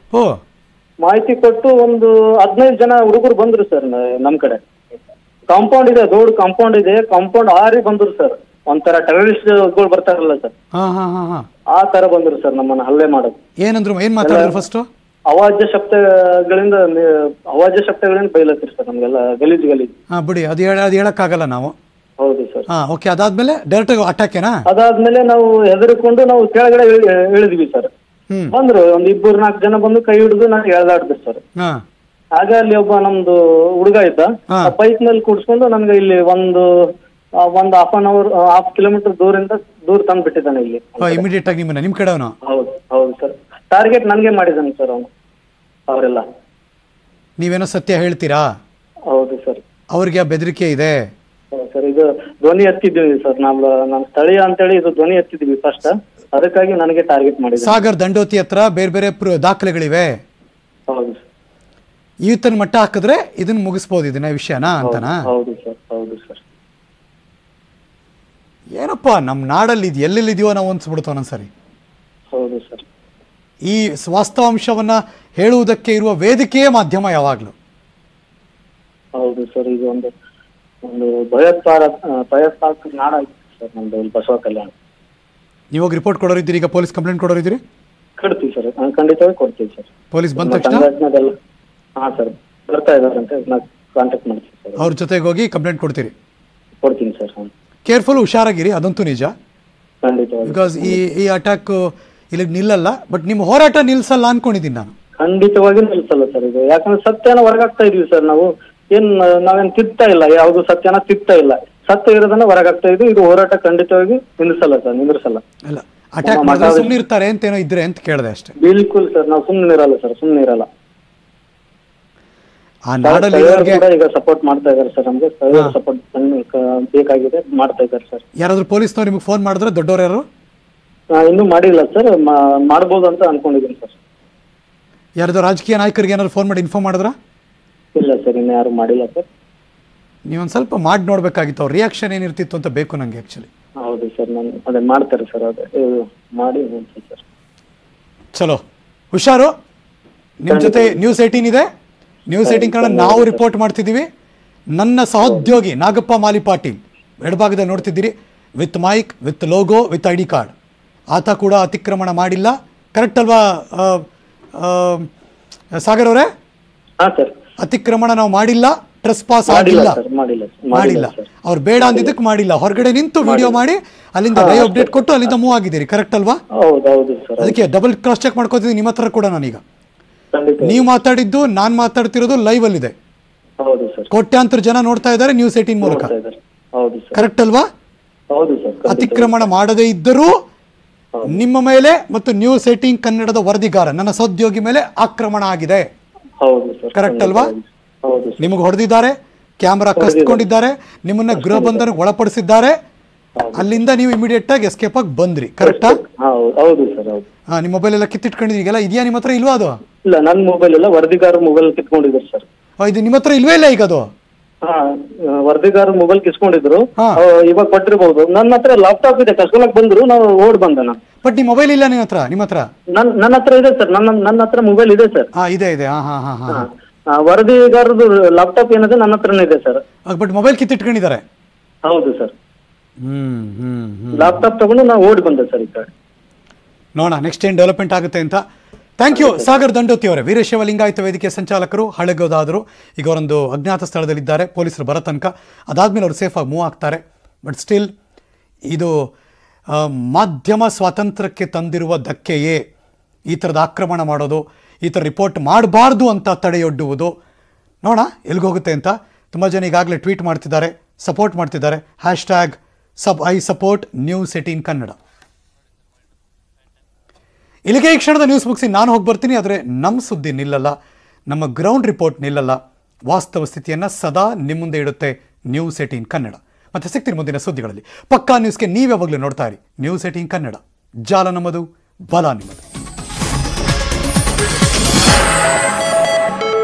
ಓ ಮಾಹಿತಿ ಕೊಟ್ಟು ಒಂದು ಹದಿನೈದು ಜನ ಹುಡುಗರು ಬಂದ್ರು ಸರ್ ನಮ್ ಕಡೆ ಕಾಂಪೌಂಡ್ ಇದೆ ದೊಡ್ಡ ಕಾಂಪೌಂಡ್ ಇದೆ ಕಾಂಪೌಂಡ್ ಆರಿ ಬಂದ್ರು ಸರ್ ಒಂಥರ ಟೆರರಿಸ್ಟ್ಗಳು ಬರ್ತಾರಲ್ಲ ಸರ್ ಹಾ ಹಾ ಹಾ ಹಾ ಆ ತರ ಬಂದ್ರು ಸರ್ ನಮ್ಮನ್ನ ಹಲ್ಲೆ ಮಾಡೋದು ಏನಂದ್ರು ಏನ್ ಮಾತಾಡಿದ್ರು ಫಸ್ಟ್ ಅವಾಜ್ಯ ಶಬ್ದಗಳಿಂದ ನಿ- ಅವಾಜ್ಯ ಶಬ್ದಗಳಿಂದ ಬೈಲತ್ತೀರಿ ಸರ್ ನಮ್ಗೆಲ್ಲ ಗಲೀಜ್ ಗಲೀಜ್ ಹಾ ಬಿಡಿ ಅದು ಹೇಳ ಅದು ಹೇಳಕ್ಕಾಗಲ್ಲ ನಾವು ಹೌದು ಸರ್ ಹಾ ಓಕೆ ಅದಾದ್ಮೇಲೆ ಡೈರೆಕ್ಟ್ ಅಟ್ಯಾಕೇನಾ ಅದಾದ್ಮೇಲೆ ನಾವು ಹೆದರ್ಕೊಂಡು ನಾವು ಕೆಳಗಡೆ ಇಳಿ- ಇಳಿದ್ವಿ ಸರ್ ಹ್ಮ್ ಬಂದ್ರು ಒಂದ್ ಇಬ್ಬರು ನಾಲ್ಕು ಜನ ಬಂದು ಕೈ ಹಿಡಿದು ನಾನು ಎಳ್ದಾಡ್ದೆ ಸರ್ ಹಾ ಆಗ ಅಲ್ಲಿ ಒಬ್ಬ ನಮ್ದು ಹುಡುಗ ಇದ್ದ ಹಾ. ಬೈಕ್ ನಲ್ಲಿ ಕೂಡ್ಸ್ಕೊಂಡು ನನ್ಗೆ ಇಲ್ಲಿ ಒಂದು ಆ, ಒಂದ್ half an hour half kilometre ದೂರಿಂದ ದೂರ ತಂದು ಬಿಟ್ಟಿದ್ದಾನೆ ಇಲ್ಲಿ ಇಮಿಡಿಯೇಟ್ ಆಗಿ ನಿಮ್ಮನ್ನ ನಿಮ್ ಕಡೆವನು ಹೌದು ಹೌದು ಸರ್ ಟಾರ್ಗೆಟ್ ನನ್ಗೆ ಮಾಡಿದ್ದಾನೆ ಸರ್ ಅವನು ಅವರೆಲ್ಲ ನೀವೇನೋ ಸತ್ಯ ಹೇಳ್ತೀರಾ ಹೌದು ಸರ್ ಅವ್ರಿಗೆ ಆ ಬೆದರಿಕೆ ಇದೆ ಹೌದು ಸರ್ ಇದು ಧ್ವನಿ ಎತ್ತಿದ್ದೀವಿ ಸರ್ ನಾವು ನಮ್ಮ ಸ್ಥಳೀಯ ಅಂತೇಳಿ ಇದು ಧ್ವನಿ ಎತ್ತಿದ್ವಿ ಫಸ್ಟ್ ಅದಕ್ಕಾಗಿ ನನಗೆ ಟಾರ್ಗೆಟ್ ಮಾಡಿದ್ದಾನೆ ಸಾಗರ್ ದಂಡೋತಿ ಹತ್ರ ಬೇರೆ ಬೇರೆ ಪ್ರ- ದಾಖಲೆಗಳಿವೆ ಹೌದು ಸರ್ ಈತನ ಮಟ್ಟ ಹಾಕಿದ್ರೆ ಇದನ್ನ ಮುಗಿಸ್ಬೋದು ಇದನ್ನ ವಿಷಯನಾ ಅಂತನಾ ಹೌದು ಸರ್ ಹೌದು ಸರ್ ಏನಪ್ಪ ನಮ್ಮ ನಾಡಲ್ಲಿ ಇದು ಎಲ್ಲೆಲ್ಲಿದೆಯೋ ನಾವು ಅನ್ಸ್ಬಿಡ್ತು ಒಂದೊಂದ್ಸರಿ ಹೌದು ಸರ್ ಈ ವಾಸ್ತವಾಂಶವನ್ನ ಹೇಳುವುದಕ್ಕೆ ಇರುವ ವೇದಿಕೆಯೇ ಮಾಧ್ಯಮ ಯಾವಾಗಲೂ ಹೌದು ಸರ್ ಇದು ಒಂದು ಒಂದು ಭಯೋತ್ಪಾದ ಆ, ಭಯೋತ್ಪಾದಕ ನಾಡಾಗಿದೆ ಸರ್ ನಮ್ದು ಇಲ್ಲಿ ಬಸವ ಕಲ್ಯಾಣ ನೀವಾಗ ರಿಪೋರ್ಟ್ ಕೊಡೋರಿದ್ದೀರಿ ಈಗ ಪೊಲೀಸ್ ಕಂಪ್ಲೇಂಟ್ ಕೊಡೋರಿದ್ದೀರಿ ಕೊಡ್ತೀವಿ ಸರ್ ಆ, ಖಂಡಿತವಾಗಿ ಕೊಡ್ತೀವಿ ಸರ್ ಪೊಲೀಸ್ ಬಂದ ನಮ್ಮ ತಕ್ಷಣ ಸಂಘಟನೆದೆಲ್ಲ ಹಾ ಸರ್ ಬರ್ತಾ ಇದಾರೆ ಅಂತ ನಾ ಕಾಂಟ್ಯಾಕ್ಟ್ ಮಾಡ್ತೀನಿ ಸರ್ ಅವ್ರ ಜೊತೆಗೆ ಹೋಗಿ ಕಂಪ್ಲೇಂಟ್ ಕೊಡ್ತೀರಿ ಕೊಡ್ತೀನಿ ಸರ್ ಹ್ಮ್. ಕೇರ್ಫುಲ್ ಹುಷಾರಾಗಿರಿ ಅದಂತೂ ನಿಜ ಖಂಡಿತವಾಗಿ ಬಿಕಾಸ್ ಈ ಈ ಅಟ್ಯಾಕ್ ಇಲ್ಲಿಗೆ ನಿಲ್ಲಲ್ಲ ಬಟ್ ನಿಮ್ಮ ಹೋರಾಟ ನಿಲ್ಸಲ್ಲ ಅನ್ಕೊಂಡಿದ್ದೀನಿ ನಾನು ಖಂಡಿತವಾಗಿ ನಿಲ್ಸಲ್ಲ ಸರ್ ಇದು ಯಾಕಂದ್ರೆ ಸತ್ಯನ ಹೊರಗಾಗ್ತಾ ಇದೀವಿ ಸರ್ ನಾವು ಏನ್ ಆ, ನಾವೇನ್ ತಿದ್ತಾ ಇಲ್ಲ ಯಾವ್ದು ಸತ್ಯನ ತಿದ್ತಾ ಇಲ್ಲ ಸತ್ಯ ಇರೋದನ್ನ ಹೊರಗಾಗ್ತಾ ಇದೀವಿ ಇದು ಹೋರಾಟ ಖಂಡಿತವಾಗಿ ನಿಲ್ಲಿಸಲ್ಲ ಸರ್ ನಿಂದ್ರಿಸಲ್ಲ ಅಲ್ಲ ಅಟ್ಯಾಕ್ ಮಾಡಿದ್ರೆ ಸುಮ್ಮನೆ ಇರ್ತಾರೆ ಅಂತೇನೋ ಇದ್ರೆ ಅಂತ ಕೇಳಿದೆ ಅಷ್ಟೇ ಬಿಲ್ಕುಲ್ ಸರ್ ನಾವು ಸುಮ್ಮನೆ ಇರಲ್ಲ ಸರ್ ಸುಮ್ಮನೆ ಇರಲ್ಲ ಆ ನಾಡಲ್ಲಿ ಸ್ಥಳೀಯರು ಇರೋರ್ಗೆ ಕೂಡ ಈಗ ಸಪೋರ್ಟ್ ಮಾಡ್ತಾ ಇದಾರೆ ಸರ್ ನಮ್ಗೆ ಸ್ಥಳೀಯರ ಸಪೋರ್ಟ್ ಬೇಕಾಗಿದೆ ಮಾಡ್ತಾ ಇದ್ದಾರೆ ಸರ್ ಯಾರಾದ್ರೂ ಪೊಲೀಸ್ನವ್ರು ನಿಮಗೆ ಫೋನ್ ಮಾಡಿದ್ರೆ ದೊಡ್ಡವ್ರು ಯಾರು ಆ, ಇನ್ನೂ ಮಾಡಿಲ್ಲ ಸರ್ ಮಾಡ್ಬೋದು ಅಂತ ಅನ್ಕೊಂಡಿದ್ದೀನಿ ಸರ್ ಯಾರಾದ್ರೂ ರಾಜಕೀಯ ನಾಯಕರಿಗೆ ಏನಾದ್ರು ಫೋನ್ ಮಾಡಿ ಇನ್ಫಾರ್ಮ್ ಮಾಡಿದ್ರ ಇಲ್ಲ ಸರ್ ಇನ್ನು ಯಾರು ಮಾಡಿಲ್ಲ ಸರ್ ನೀವೊಂದು ಸ್ವಲ್ಪ ಮಾಡಿ ನೋಡ್ಬೇಕಾಗಿತ್ತು ಅವ್ರ ರಿಯಾಕ್ಷನ್ ಏನಿರ್ತಿತ್ತು ಅಂತ ಬೇಕು ನಂಗೆ ಆ್ಯಕ್ಚುಲಿ ಹೌದು ಸರ್ ನಾನು ಅದೇ ಮಾಡ್ತಾರೆ ಸರ್ ಅದೇ ಇದು ಮಾಡಿ ನೋಡ್ತೀನಿ ಸರ್ ಚಲೋ ಹುಷಾರು ನಿಮ್ಮ ಜೊತೆ ನ್ಯೂಸ್ ಏಯ್ಟೀನ್ ಇದೆ ನ್ಯೂಸ್ ಏಯ್ಟೀನ್ ಕನ್ನಡ ನಾವು ರಿಪೋರ್ಟ್ ಮಾಡ್ತಿದ್ದೀವಿ ನನ್ನ ಸಹೋದ್ಯೋಗಿ ನಾಗಪ್ಪ ಮಾಲಿ ಪಾಟೀಲ್ ಎಡಭಾಗದಲ್ಲಿ ನೋಡ್ತಿದ್ದೀರಿ with mic with logo with I D card ಆತ ಕೂಡ ಅತಿಕ್ರಮಣ ಮಾಡಿಲ್ಲ ಕರೆಕ್ಟ್ ಅಲ್ವಾ ಆ, ಆ, ಸಾಗರ್ ಅವರೇ ಹಾ ಸರ್ ಅತಿಕ್ರಮಣ ನಾವು ಮಾಡಿಲ್ಲ ಟ್ರೆಸ್ ಪಾಸ್ ಮಾಡಿಲ್ಲ ಆಗಿಲ್ಲ ಸರ್ ಮಾಡಿಲ್ಲ ಸರ್ ಮಾಡಿಲ್ಲ ಸರ್ ಅವ್ರು ಬೇಡ ಅಂದಿದ್ದಕ್ಕೆ ಮಾಡಿಲ್ಲ ಹೊರಗಡೆ ನಿಂತು ವಿಡಿಯೋ ಮಾಡಿ ಅಲ್ಲಿಂದ ಲೈವ್ ಅಪ್ಡೇಟ್ ಕೊಟ್ಟು ಅಲ್ಲಿಂದ ಮೂವ್ ಆಗಿದ್ದೀರಿ ಕರೆಕ್ಟ್ ಅಲ್ವಾ ಹೌದು ಹೌದು ಸರ್ ಅದಕ್ಕೆ ಡಬಲ್ ಕ್ರಾಸ್ ಚೆಕ್ ಮಾಡ್ಕೋತಿದ್ದೀನಿ ನಿಮ್ಮ ಹತ್ರ ಕೂಡ ನಾನೀಗ ಖಂಡಿತ ನೀವು ಮಾತಾಡಿದ್ದು ನಾನು ಮಾತಾಡ್ತಿರೋದು ಲೈವ್ ಅಲ್ಲಿದೆ ಹೌದು ಸರ್ ಕೋಟ್ಯಾಂತರ ಜನ ನೋಡ್ತಾ ಇದ್ದಾರೆ ನ್ಯೂಸ್ ಏಟೀನ್ ಮೂಲಕ ನೋಡ್ತಾ ಇದ್ದಾರೆ ಹೌದು ಸರ್ ಕರೆಕ್ಟ್ ಅಲ್ವಾ ಹೌದು ಸರ್ ಖಂಡಿತ. ಅತಿಕ್ರಮಣ ಮಾಡದೇ ಇದ್ದರೂ ನಿಮ್ಮ ಮೇಲೆ ಮತ್ತು ನ್ಯೂಸ್ ಏಟೀನ್ ಕನ್ನಡದ ವರದಿಗಾರ ನನ್ನ ಸಹೋದ್ಯೋಗಿ ಮೇಲೆ ಆಕ್ರಮಣ ಆಗಿದೆ ಹೌದು ಸರ್ Correct ಅಲ್ವಾ? ಹೌದು ಸರ್ ನಿಮಗೆ ಹೊಡೆದಿದ್ದಾರೆ ಕ್ಯಾಮ್ರಾ ಕಸ್ಕೊಂಡಿದ್ದಾರೆ ನಿಮ್ಮನ್ನ ಗೃಹ ಬಂಧನಕ್ಕೆ ಒಳಪಡಿಸಿದ್ದಾರೆ ಅಲ್ಲಿಂದ ನೀವು ಇಮಿಡಿಯೇಟ್ ಆಗಿ ಎಸ್ಕೇಪ್ ಆಗಿ ಬಂದ್ರಿ ಕರೆಕ್ಟಾ ಹೌದು ಹೌದು ಸರ್ ಹೌದು ನಿಮ್ಮ ಮೊಬೈಲ್ ಎಲ್ಲ ಕಿತ್ತಿಟ್ಕೊಂಡಿದ್ದೀರಿ ಈಗೆಲ್ಲ ಇದೆಯಾ ನಿಮ್ಮ ಹತ್ರ ಇಲ್ವಾ ಅದು ಇಲ್ಲ ನನ್ನ ಮೊಬೈಲ್ ಎಲ್ಲ ವರದಿಗಾರ ಮೊಬೈಲ್ ಕಿತ್ಕೊಂಡಿದ್ರು ಸರ್ ಆ, ಇದು ನಿಮ್ಮ ಹತ್ರ ಇಲ್ವೇ ಇಲ್ಲ ಈಗ ಅದು ಹಾ ವರದಿಗಾರ ಮೊಬೈಲ್ ಕಿಸ್ಕೊಂಡಿದ್ರು ಹಾ. ಅವ್ ಇವಾಗ ಕೊಟ್ಟಿರ್ಬೋದು ನನ್ನ ಹತ್ರ ಲ್ಯಾಪ್ಟಾಪ್ ಇದೆ ಕಸ್ಕೊಳಕ್ ಬಂದ್ರು ನಾವು ಓಡ್ ಬಂದೆ ನಾನು ಬಟ್ ನಿಮ್ಮ ಮೊಬೈಲ್ ಇಲ್ಲ ನಿಮ್ಮ ಹತ್ರ ನಿಮ್ಮ ಹತ್ರ ನನ್ ನನ್ನ ಹತ್ರ ಇದೆ ಸರ್ ನನ್ನ ನನ್ನ ಹತ್ರ ಮೊಬೈಲ್ ಇದೆ ಸರ್ ಹಾ ಇದೆ ಇದೆ ಹಾ ಹಾ ಹಾ ಹಾ ಆ, ವರದಿಗಾರದು ಲ್ಯಾಪ್ಟಾಪ್ ಏನಿದೆ ನನ್ನ ಹತ್ರನೇ ಇದೆ ಸರ್ ಬಟ್ ಮೊಬೈಲ್ ಕಿತ್ತಿಟ್ಕೊಂಡಿದ್ದಾರೆ ಹೌದು ಸರ್ ಹ್ಮ್ ಹ್ಮ್ ಹ್ಮ್ ಲ್ಯಾಪ್ಟಾಪ್ ತಗೊಂಡು ನಾವು ಓಡಿ ಬಂದೆ ಸರ್ ಈ ಕಡೆ ನೋಡೋಣ ನೆಕ್ಸ್ಟ್ ಏನ್ ಡೆವಲಪ್ಮೆಂಟ್ ಆಗುತ್ತೆ ಅಂತ ಥ್ಯಾಂಕ್ ಯು ಸಾಗರ್ ದಂಡೋತಿ ಅವರೇ ವೀರಶೈವ ಲಿಂಗಾಯತ ವೇದಿಕೆ ಸಂಚಾಲಕರು ಹಳೆಗೋದಾದರು ಈಗ ಅವರೊಂದು ಅಜ್ಞಾತ ಸ್ಥಳದಲ್ಲಿದ್ದಾರೆ ಪೊಲೀಸರು ಬರೋ ತನಕ ಅದಾದ್ಮೇಲೆ ಅವರು ಸೇಫಾಗಿ ಮೂವ್ ಆಗ್ತಾರೆ ಬಟ್ ಸ್ಟಿಲ್ ಇದು ಆ, ಮಾಧ್ಯಮ ಸ್ವಾತಂತ್ರ್ಯಕ್ಕೆ ತಂದಿರುವ ಧಕ್ಕೆಯೇ ಈ ಥರದ ಆಕ್ರಮಣ ಮಾಡೋದು ಈ ಥರ ರಿಪೋರ್ಟ್ ಮಾಡಬಾರ್ದು ಅಂತ ತಡೆಯೊಡ್ಡುವುದು ನೋಡೋಣ ಎಲ್ಲಿಗೋಗುತ್ತೆ ಅಂತ ತುಂಬ ಜನ ಈಗಾಗಲೇ ಟ್ವೀಟ್ ಮಾಡ್ತಿದ್ದಾರೆ ಸಪೋರ್ಟ್ ಮಾಡ್ತಿದ್ದಾರೆ ಹ್ಯಾಶ್ ಟ್ಯಾಗ್ ಸಬ್ I support news eighteen Kannada ಇಲ್ಲಿಗೆ ಈ ಕ್ಷಣದ ನ್ಯೂಸ್ ಮುಗಿಸಿ ನಾನು ಹೋಗಿ ಬರ್ತೀನಿ ಆದರೆ ನಮ್ಮ ಸುದ್ದಿ ನಿಲ್ಲಲ್ಲ ನಮ್ಮ ಗ್ರೌಂಡ್ ರಿಪೋರ್ಟ್ ನಿಲ್ಲಲ್ಲ ವಾಸ್ತವ ಸ್ಥಿತಿಯನ್ನು ಸದಾ ನಿಮ್ಮ ಮುಂದೆ ಇಡುತ್ತೆ ನ್ಯೂಸ್ ಏಟೀನ್ ಕನ್ನಡ ಮತ್ತೆ ಸಿಗ್ತೀನಿ ಮುಂದಿನ ಸುದ್ದಿಗಳಲ್ಲಿ ಪಕ್ಕಾ ನ್ಯೂಸ್ಗೆ ನೀವು ಯಾವಾಗಲೂ ನೋಡ್ತಾ ಇರಿ ನ್ಯೂಸ್ ಏಟೀನ್ ಕನ್ನಡ ಜಾಲ ನಮ್ಮದು ಬಲ ನಿಮ್ಮದು